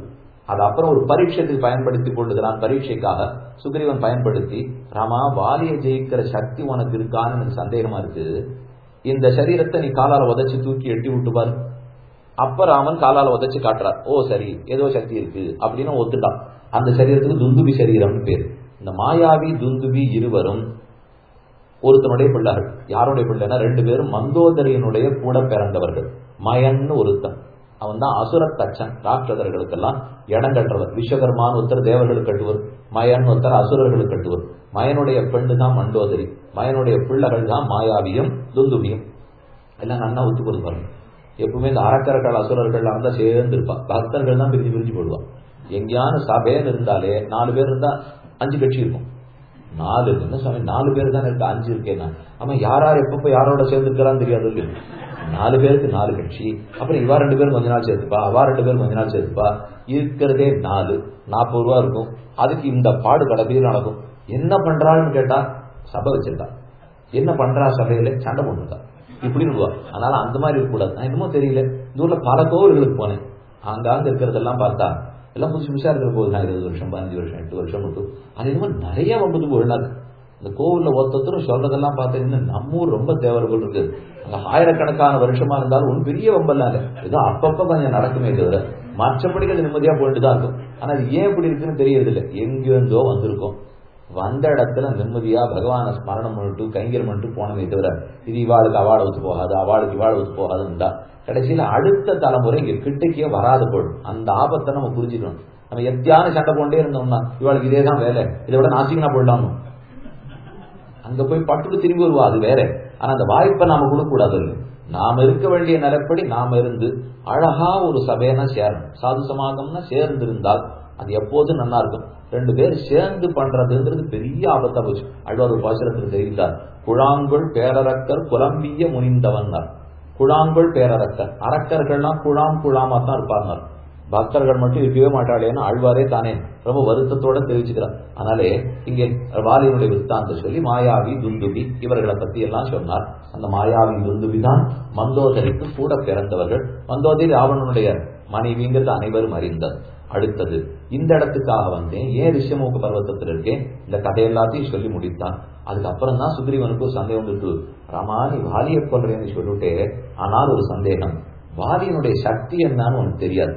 அது அப்புறம் ஒரு பரீட்சத்துக்கு பயன்படுத்தி கொள்ளுகிறான் பரீட்சைக்காக சுக்ரீவன் பயன்படுத்தி ராமா வாலியை ஜெயிக்கிற சக்தி உனக்கு இருக்கான்னு எனக்கு சந்தேகமா இருக்கு இந்த சரீரத்தை நீ காலால உதச்சு தூக்கி எட்டி விட்டு பாரு அப்ப ராமன் காலால உதச்சு காட்டுறார் ஓ சரி ஏதோ சக்தி இருக்கு அப்படின்னு ஒத்துட்டான் அந்த சரீரத்துக்கு துந்துபி சரீரம்னு பேர் இந்த மாயாவி துந்துபி இருவரும் ஒருத்தனுடைய பிள்ளைகள் யாருடைய பிள்ளைனா ரெண்டு பேரும் மந்தோதரியனுடைய கூட பிறந்தவர்கள் மயன்னு ஒருத்தன் அவன் தான் அசுரத்தச்சன் ராட்சதர்களுக்கெல்லாம் இடம் கட்டுறவர் விஸ்வகர்மான் ஒருத்தர் தேவர்களுக்கு கட்டுவர் மயன் ஒருத்தர் அசுரர்களுக்கு கட்டுவர் மயனுடைய பெண்ணு தான் மண்டோதரி மயனுடைய பிள்ளைகள் தான் மாயாவியும் துந்துபியும் எல்லாம் நன்னா ஒத்துக்கிறது பாருங்க எப்பவுமே இந்த அறக்கர்கள் அசுரர்கள் தான் சேர்ந்து இருப்பா பக்தர்கள் தான் பிரிஞ்சு பிரிஞ்சு போடுவான் எங்கேயான சபைன்னு இருந்தாலே நாலு பேர் இருந்தா அஞ்சு கட்சி இருக்கும் நாலு என்ன சுவாமி நாலு பேர் தான் இருக்கு அஞ்சு இருக்கேன் ஆமா யாரா எப்பப்ப யாரோட சேர்ந்துருக்கிறான்னு தெரியாது இல்லையா நாலு பேருக்கு நாலு கட்சி அப்புறம் இவா ரெண்டு பேரும் கொஞ்ச நாள் சேர்த்துப்பா அவா ரெண்டு பேரும் கொஞ்ச நாள் சேர்த்துப்பா இருக்கிறதே நாலு நாற்பது ரூபா இருக்கும் அதுக்கு இந்த பாடு கடைசியில் நடக்கும் என்ன பண்றான்னு கேட்டா சபை வச்சிருக்கா என்ன பண்றா சபையில சண்டை போட்டுருக்கா இப்படி இருவா அதனால அந்த மாதிரி இருக்கக்கூடாது நான் என்னமோ தெரியல இந்த ஊர்ல பல கோவில்களுக்கு போனேன் ஆங்காங்க இருக்கிறதெல்லாம் பார்த்தா எல்லாம் புதுசு புதுசா இருக்கிற கோவில் தான் இருபது வருஷம் பதினஞ்சு வருஷம் எட்டு வருஷம் மட்டும் அது என்னமோ நிறைய வம்பது போயிடாது இந்த கோவில்ல ஒருத்தரும் சொல்றதெல்லாம் பார்த்தீங்கன்னா நம்ம ஊர் ரொம்ப தேவர்கள் இருக்கு அங்க ஆயிரக்கணக்கான வருஷமா இருந்தாலும் ஒன்றும் பெரிய வம்பெல்லாம் இல்லை ஏதோ அப்பப்ப கொஞ்சம் நடக்குமே தவிர மற்றபடிக்கு அது நிம்மதியா போயிட்டு தான் இருக்கும் ஆனா அது ஏன் இப்படி இருக்குன்னு தெரியறது இல்லை எங்கேருந்தோ வந்திருக்கும் வந்த இடத்துல நிம்மதியா பகவான ஸ்மரணம் பண்ணிட்டு கைங்கரம் பண்ணிட்டு போனமே தவிர இது இவாளுக்கு அவாளை ஒத்து போகாது அவாளுக்கு இவாளை ஒத்து போகாதுன்றா கடைசியில அடுத்த தலைமுறை இங்க கிட்டக்கே வராது போடும் அந்த ஆபத்தை நம்ம புரிஞ்சுக்கணும் நம்ம எத்தியான சண்டை போண்டே இருந்தோம்னா இவாளுக்கு இதே தான் வேலை இதை விட நாசிக்கனா போயிடலாம் அங்க போய் பட்டுட்டு திரும்பி வருவா அது வேற ஆனா அந்த வாய்ப்பை நாம கொடுக்க கூடாது நாம இருக்க வேண்டிய நிலைப்படி நாம இருந்து அழகா ஒரு சபையனா சேரணும் சாது சமாகம்னா சேர்ந்து இருந்தால் அது எப்போதும் நல்லா இருக்கும் ரெண்டு பேர் சேர்ந்து பண்றதுன்றது பெரிய ஆபத்தா போச்சு அழ்வார் ஒரு பாசுரத்தில் தெரிவித்தார் குழாங்குள் பேரரக்கர் குழம்பிய முனிந்தவன்னார் குழாங்குள் பேரரக்கர் அரக்கர்கள்லாம் குழாம் குழாமா தான் இருப்பாங்க பக்தர்கள் மட்டும் இருக்கவே மாட்டாளேன்னு ஆழ்வாரே தானே ரொம்ப வருத்தத்தோட தெரிவிச்சுக்கிறார் அதனாலே இங்கே வாலியினுடைய வித்தாந்த சொல்லி மாயாவி துந்துபி இவர்களை பத்தி எல்லாம் சொன்னார் அந்த மாயாவி துந்துபி தான் மந்தோதரிக்கு கூட பிறந்தவர்கள் மந்தோதரி ராவணனுடைய மனைவிங்கிறது அனைவரும் அறிந்தது அடுத்தது இந்த இடத்துக்காக வந்தேன் ஏன் ரிஷமூக பர்வத்தத்தில் இருக்கேன் இந்த கதை எல்லாத்தையும் சொல்லி முடித்தான் அதுக்கப்புறம் தான் சுக்ரீவனுக்கு ஒரு சந்தேகம் இருக்கு ராமா நீ வாலியை கொள்றேன்னு சொல்லிட்டே ஆனால் ஒரு சந்தேகம் வாலியனுடைய சக்தி என்னன்னு உனக்கு தெரியாது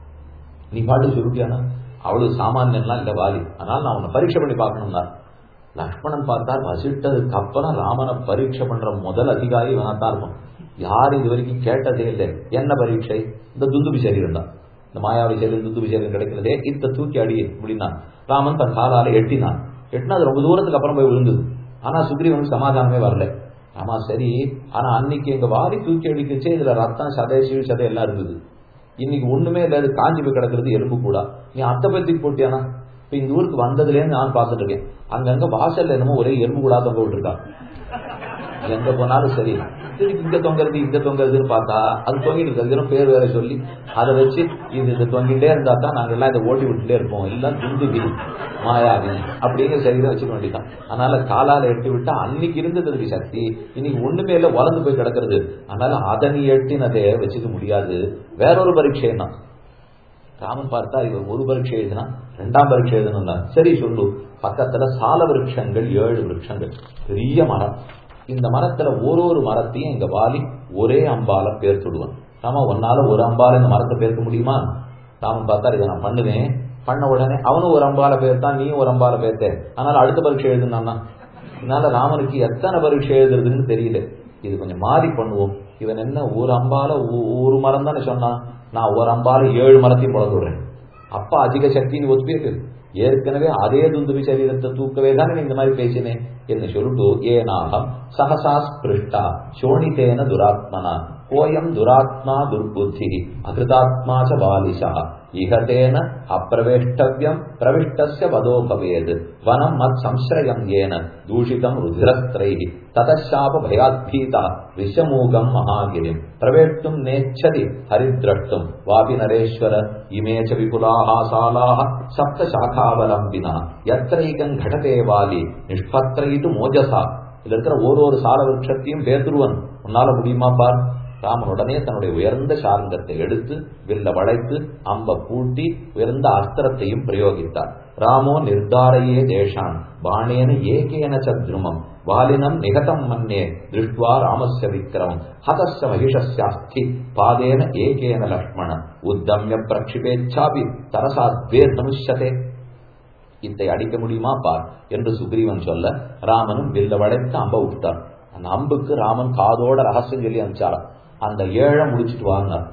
நீ பாட்டு சொல்லிட்டியானா அவ்வளவு சாமானியன்லாம் இல்ல வாலி ஆனால் நான் உன்னை பரீட்சை பண்ணி பார்க்கணும்னா லக்ஷ்மணன் பார்த்தார் வசிட்டதுக்கு அப்புறம் ராமனை பரீட்சை பண்ற முதல் அதிகாரி இவனாத்தான் இருப்பான் யார் இது வரைக்கும் கேட்டதே இல்லை என்ன பரீட்சை இந்த துந்துபி சரீரம் தான் இந்த மாயாவி சரீரம் துந்துபி சரீரம் கிடைக்கிறதே இத்த தூக்கி அடி அப்படின்னா ராமன் தன் காலால எட்டினான் எட்டினா அது ரொம்ப தூரத்துக்கு அப்புறம் போய் விழுந்தது ஆனா சுக்ரீவனுக்கு சமாதானமே வரல ஆமா சரி ஆனா அன்னைக்கு எங்க வாரி தூக்கி அடிக்கச்சே இதுல ரத்தம் சதை சீழ் சதை எல்லாம் இருந்தது இன்னைக்கு ஒண்ணுமே இல்லாது காஞ்சி போய் கிடக்கிறது எலும்பு கூட நீ அத்தை பத்தி போட்டியானா இப்ப இந்த ஊருக்கு வந்ததுலேருந்து நான் பார்த்துட்டு இருக்கேன் அங்கங்க வாசல்ல என்னமோ ஒரே எலும்பு கூட தொங்க விட்டுருக்கா எங்க போனாலும் சரி திருப்பி இங்க தொங்குறது இங்க தொங்குறதுன்னு பார்த்தா அது தொங்கிட்டு இருக்கு அதுக்கு பேர் வேற சொல்லி அதை வச்சு இது இது தொங்கிட்டே இருந்தா தான் நாங்க எல்லாம் இதை ஓட்டி விட்டுட்டே இருப்போம் எல்லாம் துந்துவி மாயாவி அப்படிங்கிற சரீரம் வச்சுக்க வேண்டியதான் அதனால காலால எட்டி விட்டா அன்னைக்கு இருந்தது இருக்கு சக்தி இன்னைக்கு ஒண்ணுமே இல்ல வளர்ந்து போய் கிடக்கிறது அதனால அதை நீ எட்டினதை வச்சுக்க முடியாது வேற ஒரு பரீட்சை தான் ராமன் பார்த்தா இவர் ஒரு பரீட்சை எழுதினா ரெண்டாம் பரீட்சை எழுதணும்னா சரி சொல்லு பக்கத்துல சால விருட்சங்கள் ஏழு விருட்சங்கள் பெரிய மரம் இந்த மரத்துல ஒரு ஒரு மரத்தையும் எங்க வாலி ஒரே அம்பால பேர் சொல்லுவான் ராமா உன்னால ஒரு அம்பால இந்த மரத்தை பேர்க்க முடியுமா ராமன் பார்த்தா இதை நான் பண்ணுவேன் பண்ண உடனே அவனும் ஒரு அம்பால பேர்த்தான் நீயும் ஒரு அம்பால பேர்த்த அதனால அடுத்த பரீட்சை எழுதுனான்னா இதனால ராமனுக்கு எத்தனை பரீட்சை எழுதுறதுன்னு தெரியல இது கொஞ்சம் மாறி பண்ணுவோம் இவன் என்ன ஒரு அம்பால ஒரு மரம் தானே சொன்னான் நான் ஒரு அம்பால ஏழு மரத்தையும் போட சொல்றேன் அப்பா அதிக சக்தின்னு ஒத்துப்பேரு ஏற்கனவே அதே துந்துபி சரீரத்தை தூக்கவே தானே இந்த மாதிரி பேசினேன் என்று சொல்லிட்டு ஏனாகம் சகசா ஸ்பிருஷ்டா சோணித்தேன துராத்மனா கோயம் துராத்மா துர்புத்தி அகிருதாத்மா ச பாலிஷா இகதேன அப்பிரவேஷ்டவியம் பிரவிஷ்டஸ்ய வதோ பவேத் வனம் மத் சம்ஸ்ரயம் ஏன தூஷிதம் ருதிரஸ்திரை ததசாப பயாத்பீதா விஷமூகம் மகாகிரிம் பிரவேஷ்டும் நேச்சதி ஹரித்ரஷ்டும் வாபி நரேஸ்வர இமே ச விபுலாः சாலாः சப்த சாகாவலம்பினா எத்திரைகம் கடதே வாலி நிஷ்பத்திரைட்டு மோஜசா இதுல இருக்கிற ஒரு ஒரு சால விருட்சத்தையும் பேத்துருவன் உன்னால முடியுமா பார் ராமன் உடனே தன்னுடைய உயர்ந்த சார்ந்தத்தை எடுத்து வில்ல வளைத்து அம்ப பூட்டி உயர்ந்த அஸ்திரத்தையும் பிரயோகித்தார் ராமோ நிர்தாரையே தேஷான் பாணேன ஏகேன சத்ருமம் வாலினம் நிகதம் மன்னே திருஷ்டுவா ராமஸ்ய விக்ரமம் ஹதஸ்ய மகிஷஸ்யாஸ்தி பாதேன ஏகேன லக்ஷ்மண உத்தம்ய பிரக்ஷிபேச்சாபி தரசாத்வே தனுஷ்யதே இத்தை அடிக்க முடியுமா பார் என்று சுக்ரீவன் சொல்ல ராமனும் வில்ல வளைத்து அம்ப விட்டான் அந்த அம்புக்கு ராமன் காதோட ரகசியம் சொல்லி அனுப்பிச்சாராம் அந்த ஏழை முடிச்சுட்டு வாங்கினார்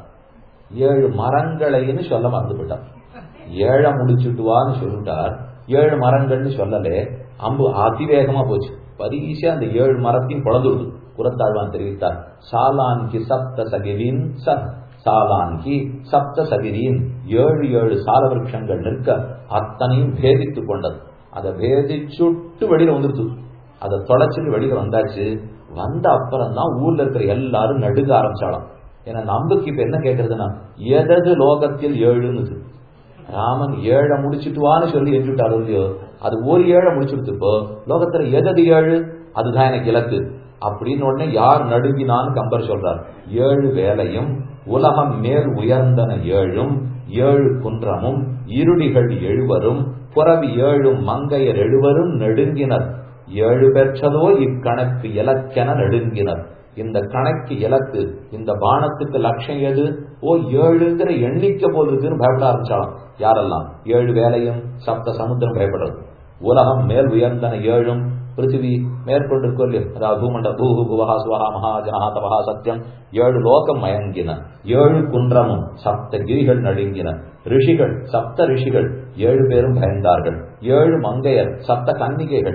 ஏழு மரங்களைன்னு சொல்ல மறந்து போட்டார் ஏழை முடிச்சுட்டு வான்னு சொல்லிட்டார் ஏழு மரங்கள்னு சொல்லலே அம்பு அதிவேகமா போச்சு பரிசா அந்த ஏழு மரத்தையும் குழந்துடுது புறத்தாழ்வான் தெரிவித்தார் சாலான்கி சப்த சகிரின் சத் சாலான்கி சப்த சகிரின் ஏழு ஏழு சால விருட்சங்கள் நிற்க அத்தனையும் பேதித்து கொண்டது அதை பேதிச்சுட்டு வெளியில வந்துருது அதை தொலைச்சிட்டு வெளியில வந்தாச்சு வந்த அப்புறம் தான் ஊர்ல இருக்கிற எல்லாரும் நடுக்க ஆரம்பிச்சாலாம் ஏன்னா நம்புக்கு இப்ப என்ன கேட்கறதுன்னா எதது லோகத்தில் ஏழுன்னு ராமன் ஏழை முடிச்சுட்டு வான்னு சொல்லி எஞ்சுட்டாரு இல்லையோ அது ஒரு ஏழை முடிச்சுடுத்து இப்போ லோகத்துல எதது ஏழு அதுதான் எனக்கு இலக்கு அப்படின்னு உடனே யார் நடுங்கினான்னு கம்பர் சொல்றார் ஏழு வேலையும் உலகம் மேல் உயர்ந்தன ஏழும் ஏழு குன்றமும் இருடிகள் எழுவரும் புறவி ஏழும் மங்கையர் எழுவரும் நெடுங்கினர் ஏழு பெற்றதோ இக்கணக்கு இலக்கென நெடுங்கினர் இந்த கணக்கு இலக்கு இந்த பானத்துக்கு லட்சம் எது ஓ ஏழுங்கிற எண்ணிக்கை போல் இருக்குன்னு பயப்பட ஆரம்பிச்சாலும் யாரெல்லாம் ஏழு வேலையும் சப்த சமுத்திரம் பயப்படுறது உலகம் மேல் உயர்ந்தன ஏழும் பிருத்திவி மேற்கொண்டு கொல்லு அதாவது பூமண்ட பூஹு புவஹா சுவஹா மகா ஜனஹா தபஹா சத்தியம் ஏழு லோகம் மயங்கின ஏழு குன்றமும் சப்த கிரிகள் நடுங்கின ரிஷிகள் சப்த ரிஷிகள் ஏழு பேரும் பயந்தார்கள் ஏழு மங்கையர் சப்த கன்னிகைகள்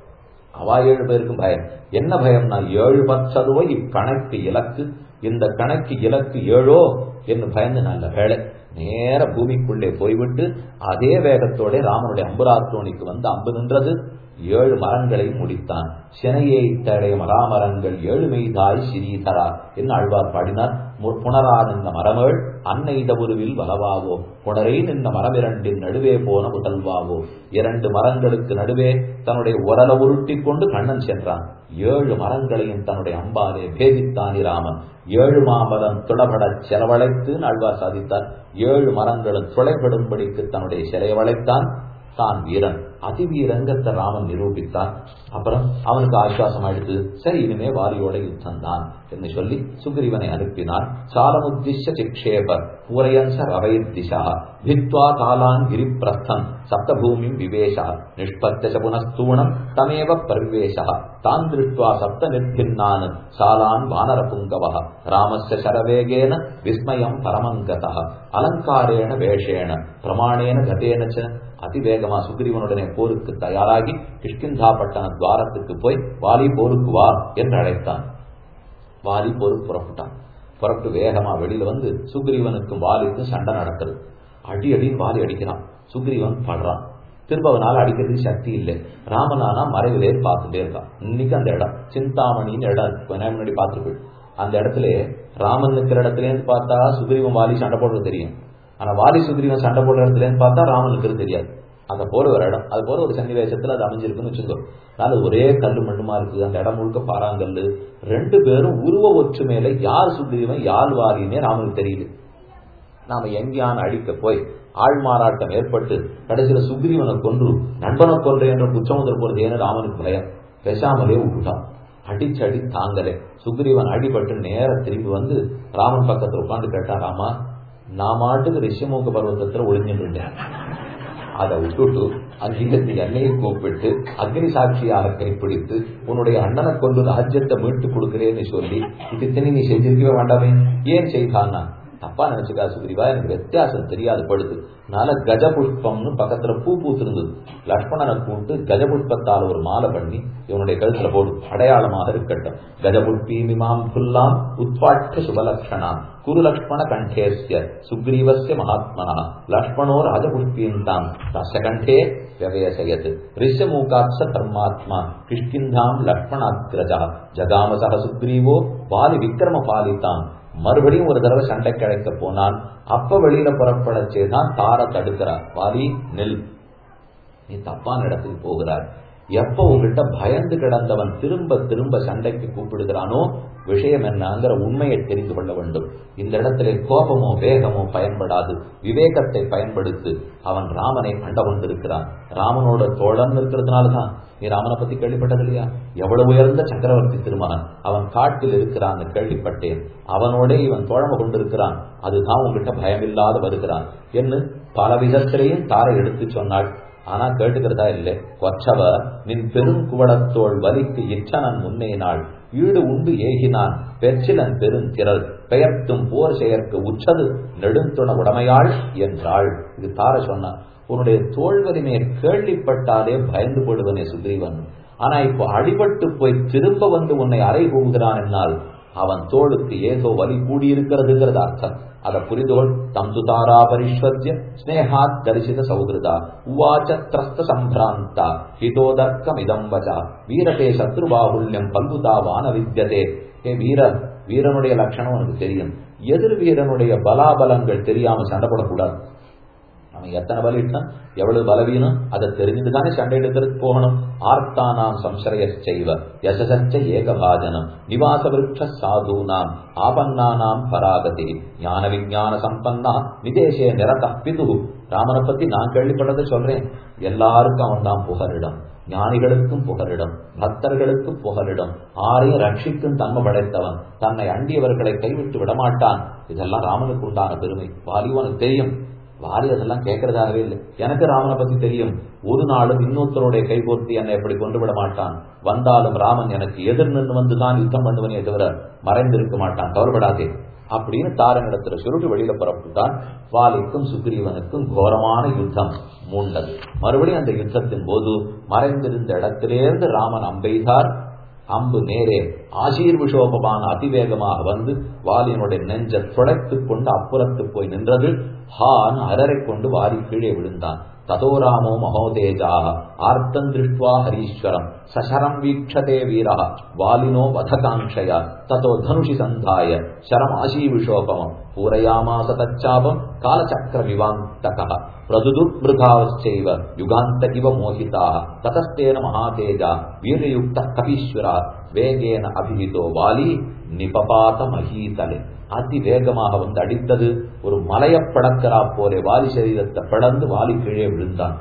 அவா ஏழு பேருக்கும் பயம் என்ன பயம்னா ஏழு பச்சதுவோ இக்கணக்கு இலக்கு இந்த கணக்கு இலக்கு ஏழோ என்று பயந்து நல்ல வேலை நேர பூமிக்குள்ளே போய்விட்டு அதே வேகத்தோட ராமனுடைய அம்புராத்தோணிக்கு வந்து அம்பு நின்றது ஏழு மரங்களை முடித்தான் சினையை தடைய மராமரங்கள் ஏழு மெய்தாய் சிறீதரா என்று ஆழ்வார் பாடினார் புனரா நின்ற மரமேள் அன்னை தவுருவில் வலவாவோ புனரை நின்ற மரமிரண்டின் நடுவே போன முதல்வாவோ இரண்டு மரங்களுக்கு நடுவே தன்னுடைய உரல உருட்டி கொண்டு கண்ணன் சென்றான் ஏழு மரங்களையும் தன்னுடைய அம்பாலே பேதித்தானி ராமன் ஏழு மாமரம் துளபடச் செலவழைத்து ஆழ்வார் சாதித்தார் ஏழு மரங்களும் துளைபடும்படிக்கு தன்னுடைய சிலை வளைத்தான் தான் வீரன் அதிவீரங்கத்தை ராமன் நிரூபித்தான் அப்புறம் அவனுக்கு ஆசுவாசம் ஆயிடுத்து சரி இனிமே வாலியோட யுத்தம் தான் என்று சொல்லி சுக்ரீவனை அனுப்பினார் சாலமுத்திஷ சிக்ஷேப பூரையன்ச ரவைர் திசா பித்வா காலான் கிரிப்பிரஸ்தம் சப்தபூமி விவேஷா நிஷ்பத்த புனஸ்தூணம் தமேவ பரிவேஷா தான் திருஷ்டுவா சப்த நிர்பின்னான் சாலான் வானர புங்கவ ராமஸ்ய சரவேகேன விஸ்மயம் பரமங்கதா அலங்காரேண வேஷேன பிரமாணேன கதேன அதிவேகமா சுக்ரீவனுடனே போருக்கு தயாராகி கிஷ்கிந்தா பட்டண துவாரத்துக்கு போய் வாலி போருக்கு வா என்று அழைத்தான் வாலி போருக்கு புறப்பட்டான் புறப்பட்டு வேகமா வெளியில வந்து சுக்ரீவனுக்கும் வாலிக்கும் சண்டை நடக்கிறது அடி அடின்னு வாலி அடிக்கிறான் சுக்ரீவன் படுறான் திரும்ப அவனால அடிக்கிறதுக்கு சக்தி இல்லை ராமனானா மறைவிலே பார்த்துட்டே இருக்கான் இன்னைக்கு அந்த இடம் சிந்தாமணின்னு இடம் இருக்கு கொஞ்ச நேரம் முன்னாடி பார்த்துட்டு அந்த இடத்துல ராமன் இருக்கிற இடத்துல இருந்து பார்த்தா சுக்ரீவன் வாலி சண்டை போடுறது தெரியும் ஆனா வாலி சுக்ரீவன் சண்டை போடுற இடத்துல இருந்து பார்த்தா ராமன் இருக்கிறது தெரியாது அந்த போற ஒரு இடம் அது போற ஒரு சன்னிவேசத்துல அது அமைஞ்சிருக்குன்னு வச்சுக்கோ அதனால ஒரே கல்லு மண்ணுமா இருக்கு அந்த இடம் முழுக்க பாறாங்கல்லு ரெண்டு பேரும் உருவ ஒற்றுமையில யார் சுக்ரீவன் யார் வாலியுமே ராமனுக்கு தெரியல நாம எங்கேயான அடிக்க போய் ஆள்மாறாட்டம் ஏற்பட்டு கடைசியில சுக்ரீவனை கொன்று நண்பனை கொன்ற என்ற குச்சமுதல் போறது ஏன்னு ராமனுக்கு பயம் பேசாமலே விட்டுட்டான் அடிச்சு அடி தாங்கலே சுக்ரீவன் அடிபட்டு நேர திரும்பி வந்து ராமன் பக்கத்துல உட்காந்து கேட்டான் ராமா நான் மாட்டுக்கு ரிஷிமுக பர்வத்தத்துல ஒளிஞ்சுட்டேன் அதை விட்டுட்டு அங்கிருந்து என்னையை கூப்பிட்டு அக்னி சாட்சியாக கைப்பிடித்து உன்னுடைய அண்ணனை கொண்டு ராஜ்யத்தை மீட்டு கொடுக்கிறேன்னு சொல்லி இது நீ செஞ்சிருக்கவே வேண்டாமே ஏன் செய்தான்னா தப்பா நினைச்சுக்கா சுக்ரீவா எனக்கு வித்தியாசம் தெரியாது படுது அதனால கஜ புஷ்பம்னு பக்கத்துல பூ பூத்திருந்தது லக்ஷ்மணனை கூப்பிட்டு கஜ புஷ்பத்தால் ஒரு மாலை பண்ணி இவனுடைய கழுத்துல போடு அடையாளமாக இருக்கட்டும் கஜ புஷ்பி மிமாம் புல்லாம் உத்பாட்ச சுபலக்ஷணா குரு லக்ஷ்மண கண்டேஸ்ய சுக்ரீவசிய மகாத்மனா லக்ஷ்மணோ ராஜபுஷ்பீந்தாம் தச கண்டே व्यवयसयत् ऋष्यमूकात्स धर्मात्मा किष्किन्धाम् लक्ष्मणाग्रजा ஜகாமசக சுக்ரீவோ வாலி விக்ரம பாலித்தான் மறுபடியும் ஒரு தடவை சண்டை கிடைக்க போனான் அப்ப வெளியில புறப்படச்சே தான் தார தடுக்கிறார் வாலி நெல் நீ தப்பான இடத்துக்கு போகிறார் எப்ப உங்ககிட்ட பயந்து கிடந்தவன் திரும்ப திரும்ப சண்டைக்கு கூப்பிடுகிறானோ விஷயம் என்னங்கிற உண்மையை தெரிந்து கொள்ள வேண்டும் இந்த இடத்திலே கோபமோ வேகமோ பயன்படாது விவேகத்தை பயன்படுத்து அவன் ராமனை கண்ட கொண்டிருக்கிறான் ராமனோட தோழன் இருக்கிறதுனாலதான் நீ ராமனை பத்தி கேள்விப்பட்டது இல்லையா எவ்வளவு உயர்ந்த சக்கரவர்த்தி திருமகன் அவன் காட்டில் இருக்கிறான்னு கேள்விப்பட்டேன் அவனோட இவன் தோழமை கொண்டிருக்கிறான் அதுதான் உங்ககிட்ட பயமில்லாத வருகிறான் என்று பல விதத்திலையும் தாரை எடுத்து சொன்னாள் ஆனா கேட்டுக்கிறதா இல்லை கொற்றவ நின் பெருங்குவடத்தோள் வலிக்கு இச்சனன் முன்னே நாள் ஈடு உண்டு ஏகினான் பெற்றிலன் பெருந்திரள் பெயர்த்தும் போர் செயற்கு உச்சது நெடுந்துண உடமையாள் என்றாள் இது தார சொன்னான் உன்னுடைய தோல் வலிமையை கேள்விப்பட்டாலே பயந்து போடுவனே சுக்ரீவன் ஆனா இப்போ அடிபட்டு போய் திரும்ப வந்து உன்னை அறை போகிறான் என்னால் அவன் தோளுக்கு ஏதோ வலி கூடியிருக்கிறதுங்கிறது அர்த்தம் அதை புரிந்துகொள் தந்து தாரா பரிஸ்வர்ஜ ஸ்னேகாத் தரிசித சௌகிருதா உவாச்ச திரஸ்த சம்பிராந்தா ஹிதோதர்க்கம் இதம் வச்சா வீரதே சத்ருபாகுல்யம் பல்புதாவான வித்தியதே ஏ வீர வீரனுடைய லட்சணம் உனக்கு தெரியும் எதிர் வீரனுடைய பலாபலங்கள் தெரியாம சண்டை போடக்கூடாது அவன் எத்தனை பலிட்டான் எவ்வளவு பலவீனம் அதை தெரிஞ்சுட்டு தானே சண்டை எடுக்கிறதுக்கு போகணும் ஆர்த்தானாம் சம்சரய செய்வ யசசச்ச ஏகபாஜனம் நிவாச விருட்ச சாதூனாம் ஆபன்னானாம் பராகதி ஞான விஞ்ஞான சம்பன்னா நிதேசே நிரத பிது ராமனை பத்தி நான் கேள்விப்பட்டதை சொல்றேன் எல்லாருக்கும் அவன் தான் புகலிடம் ஞானிகளுக்கும் புகலிடம் பக்தர்களுக்கும் புகலிடம் ஆரையும் ரட்சிக்கும் தன்மை படைத்தவன் தன்னை அண்டியவர்களை கைவிட்டு விடமாட்டான் இதெல்லாம் ராமனுக்கு உண்டான பெருமை வாலிவனுக்கு தெரியும் வாலி அதெல்லாம் கேட்கறதாகவே இல்லை எனக்கு ராமனை பத்தி தெரியும் ஒரு நாளும் இன்னொருத்தருடைய கைகோர்த்து என்னை எப்படி கொண்டு விட மாட்டான் வந்தாலும் ராமன் எனக்கு எதிர் நின்று வந்துதான் யுத்தம் பண்ணுவனே தவிர மறைந்திருக்க மாட்டான் கவலைப்படாதே அப்படின்னு தாரனிடத்துல சொல்லிட்டு வெளியில புறப்பட்டான் வாலிக்கும் சுக்ரீவனுக்கும் கோரமான யுத்தம் மூண்டது மறுபடியும் அந்த யுத்தத்தின் போது மறைந்திருந்த இடத்திலிருந்து ராமன் அம்பெய்தார் அம்பு நேரே ஆசீர்விஷோபமான அதிவேகமாக வந்து வாலியனுடைய நெஞ்ச துடைத்துக் கொண்டு அப்புறத்து போய் நின்றது ஹான் அரரை கொண்டு வாரி கீழே விழுந்தான் ததோ ராமோ மகோதேஜாக ஆர்த்தம் திருஷ்டுவா ஹரீஸ்வரம் சசரம் வீக்ஷதே வீரா வாலினோ வதகாங்ஷயா ததோ தனுஷி சந்தாய சரம் ஆசீவிஷோபமம் பூரயாமாச தச்சாபம் காலச்சக்கர விவாந்தக பிரதுதுர்மிருகாவச்சைவ யுகாந்த இவ மோகிதாக ததஸ்தேன மகாதேஜா வீரயுக்த கபீஸ்வரா வேகேன அபிஹிதோ வாலி நிபபாத மகீதலே அதி வேகமாக வந்து அடித்தது ஒரு மலைய படக்கிறா போலே வாலி சரீரத்தை படந்து வாலி கீழே விழுந்தான்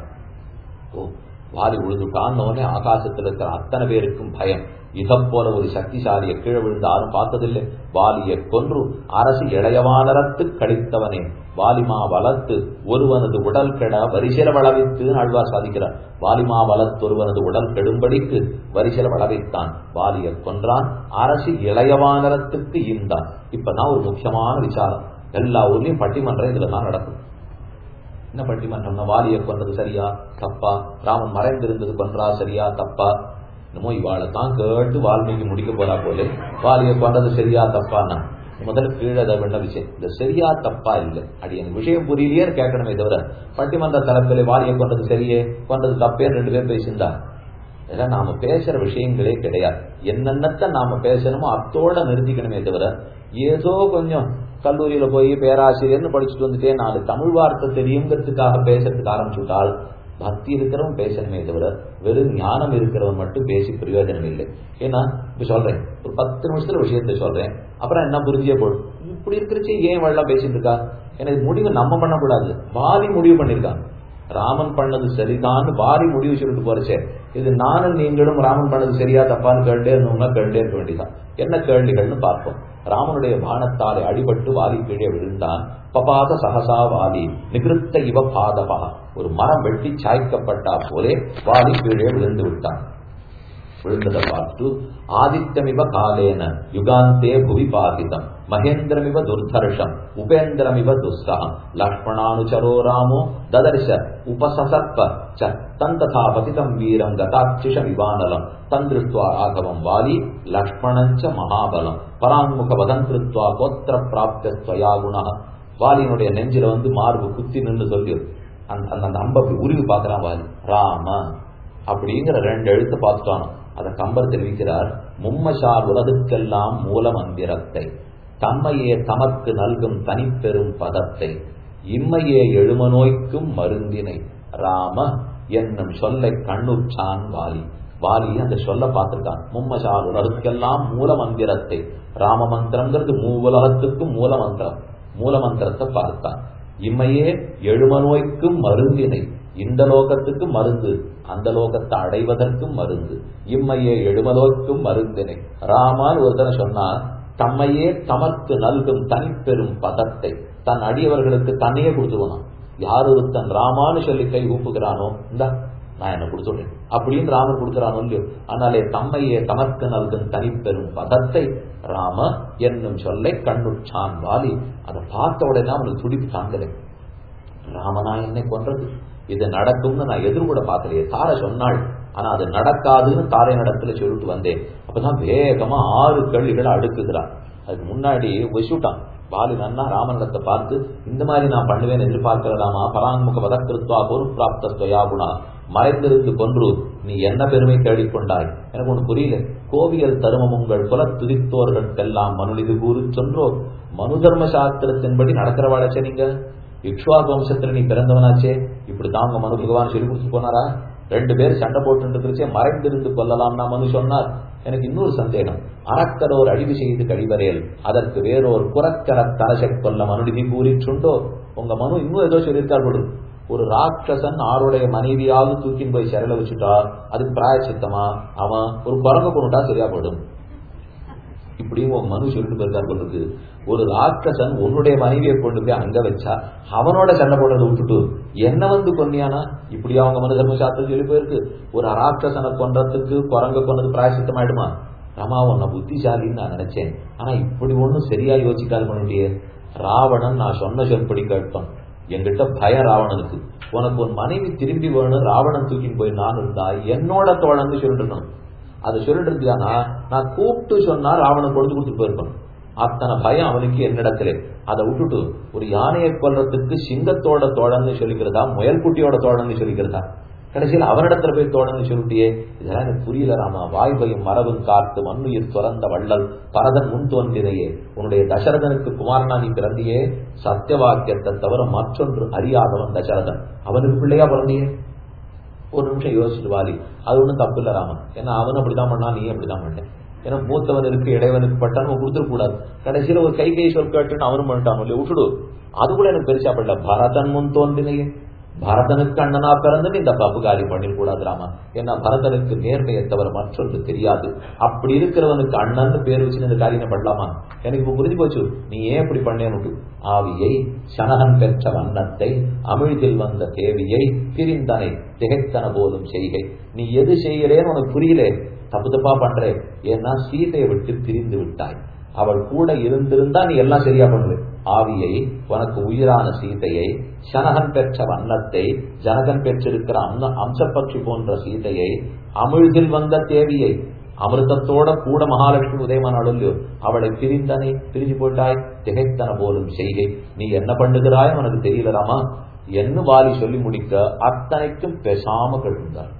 ஓ வாலி விழுந்துட்டான் உடனே ஆகாசத்தில் இருக்கிற அத்தனை பேருக்கும் பயம் இதம் போல ஒரு சக்திசாலியை கீழே விழுந்து யாரும் பார்த்ததில்லை வாலியை கொன்று அரசு இளையவானரத்து கழித்தவனே வாலிமா வளர்த்து ஒருவனது உடல் கெட வரிசையில வளவித்து ஆழ்வார் சாதிக்கிறார் வாலிமா வளர்த்து ஒருவனது உடல் கெடும்படிக்கு வரிசையில வளவித்தான் வாலியை கொன்றான் அரசு இளையவானரத்துக்கு ஈந்தான் இப்பதான் ஒரு முக்கியமான விசாரம் எல்லா ஊர்லயும் பட்டிமன்றம் இதுல தான் நடக்கும் என்ன பட்டிமன்றம்னா வாலியை கொண்டது சரியா தப்பா ராமன் மறைந்திருந்தது கொன்றா சரியா தப்பா என்னமோ இவாளை தான் கேட்டு வால்மீகி முடிக்க போறா போல வாலியை கொண்டது சரியா தப்பானா முதல்ல கீழே அதை வேண்ட விஷயம் இந்த சரியா தப்பா இல்லை அடி எனக்கு விஷயம் புரியலையே கேட்கணுமே தவிர பட்டிமன்ற தரப்பிலே வாலியை கொண்டது சரியே கொண்டது தப்பே ரெண்டு பேர் பேசியிருந்தா இதெல்லாம் நாம பேசுற விஷயங்களே கிடையாது என்னென்னத்தை நாம பேசணுமோ அத்தோட நிறுத்திக்கணுமே தவிர ஏதோ கொஞ்சம் கல்லூரியில போய் பேராசிரியர்னு படிச்சுட்டு வந்துட்டே நாலு தமிழ் வார்த்தை தெரியுங்கிறதுக்காக பேசுறதுக்கு ஆரம்பிச்சுட்டால் பக்தி இருக்கிறவன் பேசணுமே தவிர வெறும் ஞானம் இருக்கிறவன் மட்டும் பேசி பிரயோஜனம் இல்லை ஏன்னா இப்ப சொல்றேன் ஒரு பத்து நிமிஷத்துல விஷயத்த சொல்றேன் அப்புறம் என்ன புரிஞ்சே போடும் இப்படி இருக்கிறச்சு ஏன் வெள்ளம் பேசிட்டு இருக்கா எனக்கு முடிவு நம்ம பண்ணக்கூடாது வாதி முடிவு பண்ணிருக்காங்க ராமன் பண்ணது சரிதான் வாரி முடிவு சொல்லிட்டு போறச்சே இது நானும் நீங்களும் ராமன் பண்ணது சரியா தப்பான்னு கேட்டே இருந்தோம்னா கேட்டே இருக்க வேண்டியதான் என்ன கேள்விகள்னு பார்ப்போம் ராமனுடைய பானத்தாலே அடிபட்டு வாலி கீழே விழுந்தான் பபாத சகசா வாலி நிகிருத்த இவ பாதபா ஒரு மரம் வெட்டி சாய்க்கப்பட்டா போலே வாலி கீழே விழுந்து விட்டான் விழுந்ததை பார்த்து ஆதித்யமிவ காலேன யுகாந்தே புவி பாதிதம் மகேந்திரமிவ துர்தர்ஷம் உபேந்திரமிவ துஸ்ஸகம் லக்ஷ்மணானுச்சரோ ராமோ ததர்ஷ உபசசர்ப்ப ச தந்ததா பதிதம் வீரம் கதாட்சிஷ விவானலம் தந்திருத்வா ராகவம் வாலி லக்ஷ்மணஞ்ச மகாபலம் பரான்முக வதந்திருத்வா கோத்திர பிராப்தியா குண வாலியினுடைய நெஞ்சில வந்து மார்பு குத்தி நின்று சொல்லி அந்த அந்த அம்ப அப்படி உருவி பார்க்கறான் வாலி ராம அப்படிங்கிற ரெண்டு எழுத்து பார்த்துட்டானோ அதை கம்பர் தெரிவிக்கிறார் மும்மஷார் உலகுக்கெல்லாம் மூல மந்திரத்தை தம்மையே தமக்கு நல்கும் தனிப்பெரும் பதத்தை இம்மையே எழும நோய்க்கும் மருந்தினை ராம என்னும் சொல்லை கண்ணுற்றான் வாலி வாலி அந்த சொல்ல பார்த்திருக்கான் மும்மசால் உலகத்துக்கெல்லாம் மூல மந்திரத்தை ராம மந்திரங்கிறது மூவுலகத்துக்கும் மூல மந்திரம் மூல மந்திரத்தை பார்த்தான் இம்மையே எழும நோய்க்கும் மருந்தினை இந்த லோகத்துக்கு மருந்து அந்த லோகத்தை அடைவதற்கும் மருந்து இம்மையே எழுமலோய்க்கும் மருந்தினை ராமான் ஒருத்தனை சொன்னா தம்மையே தமக்கு நல்கும் தனிப்பெரும் பதத்தை தன் அடியவர்களுக்கு தன்னையே கொடுத்துருவான் யார் ஒருத்தன் ராமான்னு சொல்லி கை ஊப்புகிறானோ இந்த நான் என்ன கொடுத்துடுறேன் அப்படின்னு ராமர் கொடுக்கிறானோ இல்லையோ ஆனாலே தம்மையே தமக்கு நல்கும் தனிப்பெரும் பதத்தை ராம என்னும் சொல்லை கண்ணுற்றான் வாலி அதை பார்த்த உடனே அவனுக்கு துடிப்பு தாங்கலை ராமனா என்னை கொன்றது இது நடக்கும்னு நான் எதிர்கூட பார்க்கலையே தாரை சொன்னாள் ஆனா அது நடக்காதுன்னு தாரை நடத்துல சொல்லிட்டு வந்தேன் அப்பதான் வேகமா ஆறு கேள்விகளை அடுக்குகிறான் அதுக்கு முன்னாடி வசுட்டான் பாலி நன்னா ராமனிடத்தை பார்த்து இந்த மாதிரி நான் பண்ணுவேன் எதிர்பார்க்கிறலாமா பராங்முக பதக்கிருத்வா பொருட்பிராப்தஸ்வயா குணா மறைந்திருந்து கொன்று நீ என்ன பெருமை தேடிக்கொண்டாய் எனக்கு ஒண்ணு புரியல கோவியல் தருமம் உங்கள் குல துதித்தோர்களுக்கெல்லாம் மனுநிதி கூறு சொன்றோ மனு தர்ம சாஸ்திரத்தின்படி நடக்கிற வாழச்சே நீங்க இக்ஷ்வாக் வம்சத்துல நீ பிறந்தவனாச்சே இப்படிதான் உங்க மனு பகவான் சொல்லி கொடுத்து போனாரா ரெண்டு பேர் சண்டை போட்டு இருக்கிறச்சே மறைந்திருந்து கொள்ளலாம் நான் மனு சொன்னார் எனக்கு இன்னொரு சந்தேகம் அறக்கரோர் அழிவு செய்து கழிவரேல் அதற்கு வேறோர் குரக்கர தரசை கொல்ல மனுநிதி கூறி சுண்டோ உங்க மனு இன்னும் ஏதோ சொல்லியிருக்கார் போடு ஒரு ராட்சசன் ஆருடைய மனைவியாவது தூக்கின்னு போய் சிறையில வச்சுட்டா அதுக்கு பிராயச்சித்தமா அவன் ஒரு குரங்க கொண்டுட்டா சரியா போடும் இப்படியும் உங்க மனு சொல்லிட்டு போயிருக்கார் போலுக்கு ஒரு ராட்சசன் உன்னுடைய மனைவியை கொண்டு போய் அங்க வச்சா அவனோட சண்டை போடுறதை விட்டுட்டு என்ன வந்து கொன்னியானா இப்படி அவங்க மனு தர்மசாஸ்திரம் சொல்லி போயிருக்கு ஒரு ராட்சசனை கொன்றதுக்கு குரங்க கொண்டது பிராயசித்தம் ஆயிடுமா ராமா உன்னை புத்திசாலின்னு நான் நினைச்சேன் ஆனா இப்படி ஒண்ணும் சரியா யோசிக்காது பண்ணிட்டியே ராவணன் நான் சொன்ன சொற்படி கேட்பான் என்கிட்ட பயம் ராவணனுக்கு உனக்கு ஒரு மனைவி திரும்பி வேணும் ராவணன் தூக்கின்னு போய் நான் இருந்தா என்னோட தோழன்னு சொல்லிட்டு இருக்கணும் அதை சொல்லிட்டு இருந்தியானா நான் கூப்பிட்டு சொன்னா ராவணன் கொடுத்து கொடுத்துட்டு போயிருக்கணும் அத்தனை பயம் அவனுக்கு என்னிடத்துல அதை விட்டுட்டு ஒரு யானையை கொல்றதுக்கு சிங்கத்தோட தோழன்னு சொல்லிக்கிறதா முயல் குட்டியோட தோழன்னு சொல்லிக்கிறதா கடைசியில் அவனிடத்துல போய் தோழன்னு சொல்லிட்டியே இதெல்லாம் எனக்கு புரியல ராமா வாய்பையும் மரபும் காத்து மண்ணுயிர் துறந்த வள்ளல் பரதன் முன் தோன்றினையே உன்னுடைய தசரதனுக்கு குமாரனா நீ பிறந்தியே சத்திய வாக்கியத்தை தவிர மற்றொன்று அறியாதவன் தசரதன் அவனுக்கு பிள்ளையா பிறந்தியே ஒரு நிமிஷம் யோசிச்சுட்டு வாலி அது ஒன்றும் தப்பு இல்லை ராமன் ஏன்னா அவனும் அப்படிதான் பண்ணா நீ அப்படிதான் பண்ணேன் ஏன்னா மூத்தவனுக்கு இடைவனுக்கு பட்டான்னு கொடுத்துடக்கூடாது கடைசியில ஒரு கை கை சொல் கேட்டுன்னு அவனும் பண்ணிட்டான் இல்லையா விட்டுடு அது கூட எனக்கு பெருசா படல பரதன் முன் தோன்றினையே பரதனுக்கு அண்ணனா பிறந்து இந்த தப்பு காரியம் பண்ணிடக்கூடாது ராமா ஏன்னா பரதனுக்கு நேர்மையை தவிர மற்றொன்று தெரியாது அப்படி இருக்கிறவனுக்கு அண்ணன் பேர் வச்சு இந்த காரியம் பண்ணலாமா எனக்கு இப்ப புரிஞ்சு போச்சு நீ ஏன் இப்படி பண்ணேன்னு ஆவியை சனகன் பெற்ற வண்ணத்தை அமிழ்தில் வந்த தேவியை பிரிந்தனை திகைத்தன போலும் செய்கை நீ எது செய்கிறேன்னு உனக்கு புரியல தப்பு தப்பா பண்றே ஏன்னா சீதையை விட்டு பிரிந்து விட்டாய் அவள் கூட இருந்திருந்தா நீ எல்லாம் சரியா பண்ணுவ ஆவியை உனக்கு உயிரான சீதையை சனகன் பெற்ற வண்ணத்தை ஜனகன் பெற்றிருக்கிற அம்ன அம்சப்பட்சி போன்ற சீதையை அமிழ்தில் வந்த தேவியை அமிர்தத்தோட கூட மகாலட்சுமி உதயமானாள் இல்லையோ அவளை பிரிந்தனை பிரிஞ்சு போட்டாய் திகைத்தன போலும் செய்கை நீ என்ன பண்ணுகிறாய் உனக்கு தெரியலராமா என்ன வாலி சொல்லி முடிக்க அத்தனைக்கும் பேசாம கழுந்தார்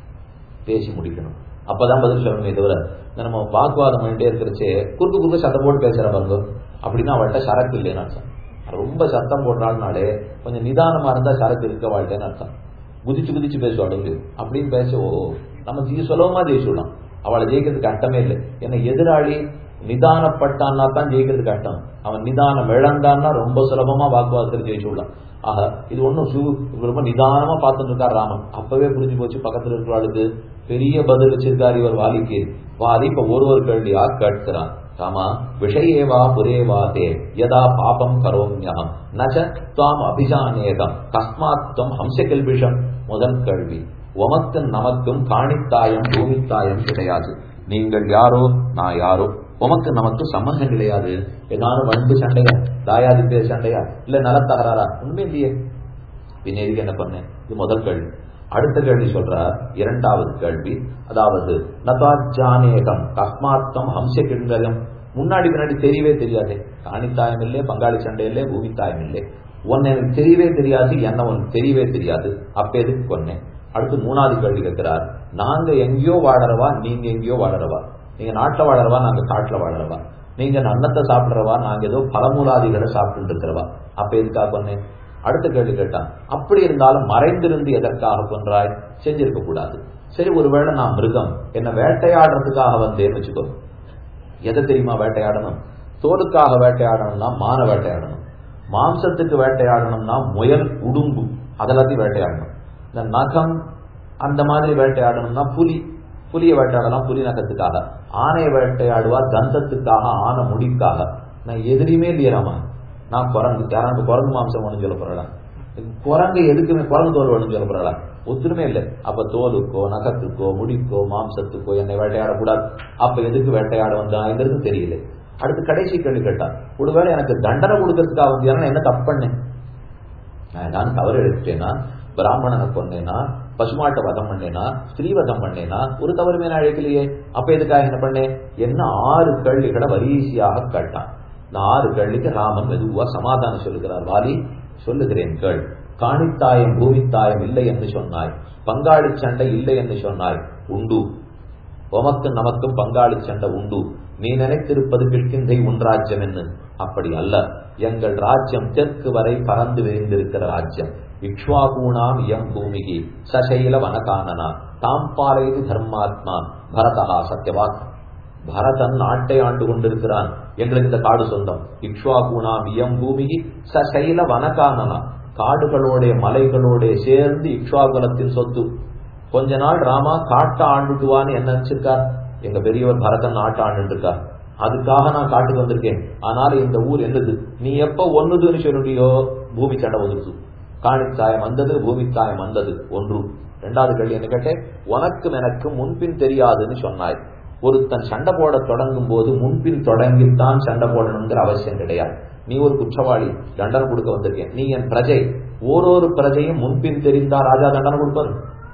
பேசி முடிக்கணும் அப்பதான் பதில் சொல்லணுமே தவிர நம்ம வாக்குவாதம் பண்ணிட்டே இருக்கிறச்சே குறுக்கு குறுக்கு சத்தம் போட்டு பேசுற பாருங்க அப்படின்னா அவள்கிட்ட சரக்கு இல்லைன்னு அர்த்தம் ரொம்ப சத்தம் போடுறாள்னாலே கொஞ்சம் நிதானமா இருந்தா சரக்கு இருக்க வாழ்க்கைன்னு அர்த்தம் குதிச்சு குதிச்சு பேசுவாள் அப்படின்னு பேச ஓ நம்ம ஜீ சுலபமா ஜெயிச்சுடலாம் அவளை ஜெயிக்கிறது கஷ்டமே இல்லை ஏன்னா எதிராளி நிதானப்பட்டான்னா தான் ஜெயிக்கிறது கஷ்டம் அவன் நிதானம் இழந்தான்னா ரொம்ப சுலபமா வாக்குவாதத்தில் ஜெயிச்சுடலாம் ஆக இது ஒன்றும் சு ரொம்ப நிதானமா பார்த்துட்டு இருக்கார் ராமன் அப்பவே புரிஞ்சு போச்சு பக்கத்துல இருக்கிறாளுக்கு பெரிய பதில் வச்சிருக்காரு இவர் வாலிக்கு வாலி இப்ப ஒரு ஒரு கேள்வியா கேட்கிறான் ராமா விஷயேவா புரேவா தே யதா பாபம் கரோம்யம் நச்ச துவாம் அபிஜானேகம் கஸ்மாத் துவம் ஹம்சகல்பிஷம் முதல் கேள்வி உமக்கும் நமக்கும் காணித்தாயம் பூமித்தாயம் கிடையாது நீங்கள் யாரோ நான் யாரோ உமக்கு நமக்கு சம்பந்தம் கிடையாது ஏதாவது வன்பு சண்டையா தாயாதி பேர் சண்டையா இல்ல நலத்தகராறா உண்மை இல்லையே பின்னேறிக்கு என்ன பண்ணேன் இது முதல் கேள்வி அடுத்த கேள்வி சொல்றார் இரண்டாவது கேள்வி அதாவது நதாஜானேகம் கஸ்மாத்தம் ஹம்ச கிண்கலம் முன்னாடி பின்னாடி தெரியவே தெரியாது காணித்தாயம் இல்லை பங்காளி சண்டை இல்லை பூமித்தாயம் இல்லை உன்னை எனக்கு தெரியவே தெரியாது என்ன உனக்கு தெரியவே தெரியாது அப்ப எதுக்கு கொன்னேன் அடுத்து மூணாவது கேள்வி கேட்கிறார் நாங்க எங்கேயோ வாழறவா நீங்க எங்கேயோ வாழறவா நீங்க நாட்டுல வாழறவா நாங்க காட்டுல வாழறவா நீங்க அன்னத்தை சாப்பிடுறவா நாங்க ஏதோ பழமூலாதிகளை சாப்பிட்டு இருக்கிறவா அப்ப எதுக்காக பண்ணேன் அடுத்த கேள்வி கேட்டான் அப்படி இருந்தாலும் மறைந்திருந்து எதற்காக கொன்றாய் செஞ்சிருக்க கூடாது சரி ஒருவேளை நான் மிருகம் என்ன வேட்டையாடுறதுக்காக வந்தேன்னு வச்சுக்கோ எதை தெரியுமா வேட்டையாடணும் தோலுக்காக வேட்டையாடணும்னா மான வேட்டையாடணும் மாம்சத்துக்கு வேட்டையாடணும்னா முயல் உடும்பு அதெல்லாத்தையும் வேட்டையாடணும் இந்த நகம் அந்த மாதிரி வேட்டையாடணும்னா புலி புலியை வேட்டையாடலாம் புலி நகத்துக்காக ஆனையை வேட்டையாடுவா தந்தத்துக்காக ஆனை முடிக்காக நான் எதிரியுமே இல்லையராமா நான் குரங்கு யாராவது குரங்கு மாம்சம் வேணும்னு சொல்ல போறா குரங்கு எதுக்குமே குரங்கு தோல் வேணும்னு சொல்ல போறா ஒத்துருமே இல்லை அப்ப தோலுக்கோ நகத்துக்கோ முடிக்கோ மாம்சத்துக்கோ என்னை வேட்டையாடக்கூடாது அப்ப எதுக்கு வேட்டையாட வந்தாங்கிறது தெரியல அடுத்து கடைசி கேள்வி கேட்டா ஒருவேளை எனக்கு தண்டனை கொடுக்கறதுக்காக வந்தியா என்ன தப்பு பண்ணேன் நான் ஏதாவது தவறு எடுத்துட்டேன்னா பிராமணனை கொன்னேனா பசுமாட்டை வதம் பண்ணேனா ஸ்ரீவதம் பண்ணேனா ஒரு தவறுமே நான் அழைக்கலையே அப்ப எதுக்காக என்ன பண்ணேன் என்ன ஆறு கேள்விகளை வரிசையாக கேட்டான் இந்த ஆறு கேள்விக்கு ராமன் மெதுவா சமாதானம் சொல்லுகிறார் வாலி சொல்லுகிறேன் கேள் காணித்தாயம் பூமித்தாயம் இல்லை என்று சொன்னாய் பங்காளி சண்டை இல்லை என்று சொன்னாய் உண்டு உமக்கும் நமக்கும் பங்காளி சண்டை உண்டு நீ நினைத்திருப்பது கிழ்கிந்தை உன் ராஜ்யம் என்று அப்படி அல்ல எங்கள் ராஜ்யம் தெற்கு வரை பறந்து விரிந்திருக்கிற ராஜ்யம் இக்ஷ்வாகூணாம் இயம் பூமிகி சசைல வனகானனா தாம் பாலைது தர்மாத்மா பரதா சத்யவாக் பரதன் நாட்டை ஆண்டு கொண்டிருக்கிறான் எங்களுக்கு இந்த காடு சொந்தம் இக்ஷ்வாகூணாம் இயம் பூமிகி சசைல வனகானனா காடுகளோட மலைகளோட சேர்ந்து இக்ஷ்வாகுலத்தின் சொத்து கொஞ்ச நாள் ராமா காட்டை ஆண்டுட்டுவான்னு என்ன நினைச்சிருக்கார் எங்க பெரியவர் பரதன் நாட்டை ஆண்டு இருக்கார் அதுக்காக நான் காட்டுக்கு வந்திருக்கேன் ஆனால இந்த ஊர் என்னது நீ எப்ப ஒண்ணுதுன்னு சொல்லியோ பூமி சண்டை வந்துருச்சு காணித்தாயம் வந்தது பூமித்தாயம் வந்தது ஒன்று ரெண்டாவது கேள்வி என்ன கேட்டேன் உனக்கும் எனக்கும் முன்பின் தெரியாதுன்னு சொன்னாய் ஒருத்தன் சண்டை போட தொடங்கும் போது முன்பின் தொடங்கித்தான் சண்டை போடணுங்கிற அவசியம் கிடையாது நீ ஒரு குற்றவாளி தண்டனை கொடுக்க வந்திருக்கேன் நீ என் பிரஜை ஓரொரு பிரஜையும் முன்பின் தெரிந்தா ராஜா தண்டனை கொடுப்பாரு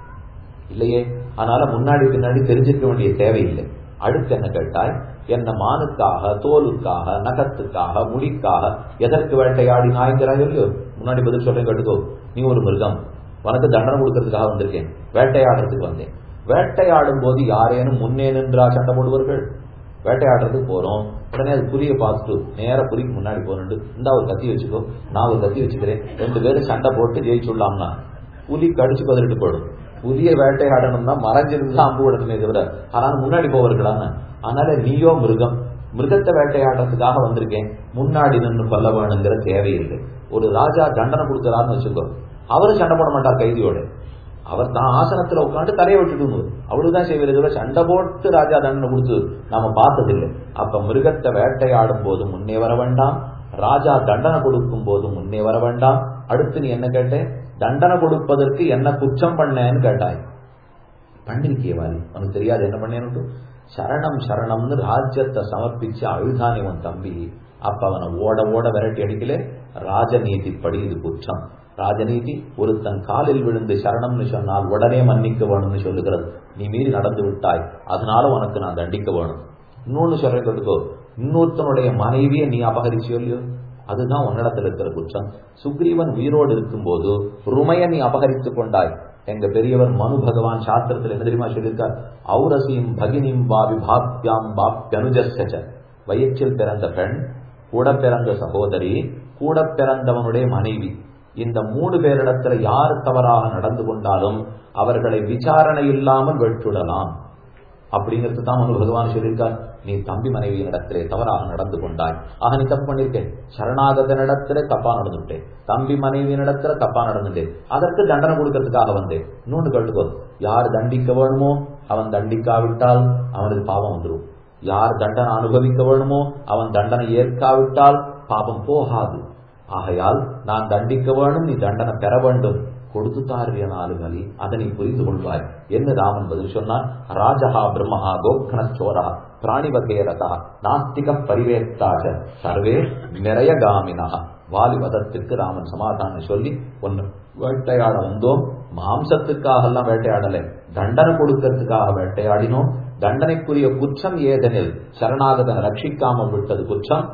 இல்லையே அதனால முன்னாடி பின்னாடி தெரிஞ்சிருக்க வேண்டிய தேவையில்லை அடுத்து என்ன கேட்டாய் என்ன மானுக்காக தோலுக்காக நகத்துக்காக முடிக்காக எதற்கு வேட்டையாடி நாய்ங்கிறாய் இல்லையோ முன்னாடி பதில் சொல்றேன் கேட்டுக்கோ நீ ஒரு மிருகம் உனக்கு தண்டனை கொடுக்கறதுக்காக வந்திருக்கேன் வேட்டையாடுறதுக்கு வந்தேன் வேட்டையாடும் போது யாரேனும் முன்னே நின்றா சண்டை போடுவார்கள் வேட்டையாடுறதுக்கு போறோம் உடனே அது புலியை பார்த்துட்டு நேர புலிக்கு முன்னாடி போறேன் இந்த ஒரு கத்தி வச்சுக்கோ நான் ஒரு கத்தி வச்சுக்கிறேன் ரெண்டு பேரும் சண்டை போட்டு ஜெயிச்சுடலாம்னா புலி கடிச்சு பதறிட்டு போயிடும் புலிய வேட்டையாடணும்னா மறைஞ்சிருந்து அம்பு விடணுமே தவிர ஆனால் முன்னாடி போவர்களான்னு அதனால நீயோ மிருகம் மிருகத்தை வேட்டையாடுறதுக்காக வந்திருக்கேன் முன்னாடி நின்று கொல்ல வேணுங்கிற தேவையில்லை ஒரு ராஜா தண்டனை கொடுக்கறாருன்னு வச்சுக்கோ அவரும் சண்டை போட மாட்டார் கைதியோட அவர் தான் ஆசனத்துல உட்காந்து தலையை விட்டுட்டு அவ்வளவுதான் செய்வது சண்டை போட்டு ராஜா தண்டனை கொடுத்து நாம பார்த்ததில்லை அப்ப மிருகத்தை வேட்டையாடும் போது முன்னே வர வேண்டாம் ராஜா தண்டனை கொடுக்கும் போது முன்னே வர வேண்டாம் அடுத்து நீ என்ன கேட்டேன் தண்டனை கொடுப்பதற்கு என்ன குற்றம் பண்ணேன்னு கேட்டாய் பண்ணிருக்கியவாரி உனக்கு தெரியாது என்ன பண்ணேன்னு சரணம் சரணம்னு ராஜ்யத்தை சமர்ப்பிச்சு அழுதானே உன் தம்பி அப்ப அவனை ஓட ஓட விரட்டி அடிக்கல ராஜநீதிப்படி இது குற்றம் ராஜநீதி ஒருத்தன் காலில் விழுந்து சரணம்னு சொன்னால் உடனே மன்னிக்க வேணும்னு சொல்லுகிறது நீ மீறி நடந்து விட்டாய் அதனால உனக்கு நான் தண்டிக்க வேணும் இன்னொன்னு சொல்றேன் கேட்டுக்கோ இன்னொருத்தனுடைய மனைவியை நீ அபகரிச்சு இல்லையோ அதுதான் உன்னிடத்தில் இருக்கிற குற்றம் சுக்ரீவன் உயிரோடு இருக்கும்போது ருமையை நீ அபகரித்துக் கொண்டாய் எங்க பெரியவர் மனு பகவான் சாஸ்திரத்தில் என்ன தெரியுமா சொல்லியிருக்கார் ஔரசீம் பகினிம் வா விபாப்யாம் பாப்யனுஜஸ்ய வயிற்றில் பிறந்த பெண் கூட பிறந்த சகோதரி கூட பிறந்தவனுடைய மனைவி இந்த மூணு பேரிடத்துல யார் தவறாக நடந்து கொண்டாலும் அவர்களை விசாரணை இல்லாமல் வெட்டுடலாம் அப்படிங்கிறது தான் மனு பகவான் சொல்லியிருக்கார் நீ தம்பி மனைவியின் இடத்திலே தவறாக நடந்து கொண்டாய் ஆக நீ தப்பு பண்ணிருக்கேன் சரணாகத இடத்துல தப்பா நடந்துட்டேன் தம்பி மனைவியின் இடத்துல தப்பா நடந்துட்டேன் அதற்கு தண்டனை கொடுக்கறதுக்காக வந்தேன் இன்னொன்று கேட்டுக்கோ யார் தண்டிக்க வேணுமோ அவன் தண்டிக்காவிட்டால் அவனுக்கு பாவம் வந்துடும் யார் தண்டனை அனுபவிக்க வேணுமோ அவன் தண்டனை ஏற்காவிட்டால் பாவம் போகாது ஆகையால் நான் தண்டிக்க வேணும் நீ தண்டனை பெற வேண்டும் கொடுத்துத்தாரிய நாலு கலி அதை நீ புரிந்து கொள்வாய் என்ன ராமன் பதில் சொன்னான் ராஜஹா பிரம்மஹா கோக்ன சோரா பிராணிவகேரதா நாஸ்திக பரிவேத்தாஜ சர்வே நிறைய காமினா வாலி வதத்திற்கு ராமன் சமாதானம் சொல்லி ஒன்னு வேட்டையாட வந்தோம் மாம்சத்துக்காக எல்லாம் வேட்டையாடலை தண்டனை கொடுக்கறதுக்காக வேட்டையாடினோம் தண்டனைக்குரிய குற்றம் ஏதெனில் சரணாகதனை ரட்சிக்காமல் விட்டது குற்றம்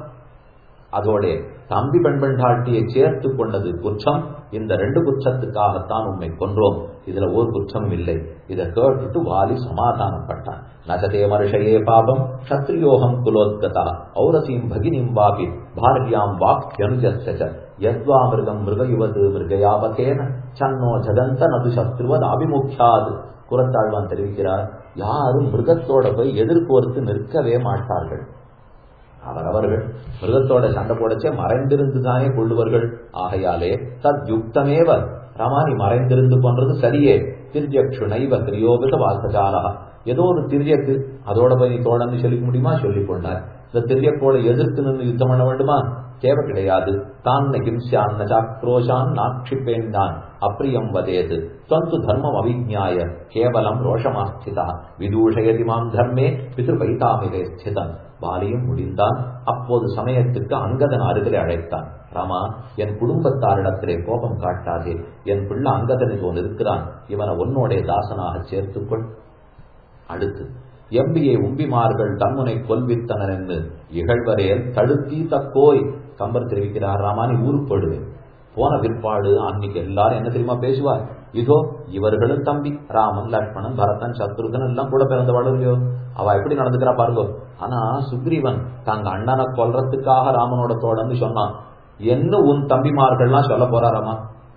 அதோட தம்பி பெண்பெண்டாட்டியை சேர்த்து கொண்டது குற்றம் இந்த ரெண்டு குற்றத்துக்காகத்தான் உண்மை கொன்றோம் இதுல ஒரு குற்றம் இல்லை இதை கேட்டுட்டு வாலி சமாதானப்பட்டான் நசதே மருஷயே பாபம் க்ஷத்ரியோகம் குலோத்கதா ஔரசீம் பகினிம் வாபி பாரியாம் வாக்யனுஜஸ்ய யத்வா மிருகம் மிருகயுவது மிருகயாவதேன சன்னோ ஜகந்த நது சத்ருவத் அபிமுக்கியாது குரத்தாழ்வான் தெரிவிக்கிறார் யாரும் மிருகத்தோட போய் எதிர்கோர்த்து நிற்கவே மாட்டார்கள் அவரவர்கள் மிருகத்தோட சண்டை போடச்சே மறைந்திருந்து தானே கொள்ளுவார்கள் ஆகையாலே தத் யுக்தமேவ ராமா நீ மறைந்திருந்து பண்றது சரியே திரியக்ஷுணைவ திரியோபித வாசகாலா ஏதோ ஒரு திரியக்கு அதோட போய் நீ தோழன்னு சொல்லிக்க முடியுமா சொல்லிக் கொண்டார் இந்த திரியக்கோட எதிர்த்து நின்று யுத்தம் பண்ண வேண்டுமா தேவை கிடையாது தான் ஹிம்சான் சாக்ரோஷான் நாட்சிப்பேன் தான் அப்பிரியம் வதேது தொந்து தர்மம் அவிஜாய கேவலம் ரோஷமாஸ்திதா விதூஷயதி மாம் தர்மே பிதிருபைதாமிலே ஸ்திதம் பாலியும் முடிந்தான் அப்போது சமயத்துக்கு அங்கதன் அருகிலே அழைத்தான் ராமா என் குடும்பத்தாரிடத்திலே கோபம் காட்டாதே என் பிள்ளை அங்கதன் இதோ இருக்கிறான் இவனை உன்னோடைய தாசனாக சேர்த்துக்கொள் அடுத்து எம்பியை உம்பிமார்கள் தம்முனை கொல்வித்தனர் என்று இகழ்வரையல் தடுத்தீ தக்கோய் கம்பர் தெரிவிக்கிறார் ராமா நீ ஊருப்படுவேன் போன பிற்பாடு அன்னைக்கு எல்லாரும் என்ன தெரியுமா பேசுவார் இதோ இவர்களும் தம்பி ராமன் லக்ஷ்மணன் பரதன் சத்ருகன் எல்லாம் கூட பிறந்தவாள் இல்லையோ அவ எப்படி நடந்துக்கிறா பாருங்க ஆனா சுக்ரீவன் தங்க அண்ணனை கொல்றதுக்காக ராமனோட தோடன்னு சொன்னான் என்ன உன் தம்பிமார்கள்லாம் சொல்ல போறாராமா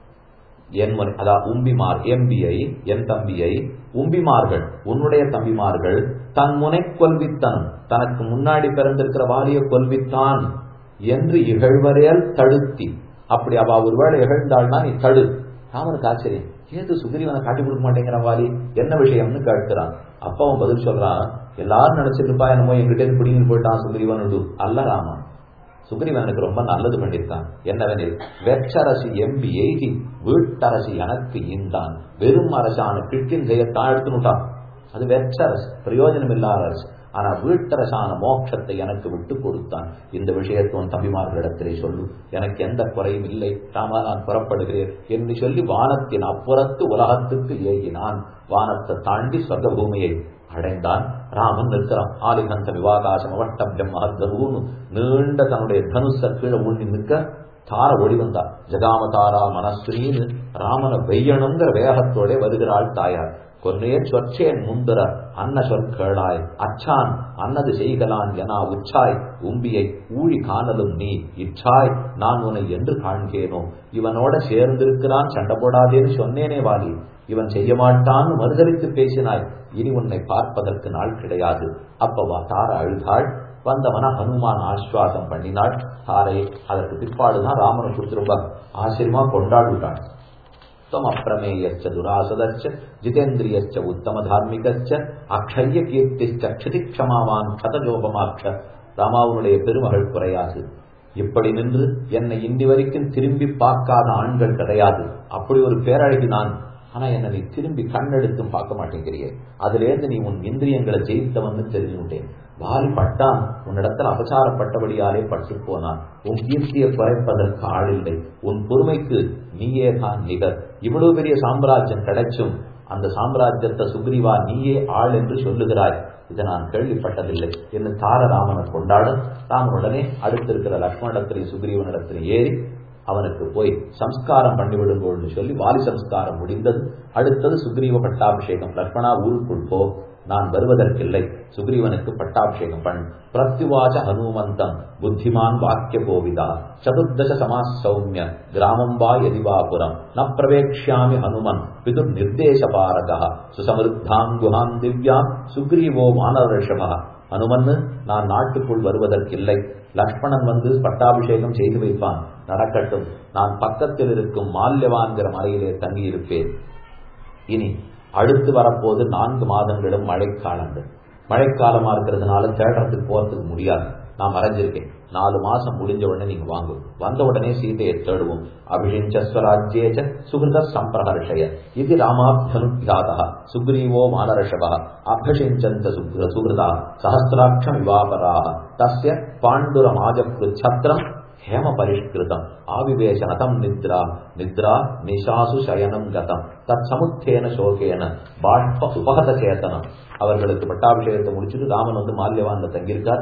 என் முறை அதாவது உம்பிமார் எம்பியை என் தம்பியை உம்பிமார்கள் உன்னுடைய தம்பிமார்கள் தன் முனை கொல்வித்தான் தனக்கு முன்னாடி பிறந்திருக்கிற வாலிய கொல்வித்தான் என்று இகழ்வரையால் தடுத்தி அப்படி அவ ஒருவேளை இகழ்ந்தாள்னா நீ தடு ராமனுக்கு ஆச்சரியம் ஏது சுகிரிவனை காட்டி கொடுக்க மாட்டேங்கிற வாலி என்ன விஷயம்னு கேட்கிறான் அப்ப அவன் பதில் சொல்றான் எல்லாரும் நினைச்சிருப்பா என்னமோ எங்கிட்ட இருந்து பிடிங்கிட்டு போயிட்டான் சுகிரிவன் அல்ல ராமன் சுக்ரீவன் எனக்கு ரொம்ப நல்லது பண்ணியிருக்கான் என்னவெனில் வெற்றரசி எம்பி எய்தி வீட்டரசி எனக்கு ஈந்தான் வெறும் அரசான கிட்டின் செய்யத்தான் எடுத்துனுட்டான் அது வெற்றரசு பிரயோஜனம் இல்லாத அரசு ஆனா வீட்டரசான மோட்சத்தை எனக்கு விட்டு கொடுத்தான் இந்த விஷயத்தை உன் தம்பிமார்களிடத்திலே சொல்லு எனக்கு எந்த குறையும் இல்லை ராமா நான் புறப்படுகிறேன் என்று சொல்லி வானத்தின் அப்புறத்து உலகத்துக்கு ஏகினான் வானத்தை தாண்டி சொர்க்க பூமியை அடைந்தான் ராமன் நிற்கிறான் ஆலிகந்த விவாகாசம் அவட்டபியம் மகத்தனூன்னு நீண்ட தன்னுடைய தனுச கீழே ஊண்டி நிற்க தார ஒளி வந்தா ஜகாம தாரா மனஸ்வினின்னு ராமனை வெய்யணுங்கிற வேகத்தோட வருகிறாள் தாயார் கொன்னே சொற்றேன் முந்திர அன்ன சொற்களாய் அச்சான் அன்னது செய்கலான் எனா உச்சாய் உம்பியை ஊழி காணலும் நீ இச்சாய் நான் உன்னை என்று காண்கேனோ இவனோட சேர்ந்திருக்கிறான் சண்டை போடாதேன்னு சொன்னேனே வாலி இவன் செய்ய மாட்டான்னு மறுதளித்து பேசினாய் இனி உன்னை பார்ப்பதற்கு நாள் கிடையாது அப்பவா தார அழுதாள் வந்தவன ஹனுமான் ஆஸ்வாசம் பண்ணினாள் தாரை அதற்கு பிற்பாடுதான் ராமனை குறித்து ரொம்ப ஆச்சரியமா கொண்டாடிவிட்டாள் உத்தம அப்பிரமேயச்ச துராசதச்ச ஜிதேந்திரியச்ச உத்தம தார்மிகச்ச அக்ஷய கீர்த்திச்ச க்ஷதி க்ஷமாவான் கதஜோபமாட்ச ராமாவுடைய பெருமகள் குறையாது இப்படி நின்று என்னை இன்னி வரைக்கும் திரும்பி பார்க்காத ஆண்கள் கிடையாது அப்படி ஒரு பேரழகி நான் ஆனா என்ன நீ திரும்பி கண்ணெடுத்தும் பார்க்க மாட்டேங்கிறியே அதுல இருந்து நீ உன் இந்திரியங்களை ஜெயித்தவன்னு தெரிஞ்சுட்டேன் வாரி பட்டான் உன்னிடத்தில் அபசாரப்பட்டபடியாலே பட்டு போனான் உன் கீர்த்தியை குறைப்பதற்கு ஆளில்லை உன் பொறுமைக்கு நீயே தான் நிகர் இவ்வளவு பெரிய சாம்ராஜ்யம் கிடைச்சும் அந்த சாம்ராஜ்யத்தை சுக்ரீவா நீயே ஆள் என்று சொல்லுகிறாய் இதை நான் கேள்விப்பட்டதில்லை என்று தாரராமனை கொண்டாட ராமன் உடனே அடுத்திருக்கிற லக்ஷ்மணத்திலையும் சுக்ரீவனிடத்திலும் ஏறி அவனுக்கு போய் சம்ஸ்காரம் பண்ணிவிடுங்கோன்னு சொல்லி வாலி சம்ஸ்காரம் முடிந்தது அடுத்தது சுக்ரீவ பட்டாபிஷேகம் லக்ஷ்மணா ஊருக்குள் போ நான் வருவதற்கில்லை சுக்ரீவனுக்கு பட்டாபிஷேகம் பண் பிரத்யுவாச்ச ஹனுமந்தம் புத்திமான் வாக்கிய கோவிதா சதுர்தச சமாஸ் சௌமிய கிராமம் வா எதிவாபுரம் ந பிரவேக்ஷாமி ஹனுமன் பிதுர் நிர்தேச பாரகா சுசமிருத்தாம் குஹாம் திவ்யாம் சுக்ரீவோ மானவரிஷபா ஹனுமன்னு நான் நாட்டுக்குள் வருவதற்கில்லை லக்ஷ்மணன் வந்து பட்டாபிஷேகம் செய்து வைப்பான் நடக்கட்டும் நான் பக்கத்தில் இருக்கும் மால்யவான்கிற மலையிலே தங்கியிருப்பேன் இனி அடுத்து வரப்போது நான்கு மாதங்களும் மழைக்காலங்கள் மழைக்காலமா இருக்கிறதுனால தேடுறதுக்கு போறதுக்கு முடியாது நான் மறைஞ்சிருக்கேன் நாலு மாசம் முடிஞ்ச உடனே நீங்க வாங்கும் வந்த உடனே சீதையை தேடுவோம் அபிஷிஞ்சஸ்வராஜ்யேச்ச சுகிருத சம்பிரஹர்ஷய இது ராமாபியனுஜாதா சுக்ரீவோ மானரஷபா அபிஷிஞ்சந்த சுக்ர சுகிருதா சஹசிராட்சம் விவாபராக தஸ்ய பாண்டுரமாஜப்ருச்சத்திரம் ஹேம பரிஷ்கிருதம் ஆவிவேசனதம் நித்ரா நித்ரா நிஷாசு சயனம் கதம் தத் சமுத்தேன சோகேன பாஷ்ப உபகத சேத்தனம் அவர்களுக்கு பட்டாபிஷேகத்தை முடிச்சுட்டு ராமன் வந்து மால்யவான்ல தங்கியிருக்கார்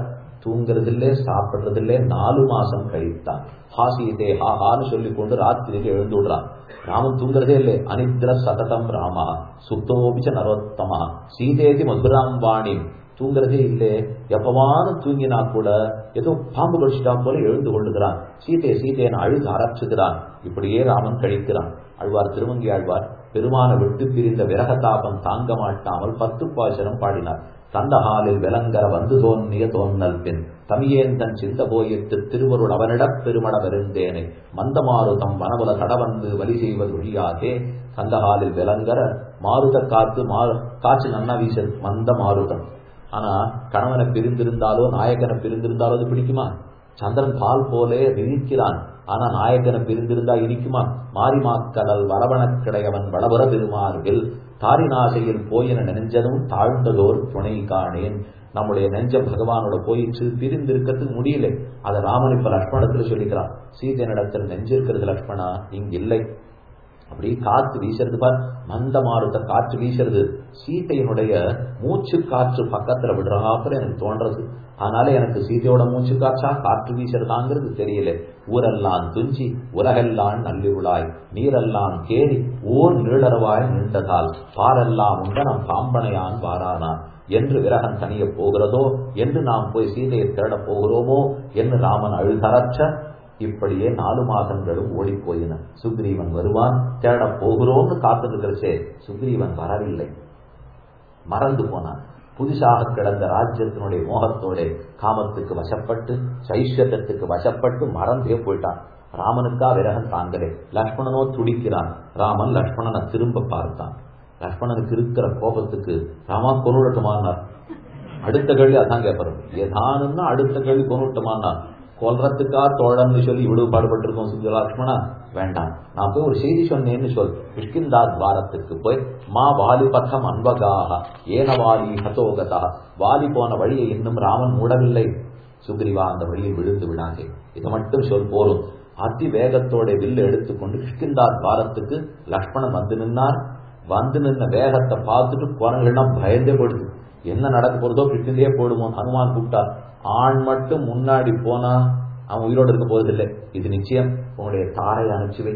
தூங்குறதில்லே சாப்பிடுறதில்லே நாலு மாசம் கழித்தான் ஹாசீதே ஹாஹான்னு சொல்லி கொண்டு ராத்திரிக்கு எழுந்து விடுறான் ராமன் தூங்குறதே இல்லை அனித்ர சததம் ராமா சுத்தோபிச்ச நரோத்தமா சீதேதி மதுராம் வாணி தூங்குறதே இல்லை எப்பவானும் தூங்கினா கூட ஏதோ பாம்பு கடிச்சிட்டா போல எழுந்து கொள்ளுகிறான் சீதையை சீதையன் அழுது அரைச்சுகிறான் இப்படியே ராமன் கழிக்கிறான் அழ்வார் திருமங்கி ஆழ்வார் பெருமான விட்டு பிரிந்த விரகதாபம் தாங்க மாட்டாமல் பத்து பாசனம் பாடினார் தந்தஹாலில் விலங்கர வந்து தோன்றிய தோன்னல் பின் தமியேந்தன் சிந்த போயிட்டு திருவருள் அவனிடப் பெருமட வருந்தேனே மந்தமாறு தம் வனபுல தடவந்து வழி செய்வது ஒழியாதே கந்தஹாலில் விலங்கர மாருத காத்து மாறு காற்று நன்னா வீச மந்த மாருதம் ஆனா கணவனை பிரிந்திருந்தாலோ நாயகனை பிரிந்திருந்தாலோ அது பிடிக்குமா சந்திரன் பால் போலே விரிக்கிறான் ஆனா நாயகனை பிரிந்திருந்தா இனிக்குமா மாரிமாக்கடல் வரவணக் கிடையவன் வளபுற பெருமாறுவில் தாரிநாசையில் போயின நெஞ்சனும் தாழ்ந்ததோர் துணை காணேன் நம்முடைய நெஞ்ச பகவானோட போயிச்சு பிரிந்திருக்கிறதுக்கு முடியல அதை ராமன் இப்ப லக்ஷ்மணத்துல சொல்லிக்கிறான் சீதையனிடத்தில் நெஞ்சு இருக்கிறது லக்ஷ்மணா இங்க இல்லை அப்படி காற்று வீசுறது பார் மந்த மாறுத காற்று வீசுறது சீத்தையினுடைய மூச்சு காற்று பக்கத்துல விடுறாப்புல எனக்கு தோன்றது அதனால எனக்கு சீதையோட மூச்சு காற்றா காற்று வீசுறதாங்கிறது தெரியல ஊரெல்லாம் துஞ்சி உலகெல்லாம் நல்லிருளாய் நீரெல்லாம் கேறி ஓர் நீளரவாய் நீண்டதால் பாரெல்லாம் உண்டனம் பாம்பனையான் வாரானான் என்று விரகன் தனிய போகிறதோ என்று நாம் போய் சீதையை தேட போகிறோமோ என்று ராமன் அழுதரற்ற இப்படியே நாலு மாதங்களும் ஓடி போயின சுக்ரீவன் வருவான் தேட போகிறோம்னு காத்திருக்கிறச்சே சுக்ரீவன் வரவில்லை மறந்து போனான் புதுசாக கிடந்த ராஜ்யத்தினுடைய மோகத்தோட காமத்துக்கு வசப்பட்டு சைஸ்வர்யத்துக்கு வசப்பட்டு மறந்தே போயிட்டான் ராமனுக்கா விரகன் தாங்களே லக்ஷ்மணனோ துடிக்கிறான் ராமன் லக்ஷ்மணனை திரும்ப பார்த்தான் லக்ஷ்மணனுக்கு இருக்கிற கோபத்துக்கு ராமா கொண்டுட்டமானார் அடுத்த கேள்வி அதான் கேட்பறோம் ஏதானுன்னா அடுத்த கேள்வி கொண்டுட்டமானார் கொல்றதுக்கா தோழன்னு சொல்லி இவ்வளவு பாடுபட்டிருக்கோம் சுந்தர லக்ஷ்மணா வேண்டாம் நான் போய் ஒரு செய்தி சொன்னேன்னு சொல் கிஷ்கிந்தா துவாரத்துக்கு போய் மா வாலி பதம் அன்பகாக ஏன வாலி ஹதோகதா வாலி போன வழியை இன்னும் ராமன் மூடவில்லை சுக்ரீவா அந்த வழியில் விழுந்து விடாதே இதை மட்டும் சொல் போரும் அதி வேகத்தோட வில்லு எடுத்துக்கொண்டு கிஷ்கிந்தா துவாரத்துக்கு லக்ஷ்மணன் வந்து நின்னார் வந்து நின்ன வேகத்தை பார்த்துட்டு குரங்குலாம் பயந்தே போடுது என்ன நடக்க போறதோ கிட்டிலேயே போடுவோம் ஹனுமான் கூப்பிட்டார் ஆண் மட்டும் முன்னாடி போனா அவன் உயிரோடு இருக்க போவதில்லை இது நிச்சயம் உன்னுடைய தாரை அனுப்பிச்சுவை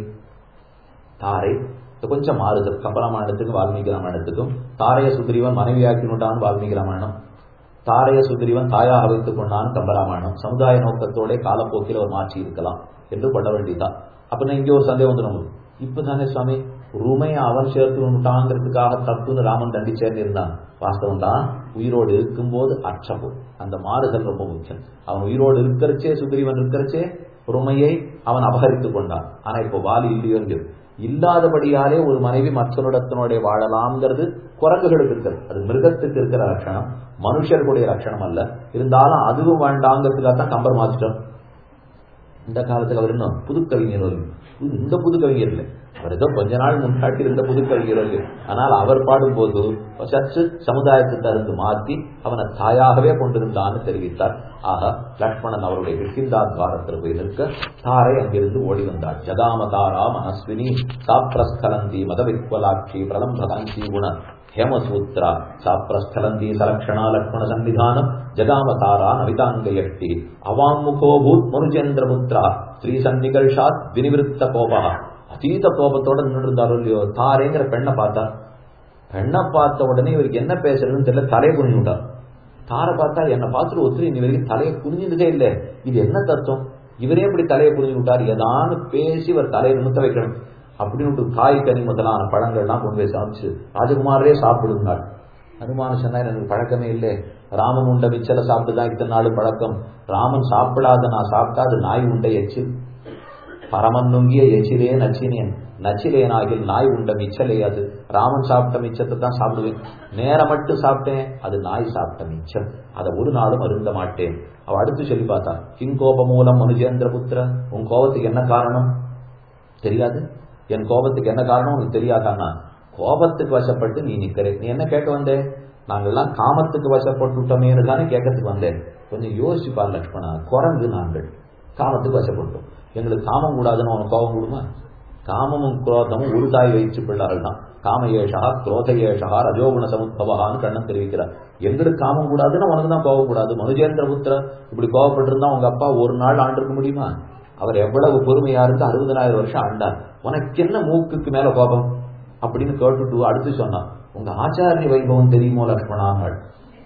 தாரை கொஞ்சம் மாறுது கம்பராமாயணத்துக்கும் வால்மீகி ராமாயணத்துக்கும் தாரைய சுக்ரீவன் மனைவியாக்கினுட்டான் வால்மீகி ராமாயணம் தாரைய சுக்ரீவன் தாயாக வைத்துக் கொண்டான் கம்பராமாயணம் சமுதாய நோக்கத்தோட காலப்போக்கில் ஒரு மாற்றி இருக்கலாம் என்று கொள்ள வேண்டியதுதான் அப்ப இங்கே ஒரு சந்தேகம் வந்து நமக்கு இப்பதானே சுவாமி ரூமையை அவன் சேர்த்துட்டாங்கிறதுக்காக தப்புன்னு ராமன் தண்டிச்சேர்ந்து இருந்தான் வாஸ்தவம் தான் உயிரோடு இருக்கும்போது அற்றபோ அந்த மாறுதல் ரொம்ப முக்கியம் அவன் உயிரோடு இருக்கிறச்சே சுக்ரீவன் இருக்கிறச்சே ருமையை அவன் அபகரித்துக் கொண்டான் ஆனா இப்போ வாலி இல்லையோ இல்லையோ இல்லாதபடியாலே ஒரு மனைவி மற்றொருடத்தினுடைய வாழலாம்ங்கிறது குரங்குகளுக்கு இருக்கிறது அது மிருகத்துக்கு இருக்கிற லட்சணம் மனுஷர்களுடைய லட்சணம் அல்ல இருந்தாலும் அதுவும் வேண்டாங்கிறதுக்காக தான் கம்பர் மாத்திட்டோம் இந்த காலத்துல அவர் இன்னும் புது கவிஞர் இந்த புது கவிஞர் இல்லை அவர் ஏதோ கொஞ்ச நாள் முன்னாடி இருந்த புது கவிஞர் ஆனால் அவர் பாடும்போது சற்று சமுதாயத்தை தருந்து மாற்றி அவனை தாயாகவே கொண்டிருந்தான்னு தெரிவித்தார் ஆக லக்ஷ்மணன் அவருடைய கிருஷ்ணிந்தா துவாரத்தில் போய் நிற்க தாரை அங்கிருந்து ஓடி வந்தாள் ஜகாம தாரா மனஸ்வினி சாப்ரஸ்கலந்தி மதவிக்வலாட்சி பிரலம்பதாங்கி குண ஹேமசூத்ரா சாப்ரஸ்கலந்தி சலக்ஷணா லக்ஷ்மண சன்னிதானம் ஜகாம தாரா நவிதாங்கயஷ்டி அவாமுகோ பூத் மனுஜேந்திரபுத்ரா ஸ்ரீ சன்னிகர்ஷாத் வினிவிருத்த கோபா அதீத கோபத்தோட நின்று இருந்தாரோ இல்லையோ தாரேங்கிற பெண்ணை பார்த்தா பெண்ணை பார்த்த உடனே இவருக்கு என்ன பேசுறதுன்னு தெரியல தலையை குனிஞ்சு விட்டார் தாரை பார்த்தா என்னை பார்த்துட்டு ஒத்துரு இன்னி வரைக்கும் தலையை குனிஞ்சதே இல்லை இது என்ன தத்துவம் இவரே இப்படி தலையை குனிஞ்சு விட்டார் ஏதானு பேசி இவர் தலையை நிமித்த வைக்கணும் அப்படின்னு காய் கனி முதலான பழங்கள்லாம் கொண்டு போய் சாப்பிச்சு ராஜகுமாரே சாப்பிடுங்கள் அனுமான சொன்னா எனக்கு பழக்கமே இல்லை ராமன் உண்ட மிச்சல சாப்பிட்டுதான் இத்தனை நாள் பழக்கம் ராமன் சாப்பிடாத நான் சாப்பிட்டா அது நாய் உண்ட எச்சில் பரமன் நுங்கிய எச்சிலே நச்சினேன் நச்சிலேனாகில் நாய் உண்ட மிச்சலே அது ராமன் சாப்பிட்ட மிச்சத்தை தான் சாப்பிடுவேன் நேரம் மட்டும் சாப்பிட்டேன் அது நாய் சாப்பிட்ட மிச்சம் அதை ஒரு நாளும் அருந்த மாட்டேன் அவ அடுத்து சொல்லி பார்த்தா கிங் கோப மூலம் மனுஜேந்திர புத்திர உன் கோபத்துக்கு என்ன காரணம் தெரியாது என் கோபத்துக்கு என்ன காரணம் உனக்கு தெரியாதானா கோபத்துக்கு வசப்பட்டு நீ நிக்கிற நீ என்ன கேட்க வந்தே நாங்கள்லாம் காமத்துக்கு வசப்பட்டுட்டோமேனு தானே கேட்கறதுக்கு வந்தேன் கொஞ்சம் யோசிச்சு பார் லக்ஷ்மணா குரங்கு நாங்கள் காமத்துக்கு வசப்பட்டோம் எங்களுக்கு காமம் கூடாதுன்னு உனக்கு கோபம் கூடுமா காமமும் குரோதமும் ஒரு தாய் வயிற்று பிள்ளார்கள் தான் காமயேஷா குரோதயேஷா ரஜோகுண சமுத்பவான்னு கண்ணன் தெரிவிக்கிறார் எங்களுக்கு காமம் கூடாதுன்னா உனக்கு தான் கோவக்கூடாது மனுஜேந்திர புத்திர இப்படி கோவப்பட்டிருந்தா உங்க அப்பா ஒரு நாள் ஆண்டிருக்க முடியுமா அவர் எவ்வளவு பொறுமையா இருந்து அறுபதனாயிரம் வருஷம் ஆண்டார் உனக்கு என்ன மூக்குக்கு மேல கோபம் அப்படின்னு கேட்டுட்டு அடுத்து சொன்னான் உங்க ஆச்சாரிய வைபவம் தெரியுமோ லக்ஷ்மணாங்கள்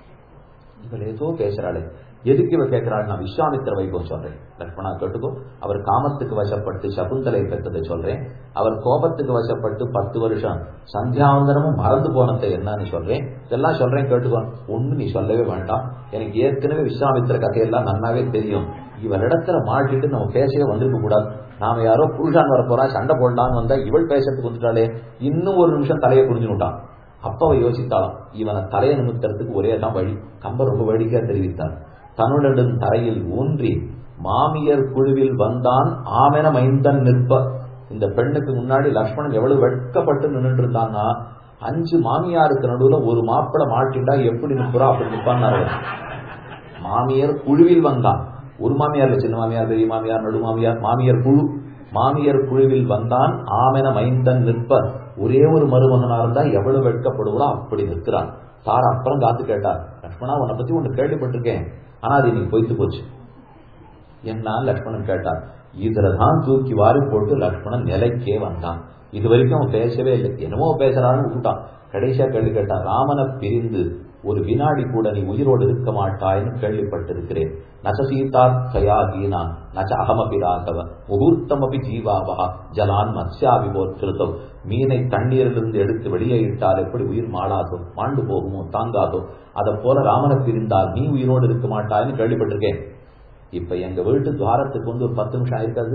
இவள் ஏதோ பேசுறாளே எதுக்கு இவ கேட்கிறாள் நான் விஸ்வாமித்திர வைபவம் சொல்றேன் லக்ஷ்மணா கேட்டுக்கோ அவர் காமத்துக்கு வசப்பட்டு சகுந்தலை பெற்றதை சொல்றேன் அவர் கோபத்துக்கு வசப்பட்டு பத்து வருஷம் சந்தியாவந்தனமும் மறந்து போனதை என்னன்னு சொல்றேன் இதெல்லாம் சொல்றேன் கேட்டுக்கோ ஒண்ணு நீ சொல்லவே வேண்டாம் எனக்கு ஏற்கனவே விஸ்வாமித்திர கதையெல்லாம் நன்னாவே தெரியும் இவரிடத்துல மாட்டிட்டு நம்ம பேசவே வந்திருக்க கூடாது நாம யாரோ புருஷான் வர போறா சண்டை போடலான்னு வந்தா இவள் பேசுறதுக்கு வந்துட்டாலே இன்னும் ஒரு நிமிஷம் தலையை புரிஞ்சு விட்டான் அப்ப அவ யோசித்தாளாம் இவனை தலையை நிமித்தறதுக்கு ஒரே தான் வழி கம்ப ரொம்ப வேடிக்கையா தெரிவித்தார் தன்னுடன் தரையில் ஊன்றி மாமியர் குழுவில் வந்தான் ஆமென மைந்தன் நிற்ப இந்த பெண்ணுக்கு முன்னாடி லக்ஷ்மணன் எவ்வளவு வெட்கப்பட்டு நின்றுட்டு இருந்தான்னா அஞ்சு மாமியாருக்கு நடுவுல ஒரு மாப்பிளை மாட்டிட்டா எப்படி நிற்பா அப்படி நிற்பான்னு மாமியர் குழுவில் வந்தான் ஒரு மாமியார் சின்ன மாமியார் பெரிய மாமியார் நடு மாமியார் மாமியர் குழு மாமியர் குழுவில் வந்தான் ஆமென மைந்தன் நிற்ப ஒரே ஒரு மருமகனா இருந்தா எவ்வளவு வெட்கப்படுவோ அப்படி நிற்கிறான் தார அப்புறம் காத்து கேட்டார் லக்ஷ்மணா உன்னை பத்தி ஒன்று கேள்விப்பட்டிருக்கேன் ஆனா அது நீ பொய்த்து போச்சு என்ன லக்ஷ்மணன் கேட்டார் இதுலதான் தூக்கி வாரி போட்டு லக்ஷ்மணன் நிலைக்கே வந்தான் இது வரைக்கும் அவன் பேசவே இல்லை என்னமோ பேசுறான்னு விட்டுட்டான் கடைசியா கேள்வி கேட்டான் ராமனை பிரிந்து ஒரு வினாடி கூட நீ உயிரோடு இருக்க மாட்டாய்னு கேள்விப்பட்டிருக்கிறேன் நச்ச சீதா கயா கீனா நச்ச அகமபி ராகவ முகூர்த்தமபி ஜீவாவா ஜலான் மத்யாவி போற்றிருத்தம் மீனை தண்ணீரிலிருந்து எடுத்து வெளியே இட்டால் எப்படி உயிர் மாளாதோ மாண்டு போகுமோ தாங்காதோ அதை போல ராமனை பிரிந்தால் நீ உயிரோடு இருக்க மாட்டாய்னு கேள்விப்பட்டிருக்கேன் இப்ப எங்க வீட்டு துவாரத்துக்கு வந்து ஒரு பத்து நிமிஷம் ஆயிருக்காது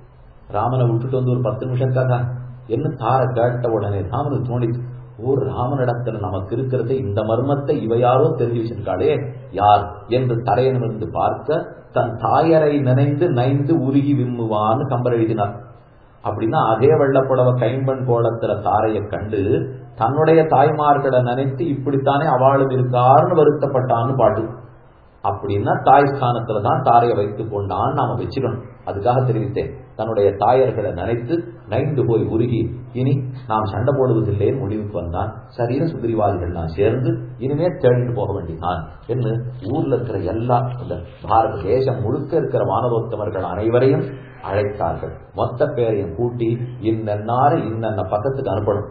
ராமனை விட்டுட்டு வந்து ஒரு பத்து நிமிஷம் இருக்காதா என்ன தார கேட்ட உடனே ராமனுக்கு தோணிச்சு ஓ ராமனிடத்துல நமக்கு இருக்கிறது இந்த மர்மத்தை இவ யாரோ தெரிஞ்சு வச்சிருக்காளே யார் என்று தரையனிருந்து பார்க்க தன் தாயரை நினைந்து நைந்து உருகி விம்முவான்னு கம்பர் எழுதினார் அப்படின்னா அதே வெள்ளப்புடவ கைம்பன் கோலத்துல தாரையை கண்டு தன்னுடைய தாய்மார்களை நினைத்து இப்படித்தானே அவளும் இருக்காருன்னு வருத்தப்பட்டான்னு பாட்டு அப்படின்னா தாய் ஸ்தானத்துல தான் தாரையை வைத்துக் கொண்டான் நாம வச்சுக்கணும் அதுக்காக தெரிவித்தேன் தன்னுடைய தாயர்களை நினைத்து நைந்து போய் உருகி இனி நாம் சண்டை போடுவதில்லைன்னு முடிவுக்கு வந்தான் சரியான சுக்ரிவாதிகள் நான் சேர்ந்து இனிமே தேடிட்டு போக வேண்டியதான் என்று ஊர்ல இருக்கிற எல்லா இந்த பாரத தேசம் முழுக்க இருக்கிற மாணவோத்தமர்கள் அனைவரையும் அழைத்தார்கள் மொத்த பேரையும் கூட்டி இன்னென்னார இன்னென்ன பக்கத்துக்கு அனுப்பணும்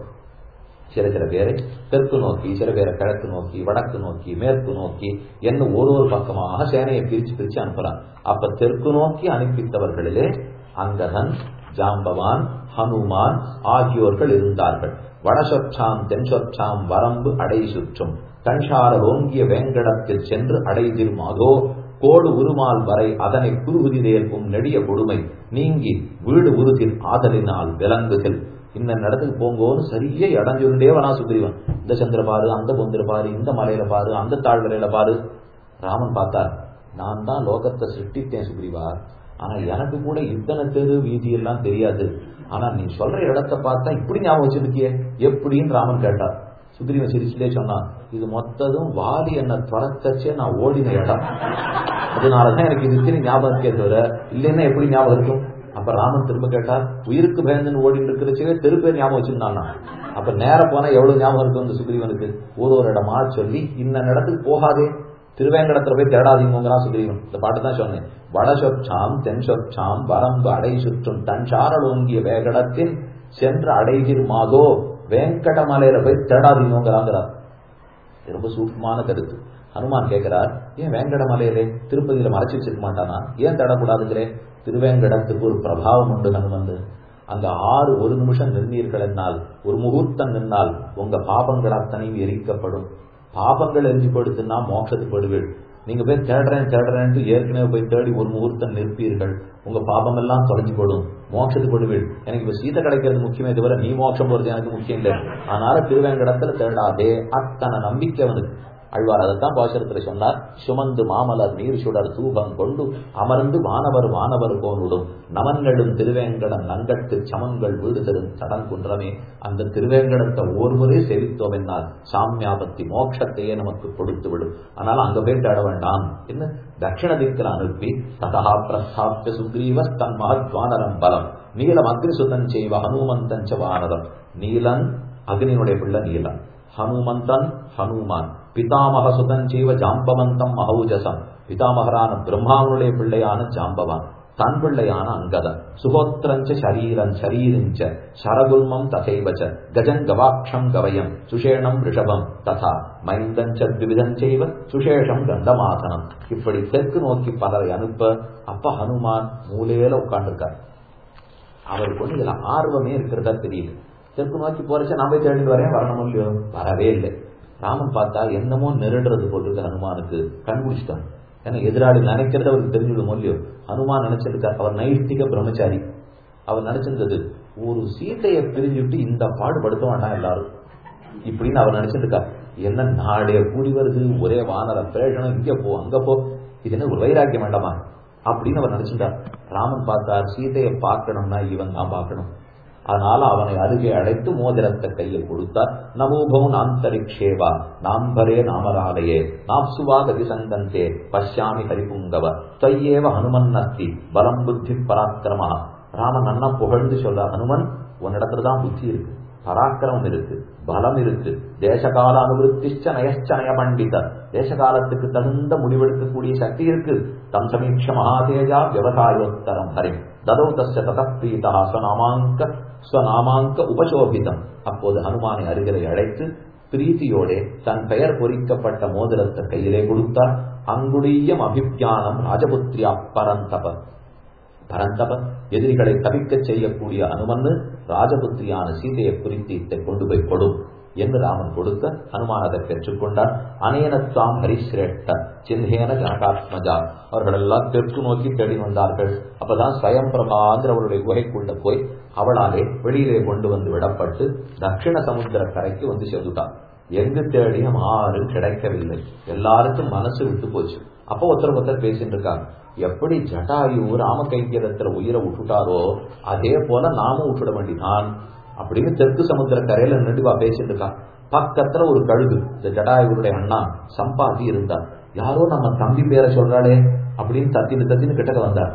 சில சில பேரை தெற்கு நோக்கி சில பேரை கிழக்கு நோக்கி வடக்கு நோக்கி மேற்கு நோக்கி என்ன ஒரு ஒரு பக்கமாக சேனையை பிரிச்சு பிரிச்சு அனுப்புறான் அப்ப தெற்கு நோக்கி அனுப்பித்தவர்களிலே அங்கதன் ஜாம்பவான் ஹனுமான் ஆகியோர்கள் இருந்தார்கள் வடசொற்றாம் தென்சொற்றாம் வரம்பு அடை சுற்றும் கண்சார ஓங்கிய வேங்கடத்தில் சென்று அடைதிரும் அதோ கோடு உருமால் வரை அதனை குறுகுதிரேற்கும் நெடிய கொடுமை நீங்கி வீடு உருகில் ஆதலினால் விலங்குகள் இந்த இடத்துக்கு போங்கோன்னு சரியா இடஞ்சுருண்டே வரா சுக்ரீவன் இந்த சந்திர பாரு அந்த பொந்திர பாரு இந்த மலையில பாரு அந்த தாழ்வரையில பாரு ராமன் பார்த்தார் நான் தான் லோகத்தை சிருஷ்டித்தேன் சுக்ரீவா ஆனா எனக்கு கூட இத்தனை தெரு வீதி எல்லாம் தெரியாது ஆனா நீ சொல்ற இடத்த பார்த்தா இப்படி ஞாபகம் வச்சிருக்கியே எப்படின்னு ராமன் கேட்டார் சுக்ரீவன் சிரிச்சுட்டே சொன்னான் இது மொத்ததும் வாலி என்ன துரத்தச்சே நான் ஓடின இடம் அதனாலதான் எனக்கு இது இத்தனை ஞாபகம் இருக்கே தவிர இல்லைன்னா எப்படி ஞாபகம் இருக்கும் அப்ப ராமன் திரும்ப கேட்டார் உயிருக்கு பயந்துன்னு ஓடிட்டு இருக்கிறச்சே தெரு பேர் ஞாபகம் வச்சிருந்தானா அப்ப நேர போனா எவ்வளவு ஞாபகம் இருக்கும் இந்த சுக்ரீவனுக்கு ஒரு ஒரு இடமா சொல்லி இந்த இடத்துக்கு போகாதே திருவேங்கடத்துல போய் தேடாதீங்கிறான் சுக்ரீவன் இந்த பாட்டு தான் சொன்னேன் வடசொற்சாம் தென் சொற்சாம் வரம்பு அடை சுற்றும் தன் சாரலோங்கிய வேகடத்தில் சென்று அடைகிர் மாதோ வேங்கடமலையில போய் தேடாதீங்கிறாங்கிறார் ரொம்ப சூக்மமான கருத்து ஹனுமான் கேட்கிறார் ஏன் வேங்கடமலையிலே திருப்பதியில மறைச்சு வச்சிருக்க மாட்டானா ஏன் தேடக்கூடாதுங்கிறே திருவேங்கடத்துக்கு ஒரு பிரபாவம் உண்டு ஹனுமந்து அங்க ஆறு ஒரு நிமிஷம் நின்றீர்கள் என்னால் ஒரு முகூர்த்தம் நின்னால் உங்க பாபங்கள் அத்தனையும் எரிக்கப்படும் பாபங்கள் எரிஞ்சு போடுத்துன்னா மோட்சத்துக்கு போடுவீள் நீங்க போய் தேடுறேன் தேடுறேன்ட்டு ஏற்கனவே போய் தேடி ஒரு முகூர்த்தம் நிற்பீர்கள் உங்க பாபம் எல்லாம் தொலைஞ்சு போடும் மோட்சத்துக்கு போடுவீள் எனக்கு இப்ப சீதை கிடைக்கிறது முக்கியமே தவிர நீ மோட்சம் போறது எனக்கு முக்கியம் இல்லை அதனால திருவேங்கடத்துல தேடாதே அத்தனை நம்பிக்கை அவனுக்கு அழ்வார் அதைத்தான் பாசுரத்தில் சொன்னார் சுமந்து மாமலர் நீர் சுடர் தூபம் கொண்டு அமர்ந்து வானவர் வானவர் போனுடும் நமன்களும் திருவேங்கடம் நங்கட்டு சமன்கள் வீடு தரும் சடங்குன்றமே அந்த திருவேங்கடத்தை ஒருமுறை செவித்தோம் என்னால் சாமியாபத்தி மோட்சத்தையே நமக்கு கொடுத்து விடும் ஆனால் அங்க போய் தேட வேண்டாம் என்ன தட்சிண திக்கில் அனுப்பி ததா பிரஸ்தாபிய சுக்ரீவ தன் மகத்வானரம் பலம் நீலம் அக்னிசுதன் செய்வ ஹனுமந்தன் வானரம் நீலன் அக்னியினுடைய பிள்ளை நீலம் ஹனுமந்தன் ஹனுமான் பிதாமக சுதஞ்சீவ ஜாம்பவந்தம் மகௌஜசம் பிதாமகரான பிரம்மாவனுடைய பிள்ளையான ஜாம்பவான் தன் பிள்ளையான அங்கதன் சுகோத்திரஞ்ச சரீரன் சரீரிஞ்ச சரகுல்மம் தசைவச்ச கஜன் கவாட்சம் கவயம் சுஷேணம் ரிஷபம் ததா மைந்தஞ்ச திவிதஞ்சைவ சுஷேஷம் கந்தமாசனம் இப்படி தெற்கு நோக்கி பலரை அனுப்ப அப்ப ஹனுமான் மூலையில உட்கார்ந்துருக்கார் அவருக்கு வந்து இதுல ஆர்வமே இருக்கிறதா தெரியுது தெற்கு நோக்கி போறச்ச நான் போய் தேடிட்டு வரேன் வரணும் இல்லையோ வரவே இல்லை ராமன் பார்த்தா என்னமோ நெருடுறது போட்டு ஹனுமானுக்கு கண்டுபிடிச்சிட்டான் ஏன்னா எதிராளி நினைக்கிறது அவருக்கு தெரிஞ்சுடும் இல்லையோ ஹனுமான் நினைச்சிருக்கார் அவர் நைஷ்டிக பிரம்மச்சாரி அவர் நினைச்சிருந்தது ஒரு சீத்தையை பிரிஞ்சுட்டு இந்த பாடுபடுத்த வேண்டாம் எல்லாரும் இப்படின்னு அவர் நினைச்சிருக்கார் என்ன நாடே கூடி வருது ஒரே வானர பிரேஷனம் இங்க போ அங்க போ இது என்ன ஒரு வைராக்கியம் வேண்டாமா அப்படின்னு அவர் நினைச்சிருந்தார் ராமன் பார்த்தார் சீதையை பார்க்கணும்னா இவன் தான் பார்க்கணும் அதனால அவனை அருகே அழைத்து மோதிரத்தை கையில் கொடுத்தார் நமோபவன் ஆந்தரிக்ஷேவா நாம்பரே நாமராலயே நாப்சுவா கதிசந்தந்தே பஷ்யாமி ஹரிபுங்கவ தொய்யேவ ஹனுமன் அஸ்தி பலம் புத்தி பராக்கிரமா ராமன் நன்னா புகழ்ந்து சொல்ற ஹனுமன் உன்னிடத்துலதான் புத்தி இருக்கு பராக்கிரமம் இருக்கு பலம் இருக்கு தேசகால அனுபவத்திச்ச நயச்சனய பண்டித தேசகாலத்துக்கு தகுந்த முடிவெடுக்கக்கூடிய சக்தி இருக்கு தம் சமீட்ச மகாதேஜா விவசாயோத்தரம் ஹரி ததோ தஸ்ய ததப்ரீதா ஸ்வநாமாங்க ஸ்வநாமாங்க உபசோபிதம் அப்போது ஹனுமானை அருகிலை அழைத்து பிரீத்தியோட தன் பெயர் பொறிக்கப்பட்ட மோதிரத்தை கையிலே கொடுத்தார் அங்குடியம் அபிவியானம் ராஜபுத்திரியா பரந்தப பரந்தப எதிரிகளை தவிக்க செய்யக்கூடிய அனுமன்னு ராஜபுத்திரியான சீதையை குறித்து இத்தை கொண்டு போய் கொடும் என்று ராமன் கொடுக்க ஹனுமான் அதை பெற்றுக்கொண்டார் அனேனத்தாம் ஹரிசிரேஷ்ட சிந்தேன ஜனகாத்மஜா அவர்கள் எல்லாம் தெற்கு நோக்கி தேடி வந்தார்கள் அப்பதான் ஸ்வயம் பிரபாங்கிற அவருடைய குகைக்குள்ள போய் அவளாலே வெளியிலே கொண்டு வந்து விடப்பட்டு தட்சிண சமுத்திர கரைக்கு வந்து சேர்ந்துட்டான் எங்கு தேடியும் ஆறு கிடைக்கவில்லை எல்லாருக்கும் மனசு விட்டு போச்சு அப்போ ஒருத்தர் ஒருத்தர் பேசிட்டு இருக்காங்க எப்படி ஜட்டாயு ராம கைங்கரத்துல உயிரை விட்டுட்டாரோ அதே போல நாமும் விட்டுட வேண்டிதான் அப்படின்னு தெற்கு சமுத்திர கரையில நடுவா பேசிட்டு இருக்கான் பக்கத்துல ஒரு கழுகு இந்த ஜடாயுடைய அண்ணா சம்பாதி இருந்தார் யாரோ நம்ம தம்பி பேரை சொல்றாளே அப்படின்னு தத்தின்னு தத்தின்னு கிட்டக்க வந்தார்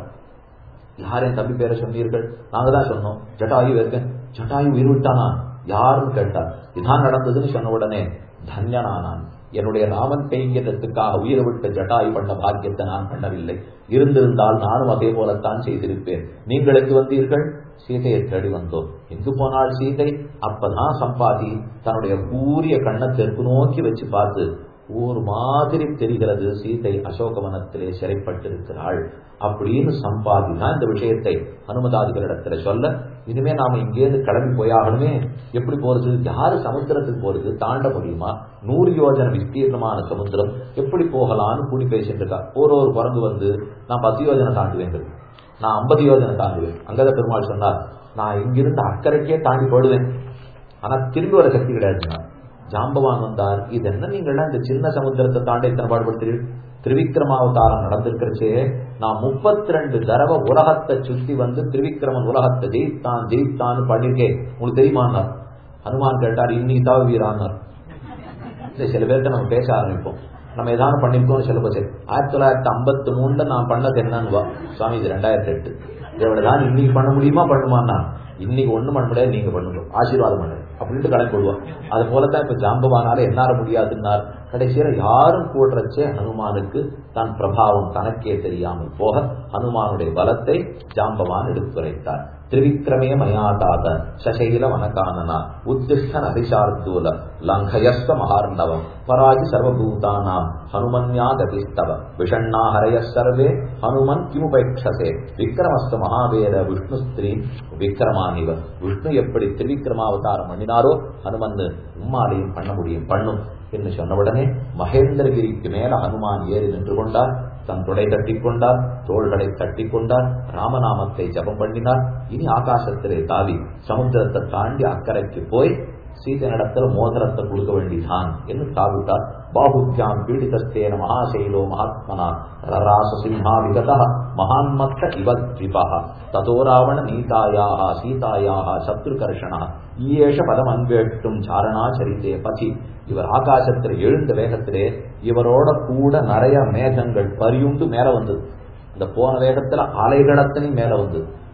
யார் என் தம்பி பேரை சொன்னீர்கள் நாங்க தான் சொன்னோம் ஜட்டாயு இருக்கேன் ஜட்டாயு உயிர் விட்டானா யாருன்னு கேட்டார் இதான் நடந்ததுன்னு சொன்ன உடனே தன்யனானான் என்னுடைய ராமன் கைங்கரத்துக்காக உயிரை விட்ட ஜட்டாயு பண்ண பாக்கியத்தை நான் பண்ணவில்லை இருந்திருந்தால் நானும் அதே போலத்தான் செய்திருப்பேன் நீங்கள் எங்கு வந்தீர்கள் சீதையை தேடி வந்தோம் எங்கு போனாள் சீதை அப்பதான் சம்பாதி தன்னுடைய கூரிய கண்ணை தெற்கு நோக்கி வச்சு பார்த்து ஒரு மாதிரி தெரிகிறது சீதை அசோகவனத்திலே சிறைப்பட்டிருக்கிறாள் அப்படின்னு சம்பாதி தான் இந்த விஷயத்தை அனுமதாதிகளிடத்துல சொல்ல இனிமே நாம இங்கேருந்து கிளம்பி போயாகணுமே எப்படி போறது யாரு சமுத்திரத்துக்கு போறது தாண்ட முடியுமா நூறு யோஜனை விஸ்தீர்ணமான சமுத்திரம் எப்படி போகலான்னு கூடி பேசிட்டு இருக்கா ஒரு ஒரு குரங்கு வந்து நான் பத்து யோஜனை தாண்டுவேன் நான் ஐம்பது யோஜனை தாண்டுவேன் அங்கத பெருமாள் சொன்னார் நான் இங்கிருந்து அக்கறைக்கே தாண்டி போடுவேன் ஆனா திரும்பி வர சக்தி கிடையாதுன்னா ஜாம்பவான் வந்தார் இது என்ன நீங்கள்லாம் இந்த சின்ன சமுத்திரத்தை தாண்டி எத்தனை பாடுபடுத்துறீர்கள் திருவிக்ரமாவதாரம் நடந்திருக்கிறச்சே நான் முப்பத்தி ரெண்டு தடவை உலகத்தை சுத்தி வந்து திருவிக்ரமன் உலகத்தை ஜெயித்தான் ஜெயித்தான்னு பண்ணிருக்கேன் உங்களுக்கு தெரியுமான்னார் ஹனுமான் கேட்டார் இன்னைக்கு தான் வீரான்னார் இல்லை சில பேர்கிட்ட நம்ம பேச ஆரம்பிப்போம் நம்ம ஏதாவது பண்ணிருக்கோம் சில பேர் ஆயிரத்தி தொள்ளாயிரத்தி ஐம்பத்தி மூணுல நான் பண்ணது என்னன்னு சுவாமி இது ரெண்டாயிரத்தி எட்டு இவ்வளவுதான் இன்னைக்கு பண்ண முடியுமா பண்ணுமான்னா இன்னைக்கு ஒண்ணும் பண்ண முடியாது நீங்க பண்ணுங்க ஆசீர்வாதம் பண்ணுங்க அப்படின்ட்டு கணக்கு விடுவோம் அது போலதான் இப்ப ஜாம்பவானால என்னால முடியாதுன்னார் கடைசியில யாரும் கூடுறச்சே ஹனுமானுக்கு தன் பிரபாவம் தனக்கே தெரியாமல் போக ஹனுமானுடைய பலத்தை ஜாம்பவான் எடுத்துரைத்தார் திரிவிக்ரமே மயாதாக சசைல வனகானனா உத்திஷ்டன் ஹரிஷார்தூல லங்கயஸ்த மகார்ணவம் பராஜி சர்வபூதானாம் ஹனுமன்யா கதிஸ்தவ விஷண்ணா ஹரய சர்வே ஹனுமன் கிமுபேட்சசே விக்ரமஸ்த மகாவேர விஷ்ணு ஸ்திரீ விக்ரமானிவ விஷ்ணு எப்படி திரிவிக்ரமாவதாரம் பண்ணினாரோ ஹனுமன் உம்மாலையும் பண்ண முடியும் பண்ணும் என்று சொன்னவுடனே மகேந்திரகிரிக்கு மேல ஹனுமான் ஏறி நின்று கொண்டார் தன் தொடை தட்டி கொண்டார் தோள்களை தட்டி கொண்டார் ராமநாமத்தை ஜபம் பண்ணினார் இனி ஆகாசத்திலே தாவி சமுத்திரத்தை தாண்டி அக்கறைக்கு போய் சீதை நடத்துல மோதிரத்தை கொடுக்க வேண்டிதான் என்று தாவிட்டார் பாகுத்யாம் பீடிதஸ்தேன மகாசைலோ மகாத்மனா ரராச சிம்ஹா விகத மகான்மத்த இவத்விபா ததோ ராவண நீதாயாக சீதாயாக சத்ருகர்ஷனா ஈயேஷ பதம் அன்வேட்டும் சாரணா சரித்தே பதி இவர் ஆகாசத்தில் எழுந்த வேகத்திலே இவரோட கூட நிறைய மேகங்கள் பரியுண்டு மேல வந்தது இந்த போன வேகத்துல அலைகடத்தனையும் மேல வந்து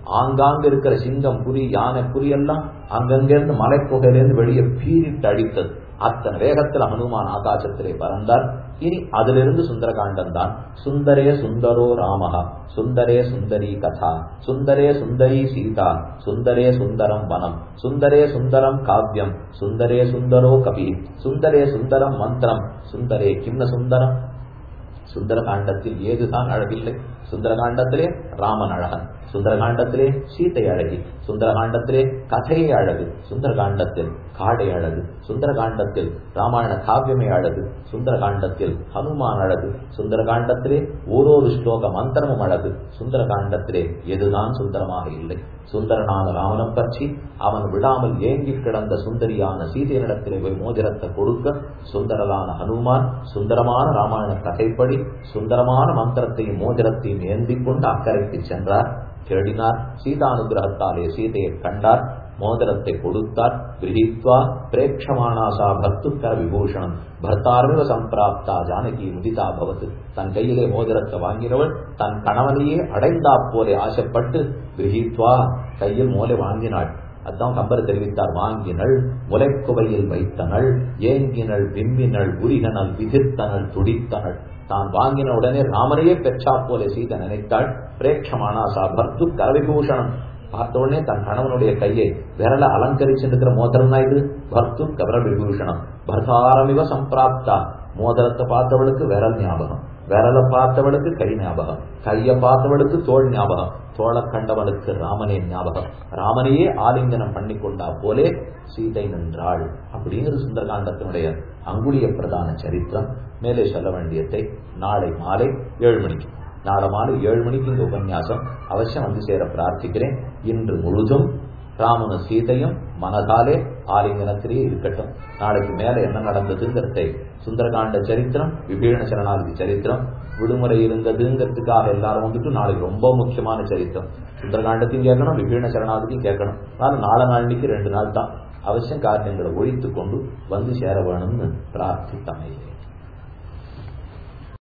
ஆங்காங்க இருக்கிற சிங்கம் புலி யானை புலி எல்லாம் அங்கங்கிருந்து மலைக்குகையிலிருந்து வெளியே பீரிட்டு அடித்தது அத்தனை வேகத்தில் ஹனுமான் ஆகாசத்திலே பறந்தார் இனி அதிலிருந்து சுந்தரகாண்டம் தான் சுந்தரே சுந்தரோ ராமஹா சுந்தரே சுந்தரி கதா சுந்தரே சுந்தரி சீதா சுந்தரே சுந்தரம் வனம் சுந்தரே சுந்தரம் காவியம் சுந்தரே சுந்தரோ கவி சுந்தரே சுந்தரம் மந்திரம் சுந்தரே கிண்ண சுந்தரம் சுந்தரகாண்டத்தில் ஏதுதான் அழகில்லை சுந்தரகாண்டத்திலே ராமன் அழகன் சுந்தரகாண்டத்திலே சீதை அழகி சுந்தரகாண்டத்திலே கதையை அழகு சுந்தரகாண்டத்தில் காடை அழகு சுந்தரகாண்டத்தில் ராமாயண காவியமே அழகு சுந்தரகாண்டத்தில் ஹனுமான் அழகு சுந்தரகாண்டத்திலே ஓரொரு ஸ்லோக மந்திரமும் அழகு சுந்தரகாண்டத்திலே எதுதான் சுந்தரமாக இல்லை சுந்தரனான ராமனம் பற்றி அவன் விடாமல் ஏங்கி கிடந்த சுந்தரியான சீதையனிடத்திலே போய் மோதிரத்தை கொடுக்க சுந்தரலான ஹனுமான் சுந்தரமான ராமாயண கதைப்படி சுந்தரமான மந்திரத்தையும் மோதிரத்தையும் ஏந்தி கொண்டு அக்கறைக்கு சென்றார் தேடினார் சீதானுகிரகத்தாலே சீதையை கண்டார் மோதிரத்தை கொடுத்தார் கிரகித்வா பிரேட்சமானாசா பர்த்துக்கர விபூஷணம் பர்த்தார்வ சம்பிராப்தா ஜானகி முதிதா பவத்து தன் கையிலே மோதிரத்தை வாங்கினவள் தன் கணவனையே அடைந்தா போலே ஆசைப்பட்டு கிரகித்வா கையில் மோலை வாங்கினாள் அதான் கம்பர் தெரிவித்தார் வாங்கினள் முலைக்குவையில் வைத்தனள் ஏங்கினள் விம்மினள் உரிகனல் விதிர்த்தனள் துடித்தனள் தான் வாங்கின உடனே ராமனையே பெற்றா போல சீதை நினைத்தாள் பிரேட்சமானாசா பர்த்து கரவிபூஷணம் பார்த்த உடனே தன் கணவனுடைய கையை விரல அலங்கரிச்சிருக்கிற மோதிரம் தான் இது பர்த்து கவர விபூஷணம் பர்தாரமிவ சம்பிராப்தா மோதிரத்தை பார்த்தவளுக்கு விரல் ஞாபகம் விரலை பார்த்தவளுக்கு கை ஞாபகம் கைய பார்த்தவளுக்கு தோல் ஞாபகம் தோள கண்டவனுக்கு ராமனே ஞாபகம் ராமனையே ஆலிங்கனம் பண்ணி கொண்டா போலே சீதை நின்றாள் அப்படிங்கிறது சுந்தரகாண்டத்தினுடைய அங்குலிய பிரதான சரித்திரம் மேலே சொல்ல வேண்டியதை நாளை மாலை ஏழு மணிக்கு நாளை மாலை ஏழு மணிக்கு இந்த உபன்யாசம் அவசியம் வந்து சேர பிரார்த்திக்கிறேன் இன்று முழுதும் ராமனும் சீதையும் மனதாலே ஆலிங்கனத்திலேயே இருக்கட்டும் நாளைக்கு மேல என்ன நடந்ததுங்கிறதை சுந்தரகாண்ட சரித்திரம் விபீஷண சரணாகதி சரித்திரம் விடுமுறை இருந்ததுங்கிறதுக்காக எல்லாரும் வந்துட்டு நாளைக்கு ரொம்ப முக்கியமான சரித்திரம் சுந்தரகாண்டத்தையும் கேட்கணும் விபீஷண சரணாகதியும் கேட்கணும் ஆனால் நாளை நாளைக்கு ரெண்டு நாள் தான் அவசியம் காரியங்களை ஒழித்து கொண்டு வந்து சேர வேணும்னு பிரார்த்தித்தமையே